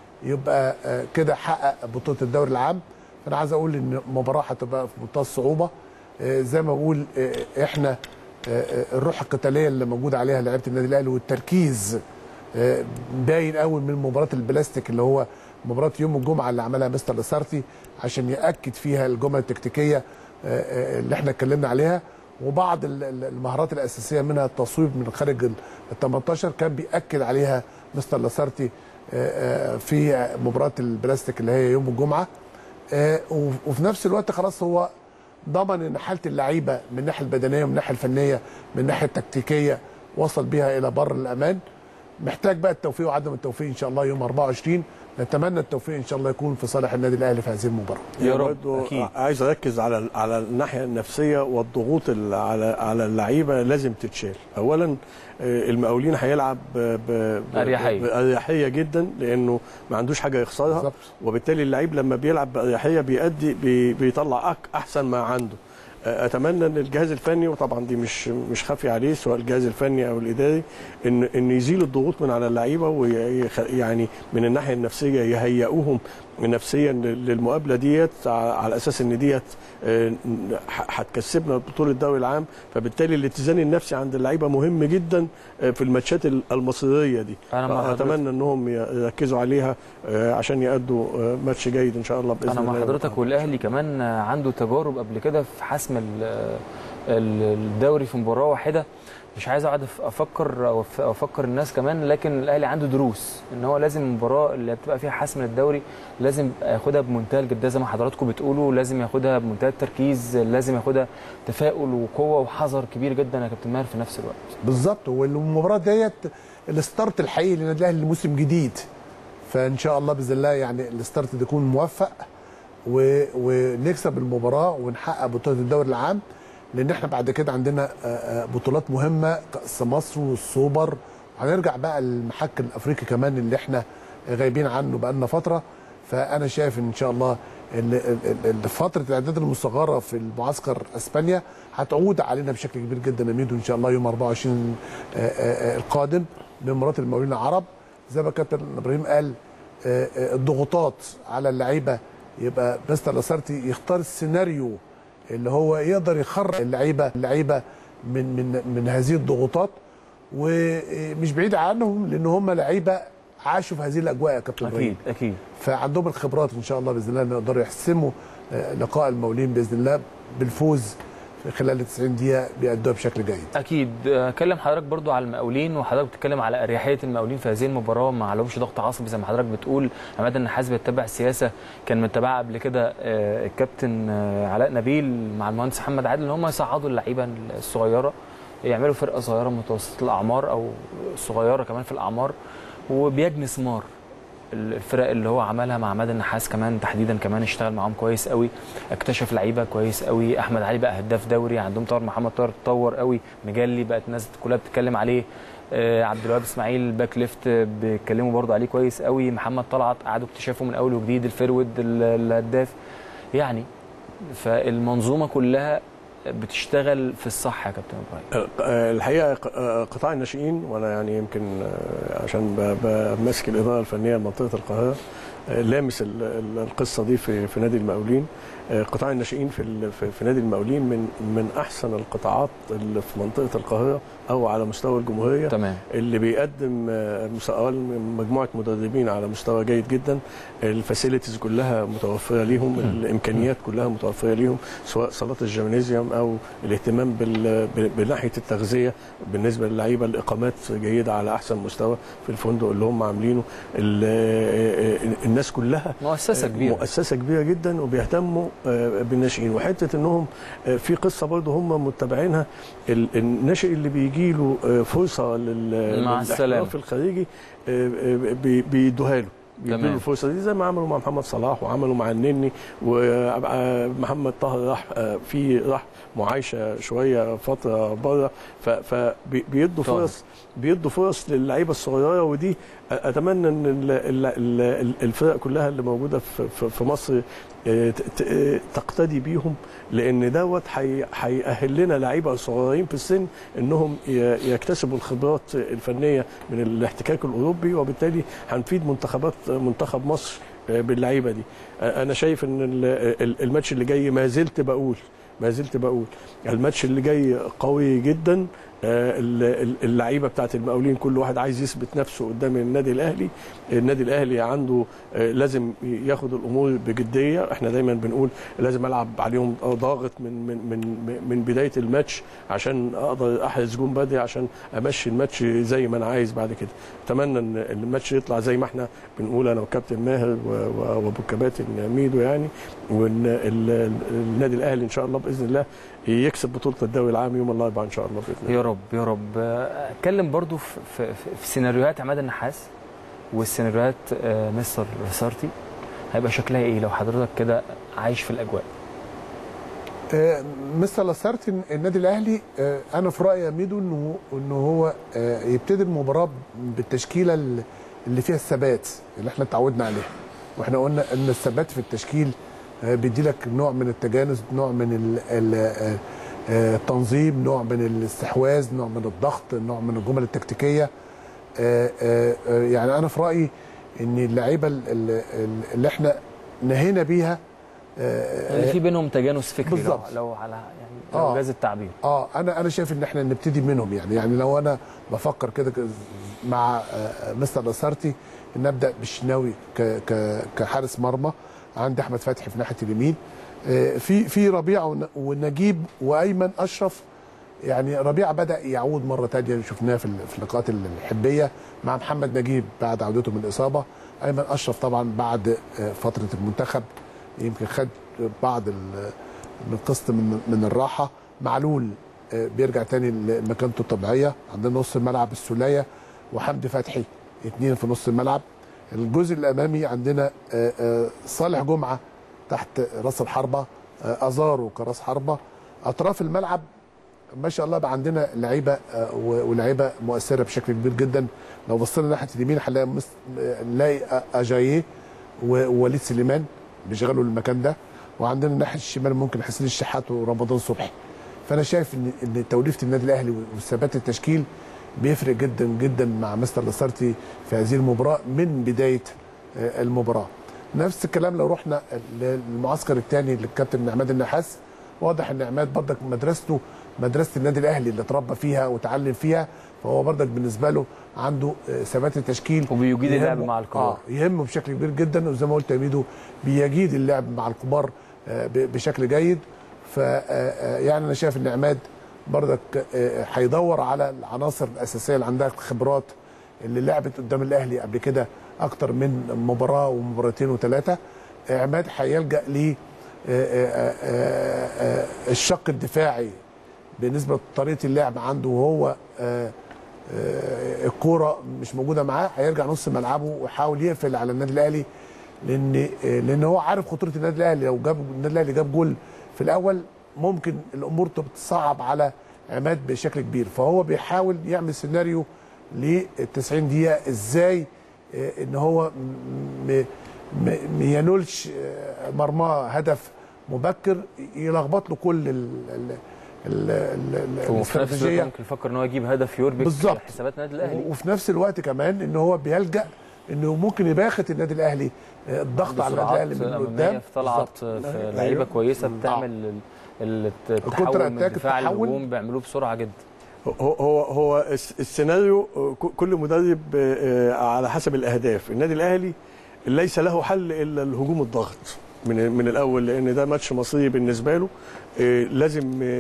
يبقى آه، كده حقق بطوله الدوري العام فانا عايز اقول ان المباراه هتبقى في منتهى الصعوبه آه، زي ما بقول آه، احنا آه، آه، الروح القتاليه اللي موجوده عليها لعيبه النادي الاهلي والتركيز آه، باين قوي من مباراه البلاستيك اللي هو مباراه يوم الجمعه اللي عملها مستر لاسارتي عشان ياكد فيها الجمل التكتيكيه آه، آه، اللي احنا اتكلمنا عليها وبعض ال- ال- المهارات الاساسيه منها التصويب من خارج ال 18 كان بياكد عليها مستر لاسارتي آه، آه، في مباراه البلاستيك اللي هي يوم الجمعه آه، وف- وفي نفس الوقت خلاص هو ضمن ان حاله اللعيبه من الناحيه البدنيه ومن الناحيه الفنيه من الناحيه التكتيكيه وصل بيها الى بر الامان محتاج بقى التوفيق وعدم التوفيق ان شاء الله يوم 24 نتمنى التوفيق ان شاء الله يكون في صالح النادي الاهلي في هذه المباراه يا يعني رب، برضو أكيد. عايز اركز على على الناحيه النفسيه والضغوط اللي على على اللعيبه لازم تتشال اولا آه، المقاولين هيلعب ب- ب- ب- أريحية. باريحيه جدا لانه ما عندوش حاجه يخسرها بالظبط. وبالتالي اللعيب لما بيلعب باريحيه بيأدي بي بيطلع أك- احسن ما عنده آه، اتمنى ان الجهاز الفني وطبعا دي مش مش خافي عليه سواء الجهاز الفني او الاداري ان ان يزيل الضغوط من على اللعيبه ويعني من الناحيه النفسيه يهيئوهم نفسيا للمقابله ديت ع- على اساس ان ديت آه، ح- هتكسبنا بطوله الدوري العام فبالتالي الاتزان النفسي عند اللعيبه مهم جدا آه، في الماتشات ال- المصيريه دي أنا مع حضرتك. اتمنى انهم يركزوا عليها آه، عشان يأدوا آه، ماتش جيد ان شاء الله باذن انا الله مع حضرتك والاهلي كمان عنده تجارب قبل كده في حسم ال- ال- الدوري في مباراه واحده مش عايز اقعد أف- افكر او أف- افكر الناس كمان لكن الاهلي عنده دروس ان هو لازم المباراه اللي بتبقى فيها حسم الدوري لازم ياخدها بمنتهى الجديه زي ما حضراتكم بتقولوا لازم ياخدها بمنتهى التركيز لازم ياخدها تفاؤل وقوه وحذر كبير جدا يا كابتن ماهر في نفس الوقت بالظبط والمباراه ديت الستارت الحقيقي للنادي الاهلي لموسم جديد فان شاء الله باذن الله يعني الستارت ده يكون موفق و... ونكسب المباراه ونحقق بطوله الدوري العام لان احنا بعد كده عندنا آه، آه، بطولات مهمه كاس مصر والسوبر هنرجع بقى المحك الافريقي كمان اللي احنا غايبين عنه بقالنا فتره فانا شايف ان شاء الله ان ال- ال- فتره الاعداد المصغره في المعسكر اسبانيا هتعود علينا بشكل كبير جدا يا ميدو ان شاء الله يوم 24 آه، آه، آه، القادم بمباراه المقاولين العرب زي ما كابتن ابراهيم قال آه، آه، الضغوطات على اللعيبه يبقى مستر لاسارتي يختار السيناريو اللي هو يقدر يخرج اللعيبه اللعيبه من من من هذه الضغوطات ومش بعيد عنهم لان هم لعيبه عاشوا في هذه الاجواء يا كابتن ابراهيم اكيد اكيد فعندهم الخبرات ان شاء الله باذن الله إن يقدروا يحسموا آه، لقاء المقاولين باذن الله بالفوز في خلال ال 90 دقيقه بيأدوها بشكل جيد اكيد اكلم حضرتك برضو على المقاولين وحضرتك بتتكلم على اريحيه المقاولين في هذه المباراه ما عليهمش ضغط عصبي زي ما حضرتك بتقول عماد النحاس بيتبع السياسه كان متبعها قبل كده آه، الكابتن آه، علاء نبيل مع المهندس محمد عادل ان هم يصعدوا اللعيبه الصغيره يعملوا فرقه صغيره متوسطه الاعمار او صغيره كمان في الاعمار وبيجني ثمار الفرق اللي هو عملها مع عماد النحاس كمان تحديدا كمان اشتغل معاهم كويس قوي اكتشف لعيبه كويس قوي احمد علي بقى هداف دوري عندهم طاهر محمد طاهر اتطور قوي مجلي بقت الناس كلها بتتكلم عليه آه، عبد الوهاب اسماعيل باك ليفت آه، بيتكلموا برضه عليه كويس قوي محمد طلعت قعدوا اكتشافه من اول وجديد الفرود ال- الهداف يعني فالمنظومه كلها بتشتغل في الصح يا كابتن ابراهيم آه، الحقيقه ق- آه، قطاع الناشئين وانا يعني يمكن آه، عشان ب- ب- ماسك الاداره الفنيه لمنطقه القاهره آه، لامس ال- ال- القصه دي في في نادي المقاولين آه، قطاع الناشئين في ال- في في نادي المقاولين من من احسن القطاعات اللي في منطقه القاهره او على مستوى الجمهوريه تمام اللي بيقدم آه، مس- أولاً مجموعه مدربين على مستوى جيد جدا الفاسيلتيز كلها متوفره ليهم الامكانيات كلها متوفره ليهم سواء صالات الجيمنازيوم او الاهتمام بال- ب- بناحيه التغذيه بالنسبه للعيبه الاقامات جيده على احسن مستوى في الفندق اللي هم عاملينه ال- آه، الناس كلها مؤسسه كبيره مؤسسه كبيره جدا وبيهتموا آه، بالناشئين وحته انهم آه، في قصه برضه هم متبعينها ال- الناشئ اللي بيجي له آه، فرصه لل- مع السلامة. للاحتراف الخارجي آه، آه، بي- بيدوها له بيدوا تمام. له الفرصه دي زي ما عملوا مع محمد صلاح وعملوا مع النني ومحمد طاهر راح آه، في راح معايشه شويه فتره بره فبيدوا طاهر. فرص بيدوا فرص للعيبه الصغيره ودي اتمنى ان ال- ال- ال- الفرق كلها اللي موجوده في- في في مصر آه، ت- ت- آه، تقتدي بيهم لان دوت هي- هيأهل لنا لعيبه صغيرين في السن انهم ي- يكتسبوا الخبرات الفنيه من الاحتكاك الاوروبي وبالتالي هنفيد منتخبات منتخب مصر آه، باللعيبه دي آه، انا شايف ان ال- ال- الماتش اللي جاي ما زلت بقول ما زلت بقول الماتش اللي جاي قوي جدا آه، ال- ال- اللعيبه بتاعت المقاولين كل واحد عايز يثبت نفسه قدام النادي الاهلي النادي الاهلي عنده آه، لازم ياخد الامور بجديه احنا دايما بنقول لازم العب عليهم ضاغط من من من من بدايه الماتش عشان اقدر احرز جون بدري عشان امشي الماتش زي ما انا عايز بعد كده اتمنى ان إن الماتش يطلع زي ما احنا بنقول انا وكابتن ماهر و- و- وابو الكباتن ميدو يعني وان ال- ال- النادي الاهلي ان شاء الله باذن الله يكسب بطوله الدوري العام يوم الاربعاء ان شاء الله باذن الله يا رب يا رب آه، اتكلم برضو في, في, في سيناريوهات عماد النحاس والسيناريوهات آه، مستر رسارتي هيبقى شكلها ايه لو حضرتك كده عايش في الاجواء آه، مستر لاسارتي النادي الاهلي آه، انا في رايي يا ميدو انه انه هو آه، يبتدي المباراه بالتشكيله ال- اللي فيها الثبات اللي احنا اتعودنا عليها واحنا قلنا ان الثبات في التشكيل آه، بيدي لك نوع من التجانس نوع من ال- ال- آه، آه، التنظيم نوع من الاستحواذ نوع من الضغط نوع من الجمل التكتيكيه آه، آه، آه، يعني انا في رايي ان اللعيبه ال- ال- ال- اللي احنا نهينا بيها آه، اللي في بينهم تجانس فكري لو, بالظبط. لو على يعني لو آه. جاز التعبير اه انا انا شايف ان احنا نبتدي منهم يعني يعني لو انا بفكر كده ك- مع آه، مستر نصرتي ان ابدا بالشناوي ك- ك- كحارس مرمى عندي احمد فتحي في ناحيه اليمين آه، في في ربيع ون- ونجيب وايمن اشرف يعني ربيع بدا يعود مره تانية شفناه في ال- في اللقاءات الحبيه مع محمد نجيب بعد عودته من الاصابه ايمن اشرف طبعا بعد آه، فتره المنتخب يمكن خد بعض ال- من قسط من من الراحه معلول آه، بيرجع تاني لمكانته الطبيعيه عندنا نص الملعب السوليه وحمدي فتحي اثنين في نص الملعب الجزء الامامي عندنا آه، آه، صالح جمعه تحت راس الحربه آه، ازارو كراس حربه اطراف الملعب ما شاء الله بقى عندنا لعيبه آه، و- ولاعيبه مؤثره بشكل كبير جدا لو بصينا ناحيه اليمين هنلاقي مس- آه، نلاقي آه، اجاييه و- ووليد سليمان بيشغلوا المكان ده وعندنا الناحيه الشمال ممكن حسين الشحات ورمضان صبحي فانا شايف ان ان توليفه النادي الاهلي وثبات التشكيل بيفرق جدا جدا مع مستر لاسارتي في هذه المباراه من بدايه آه، المباراه نفس الكلام لو رحنا للمعسكر الثاني للكابتن عماد النحاس واضح ان عماد برضك مدرسته مدرسه النادي الاهلي اللي اتربى فيها وتعلم فيها فهو برضك بالنسبه له عنده آه، ثبات التشكيل وبيجيد اللعب يهمه- مع الكبار. آه يهمه بشكل كبير جدا وزي ما قلت يا ميدو بيجيد اللعب مع الكبار آه، ب- بشكل جيد ف آه، آه، يعني انا شايف ان عماد برضك آه، هيدور على العناصر الاساسيه اللي عندها الخبرات اللي لعبت قدام الاهلي قبل كده اكتر من مباراه ومباراتين وثلاثه آه، عماد هيلجا ل آه، آه، آه، آه، الشق الدفاعي بالنسبه لطريقه اللعب عنده وهو آه، آه، الكوره مش موجوده معاه هيرجع نص ملعبه ويحاول يقفل على النادي الاهلي لان آه، لان هو عارف خطوره النادي الاهلي لو جاب النادي الاهلي جاب جول في الاول ممكن الامور تبقى تصعب على عماد بشكل كبير فهو بيحاول يعمل سيناريو لل 90 دقيقه ازاي آه، ان هو م- م- ما ينولش آه، مرماه هدف مبكر يلخبط له كل ال ال ال ال وفي نفس الوقت الاستراتيجيه ممكن يفكر ان هو يجيب هدف يربك بالظبط. حسابات النادي الاهلي وفي نفس الوقت كمان ان هو بيلجا انه ممكن يباخت النادي الاهلي آه، الضغط على النادي الاهلي من بسرعات قدام أمامية في طلعت بالظبط. في أيوة. لعيبه كويسه بتعمل ال- ال- التحول من أتاك، الدفاع التحول. للهجوم بيعملوه بسرعه جدا هو هو هو الس- السيناريو ك- كل مدرب آه، على حسب الاهداف النادي الاهلي ليس له حل الا الهجوم الضاغط من من الاول لان ده ماتش مصيري بالنسبه له آه، لازم آه،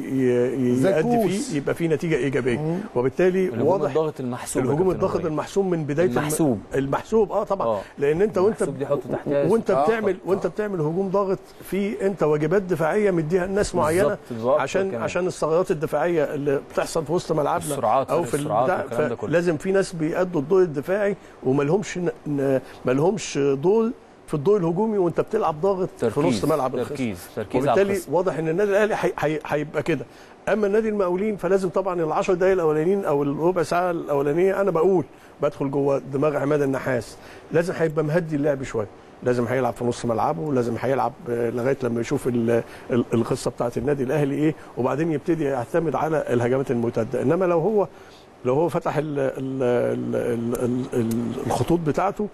ي- ي- زي يأدي كوس. فيه يبقى فيه نتيجه ايجابيه وبالتالي الهجوم واضح الضاغط المحسوب الهجوم يا كابتن الضاغط إبراهيم. المحسوم من بدايه الم- المحسوب. المحسوب اه طبعا آه. لان انت وانت المحسوب دي حطه تحتها وانت آه، بتعمل آه. وانت بتعمل هجوم ضاغط في انت واجبات دفاعيه مديها لناس معينه بالظبط، عشان كمان. عشان الثغرات الدفاعيه اللي بتحصل في وسط ملعبنا السرعات، او فرق في السرعات البتاع والكلام ده كله. لازم في ناس بيأدوا الدور الدفاعي وما لهمش ن- ما لهمش دور في الدور الهجومي وانت بتلعب ضاغط في تركيز نص ملعب الخصم تركيز تركيز على وبالتالي الخصم. واضح ان النادي الاهلي هي- هي- هيبقى كده اما النادي المقاولين فلازم طبعا ال 10 دقائق الاولانيين او الربع ساعه الاولانيه انا بقول بدخل جوه دماغ عماد النحاس لازم هيبقى مهدي اللعب شويه لازم هيلعب في نص ملعبه لازم هيلعب آه، لغايه لما يشوف ال- ال- القصه بتاعه النادي الاهلي ايه وبعدين يبتدي يعتمد على الهجمات المرتده انما لو هو لو هو فتح ال ال ال ال ال الخطوط بتاعته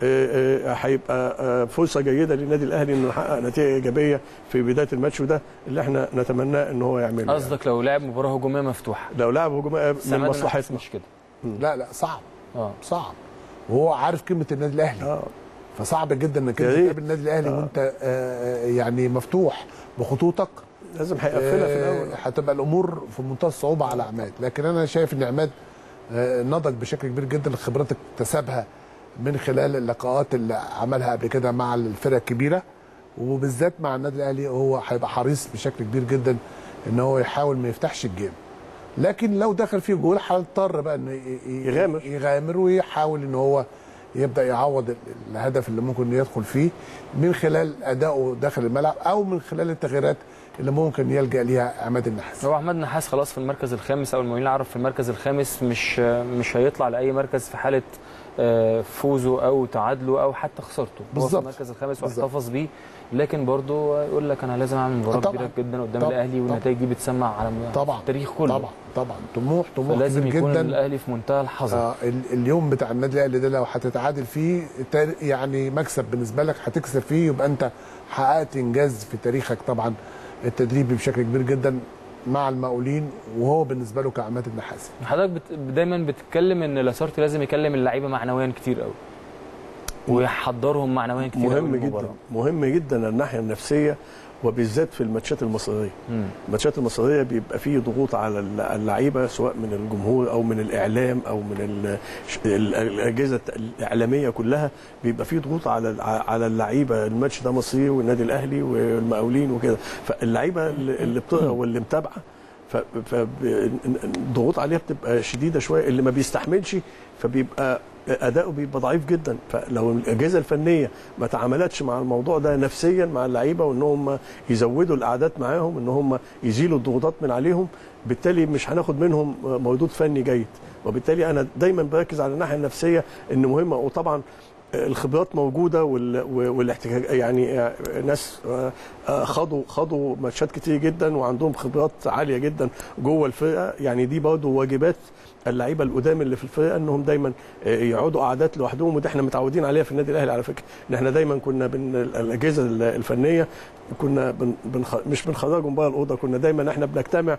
آه، آه، هيبقى آه، فرصه جيده للنادي الاهلي انه يحقق نتيجه ايجابيه في بدايه الماتش وده اللي احنا نتمناه ان هو يعمله يعني. قصدك لو لعب مباراه هجوميه مفتوحه لو لعب هجوميه بس من عماد النحاس مصلحتنا مش كده لا لا صعب اه صعب وهو عارف قيمه النادي الاهلي اه فصعب جدا انك يا انت ريت. تقابل النادي الاهلي وانت آه، آه، يعني مفتوح بخطوطك لازم هيقفلها في آه، الاول هتبقى الامور في منتهى الصعوبه على عماد لكن انا شايف ان عماد آه، نضج بشكل كبير جدا الخبرات اكتسبها من خلال اللقاءات اللي عملها قبل كده مع الفرق الكبيره وبالذات مع النادي الاهلي هو هيبقى حريص بشكل كبير جدا ان هو يحاول ما يفتحش الجيم لكن لو دخل فيه جول هيضطر بقى انه ي- ي- يغامر. يغامر ويحاول ان هو يبدا يعوض ال- الهدف اللي ممكن يدخل فيه من خلال ادائه داخل الملعب او من خلال التغييرات اللي ممكن يلجا ليها عماد النحاس هو احمد نحاس خلاص في المركز الخامس او المعين العرب في المركز الخامس مش مش هيطلع لاي مركز في حاله آه، فوزه او تعادله او حتى خسارته هو في بالظبط. المركز الخامس بالظبط. واحتفظ بيه لكن برضه يقول لك انا لازم اعمل مباراه طبعاً. كبيره جدا قدام طبعاً. الاهلي والنتائج دي بتسمع على طبعا التاريخ كله طبعا طبعا طموح طموح فلازم كبير يكون جدا الاهلي في منتهى الحذر آه ال- اليوم بتاع النادي الاهلي ده لو هتتعادل فيه تار- يعني مكسب بالنسبه لك هتكسب فيه يبقى انت حققت انجاز في تاريخك طبعا التدريبي بشكل كبير جدا مع المقاولين وهو بالنسبه له كعماد النحاسي حضرتك بت... دايما بتتكلم ان لاسارتي لازم يكلم اللعيبه معنويا كتير قوي ويحضرهم معنويا كتير قوي مهم للمباراة. جدا مهم جدا الناحيه النفسيه وبالذات في الماتشات المصريه مم. الماتشات المصريه بيبقى فيه ضغوط على اللعيبه سواء من الجمهور او من الاعلام او من ال- ال- الاجهزه الاعلاميه كلها بيبقى فيه ضغوط على على اللعيبه الماتش ده مصري والنادي الاهلي والمقاولين وكده فاللعيبه اللي اللي بتقرا واللي متابعه فالضغوط عليها بتبقى شديده شويه اللي ما بيستحملش فبيبقى اداؤه بيبقى ضعيف جدا فلو الاجهزه الفنيه ما تعاملتش مع الموضوع ده نفسيا مع اللعيبه وان هم يزودوا الاعداد معاهم ان هم يزيلوا الضغوطات من عليهم بالتالي مش هناخد منهم مردود فني جيد وبالتالي انا دايما بركز على الناحيه النفسيه ان مهمه وطبعا الخبرات موجوده وال- والاحتكاك يعني ناس خاضوا خاضوا ماتشات كتير جدا وعندهم خبرات عاليه جدا جوه الفرقه يعني دي برضه واجبات اللعيبه القدام اللي في الفرقه انهم دايما يقعدوا قعدات لوحدهم وده احنا متعودين عليها في النادي الاهلي على فكره ان احنا دايما كنا بن الاجهزه الفنيه كنا بن بنخ... مش بنخرجهم بره الاوضه كنا دايما احنا بنجتمع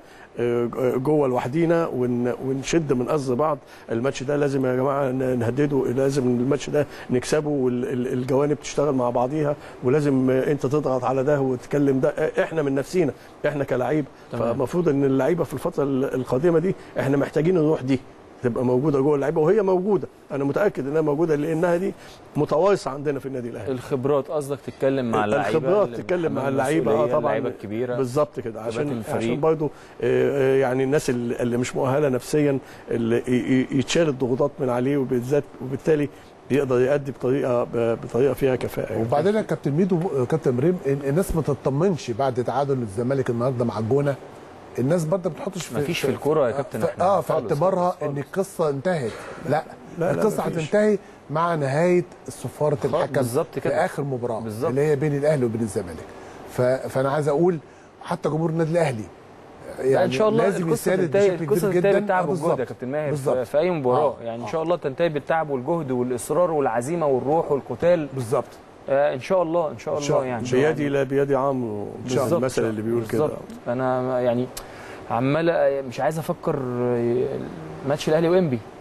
جوه لوحدينا ون... ونشد من قصد بعض الماتش ده لازم يا جماعه نهدده لازم الماتش ده نكسبه والجوانب تشتغل مع بعضيها ولازم انت تضغط على ده وتكلم ده احنا من نفسينا احنا كلاعيبه فالمفروض ان اللعيبه في الفتره القادمه دي احنا محتاجين الروح دي تبقى موجوده جوه اللعيبه وهي موجوده انا متاكد انها موجوده لانها دي متوارثه عندنا في النادي الاهلي الخبرات قصدك تتكلم مع اللعيبه الخبرات تتكلم مع اللعيبه اه طبعا اللعيبه الكبيره بالظبط كده عشان الفريق. عشان برضه يعني الناس اللي اللي مش مؤهله نفسيا اللي ي- ي- يتشال الضغوطات من عليه وبالذات وبالتالي يقدر يأدي بطريقه ب- بطريقه فيها كفاءه يعني. وبعدين يا كابتن ميدو كابتن ابراهيم ال- الناس ما تطمنش بعد تعادل الزمالك النهارده مع الجونه الناس برضه ما بتحطش في مفيش في الكوره يا كابتن في- احنا اه في خالص، اعتبارها خالص، ان خالص. القصه انتهت لا, لا، القصه مفيش. هتنتهي مع نهايه صفاره الحكم بالظبط في كده. اخر مباراه بالظبط. اللي هي بين الاهلي وبين الزمالك ف... فانا عايز اقول حتى جمهور النادي الاهلي يعني ان شاء الله لازم القصه يساند تنتهي بشكل القصه كبير تنتهي جدا بالتعب آه، والجهد بالظبط. يا كابتن ماهر بالظبط. في, في اي مباراه آه، يعني ان آه. شاء الله تنتهي بالتعب والجهد والاصرار والعزيمه والروح والقتال بالظبط آه ان شاء الله ان شاء إن شاء الله يعني بيدي لا بيدي عمرو بالظبط. المثل اللي بيقول كده بالظبط انا يعني عمال مش عايز افكر ماتش الاهلي وانبي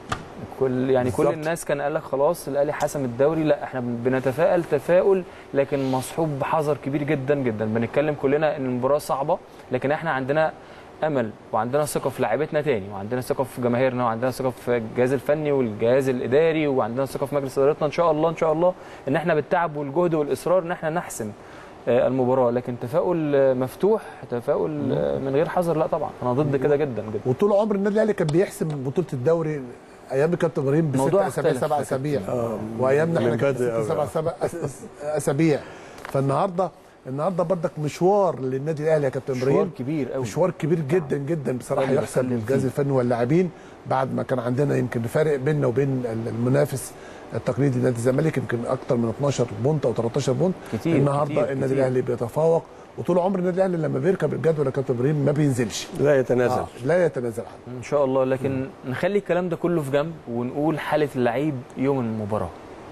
كل يعني كل بالظبط. الناس كان قال لك خلاص الاهلي حسم الدوري لا احنا بنتفائل تفاؤل لكن مصحوب بحذر كبير جدا جدا بنتكلم كلنا ان المباراه صعبه لكن احنا عندنا امل وعندنا ثقه في لاعيبتنا تاني وعندنا ثقه في جماهيرنا وعندنا ثقه في الجهاز الفني والجهاز الاداري وعندنا ثقه في مجلس ادارتنا ان شاء الله ان شاء الله ان احنا بالتعب والجهد والاصرار ان احنا نحسم آه، المباراه لكن تفاؤل آه، مفتوح تفاؤل آه، من غير حذر لا طبعا انا ضد كده جدا جدا وطول عمر النادي الاهلي كان بيحسم بطوله الدوري ايام الكابتن ابراهيم بست موضوع اسابيع اختلف. سبع اسابيع آه، وايامنا احنا من كان بدري ست أوي. سبع سبع أس- أس- اسابيع فالنهارده النهارده برضك مشوار للنادي الاهلي يا كابتن مشوار ابراهيم كبير قوي مشوار كبير جدا جدا بصراحه أيوة، يحسب بسلم للجهاز فيه. الفني واللاعبين بعد ما كان عندنا يمكن فارق بيننا وبين المنافس التقليدي نادي الزمالك يمكن اكتر من 12 بونت او 13 بونت كتير النهارده كتير النادي كتير. الاهلي بيتفوق وطول عمر النادي الاهلي لما بيركب الجدول يا كابتن ابراهيم ما بينزلش لا يتنازل آه لا يتنازل عنه ان شاء الله لكن نخلي الكلام ده كله في جنب ونقول حاله اللعيب يوم المباراه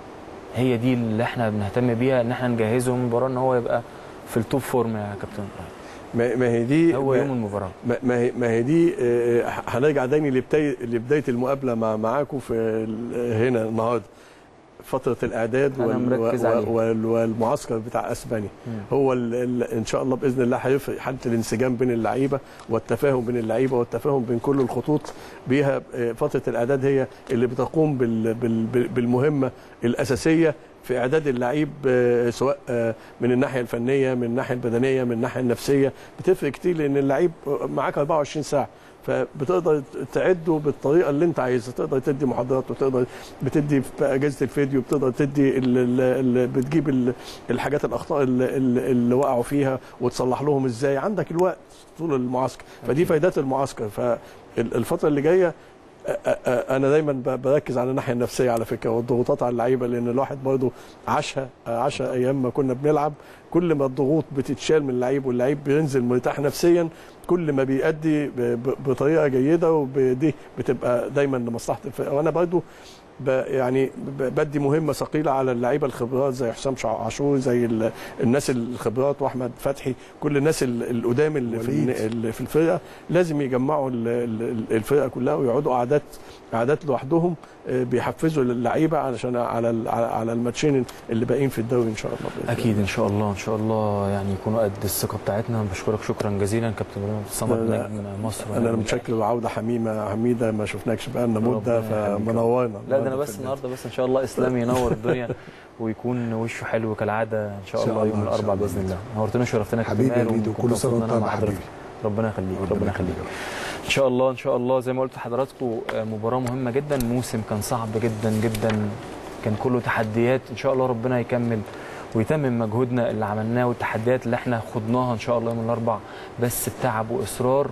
هي دي اللي احنا بنهتم بيها ان احنا نجهزه يوم المباراه ان هو يبقى في التوب فورم يا كابتن إبراهيم. ما ما هي دي هو ما- يوم المباراه ما ما هي ما هي دي آه، هنرجع تاني لبدايه لبدايه المقابله مع معاكم في ال- هنا النهارده فتره الاعداد أنا وال مركز وال عليها. وال والمعسكر بتاع اسبانيا مم. هو ال ال ان شاء الله باذن الله هيفرق حاله الانسجام بين اللعيبه والتفاهم بين اللعيبه والتفاهم بين كل الخطوط بيها آه، فتره الاعداد هي اللي بتقوم بال بال بال- بالمهمه الاساسيه في اعداد اللعيب آه، سواء آه، من الناحيه الفنيه من الناحيه البدنيه من الناحيه النفسيه بتفرق كتير لان اللعيب معاك 24 ساعه فبتقدر تعده بالطريقه اللي انت عايزها تقدر تدي محاضرات وتقدر بتدي في اجهزه الفيديو بتقدر تدي ال ال ال بتجيب ال الحاجات الاخطاء اللي, اللي اللي وقعوا فيها وتصلح لهم ازاي عندك الوقت طول المعسكر فدي فايدات المعسكر فالفتره اللي جايه أ- أ- انا دايما ب- بركز على الناحيه النفسيه على فكره والضغوطات على اللعيبه لان الواحد برضه عاشها عاشها ايام ما كنا بنلعب كل ما الضغوط بتتشال من اللعيب واللعيب بينزل مرتاح نفسيا كل ما بيأدي ب- ب- بطريقه جيده ودي بتبقى دايما لمصلحه الفرقه وانا برضه ب- يعني ب- بدي مهمه ثقيله على اللعيبه الخبرات زي حسام شع- عاشور زي ال- الناس الخبرات واحمد فتحي كل الناس ال- القدام اللي في وليد. الن- اللي في الفرقه لازم يجمعوا ال- ال- الفرقه كلها ويقعدوا قعدات قعدات لوحدهم آه، بيحفزوا اللعيبه علشان على ال- على على الماتشين اللي باقيين في الدوري ان شاء الله بإذن الله. اكيد ان شاء الله ان شاء الله يعني يكونوا قد الثقه بتاعتنا بشكرك شكرا جزيلا كابتن ابراهيم عبد الصمد لا، لا. نجم مصر انا ونجم متشكر وعوده حميمه حميده ما شفناكش بقالنا مده ربنا يخليك. فمنورنا لا ده انا النهاردة بس في النهارده بس ان شاء الله اسلام ينور الدنيا ويكون وشه حلو كالعاده ان شاء إن شاء الله يوم الله، إن شاء الاربعاء الله. باذن الله نورتنا وشرفتنا يا كابتن حبيبي يا ماهر ميدو وكنت كل سنه مبسوط إن وانت أنا طيب مع يا حبيبي حضرتك. ربنا يخليك ربنا ربنا يخليك يخليك. ان شاء الله ان شاء الله زي ما قلت لحضراتكم آه، مباراه مهمه جدا موسم كان صعب جدا جدا كان كله تحديات ان شاء الله ربنا يكمل ويتمم مجهودنا اللي عملناه والتحديات اللي احنا خضناها ان شاء الله يوم الاربع بس بتعب واصرار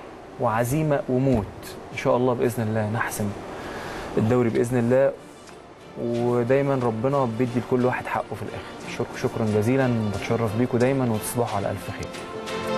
وعزيمه وموت ان شاء الله باذن الله نحسم الدوري باذن الله ودايما ربنا بيدي لكل واحد حقه في الاخر شك- شكرا جزيلا بتشرف بيكم دايما وتصبحوا على الف خير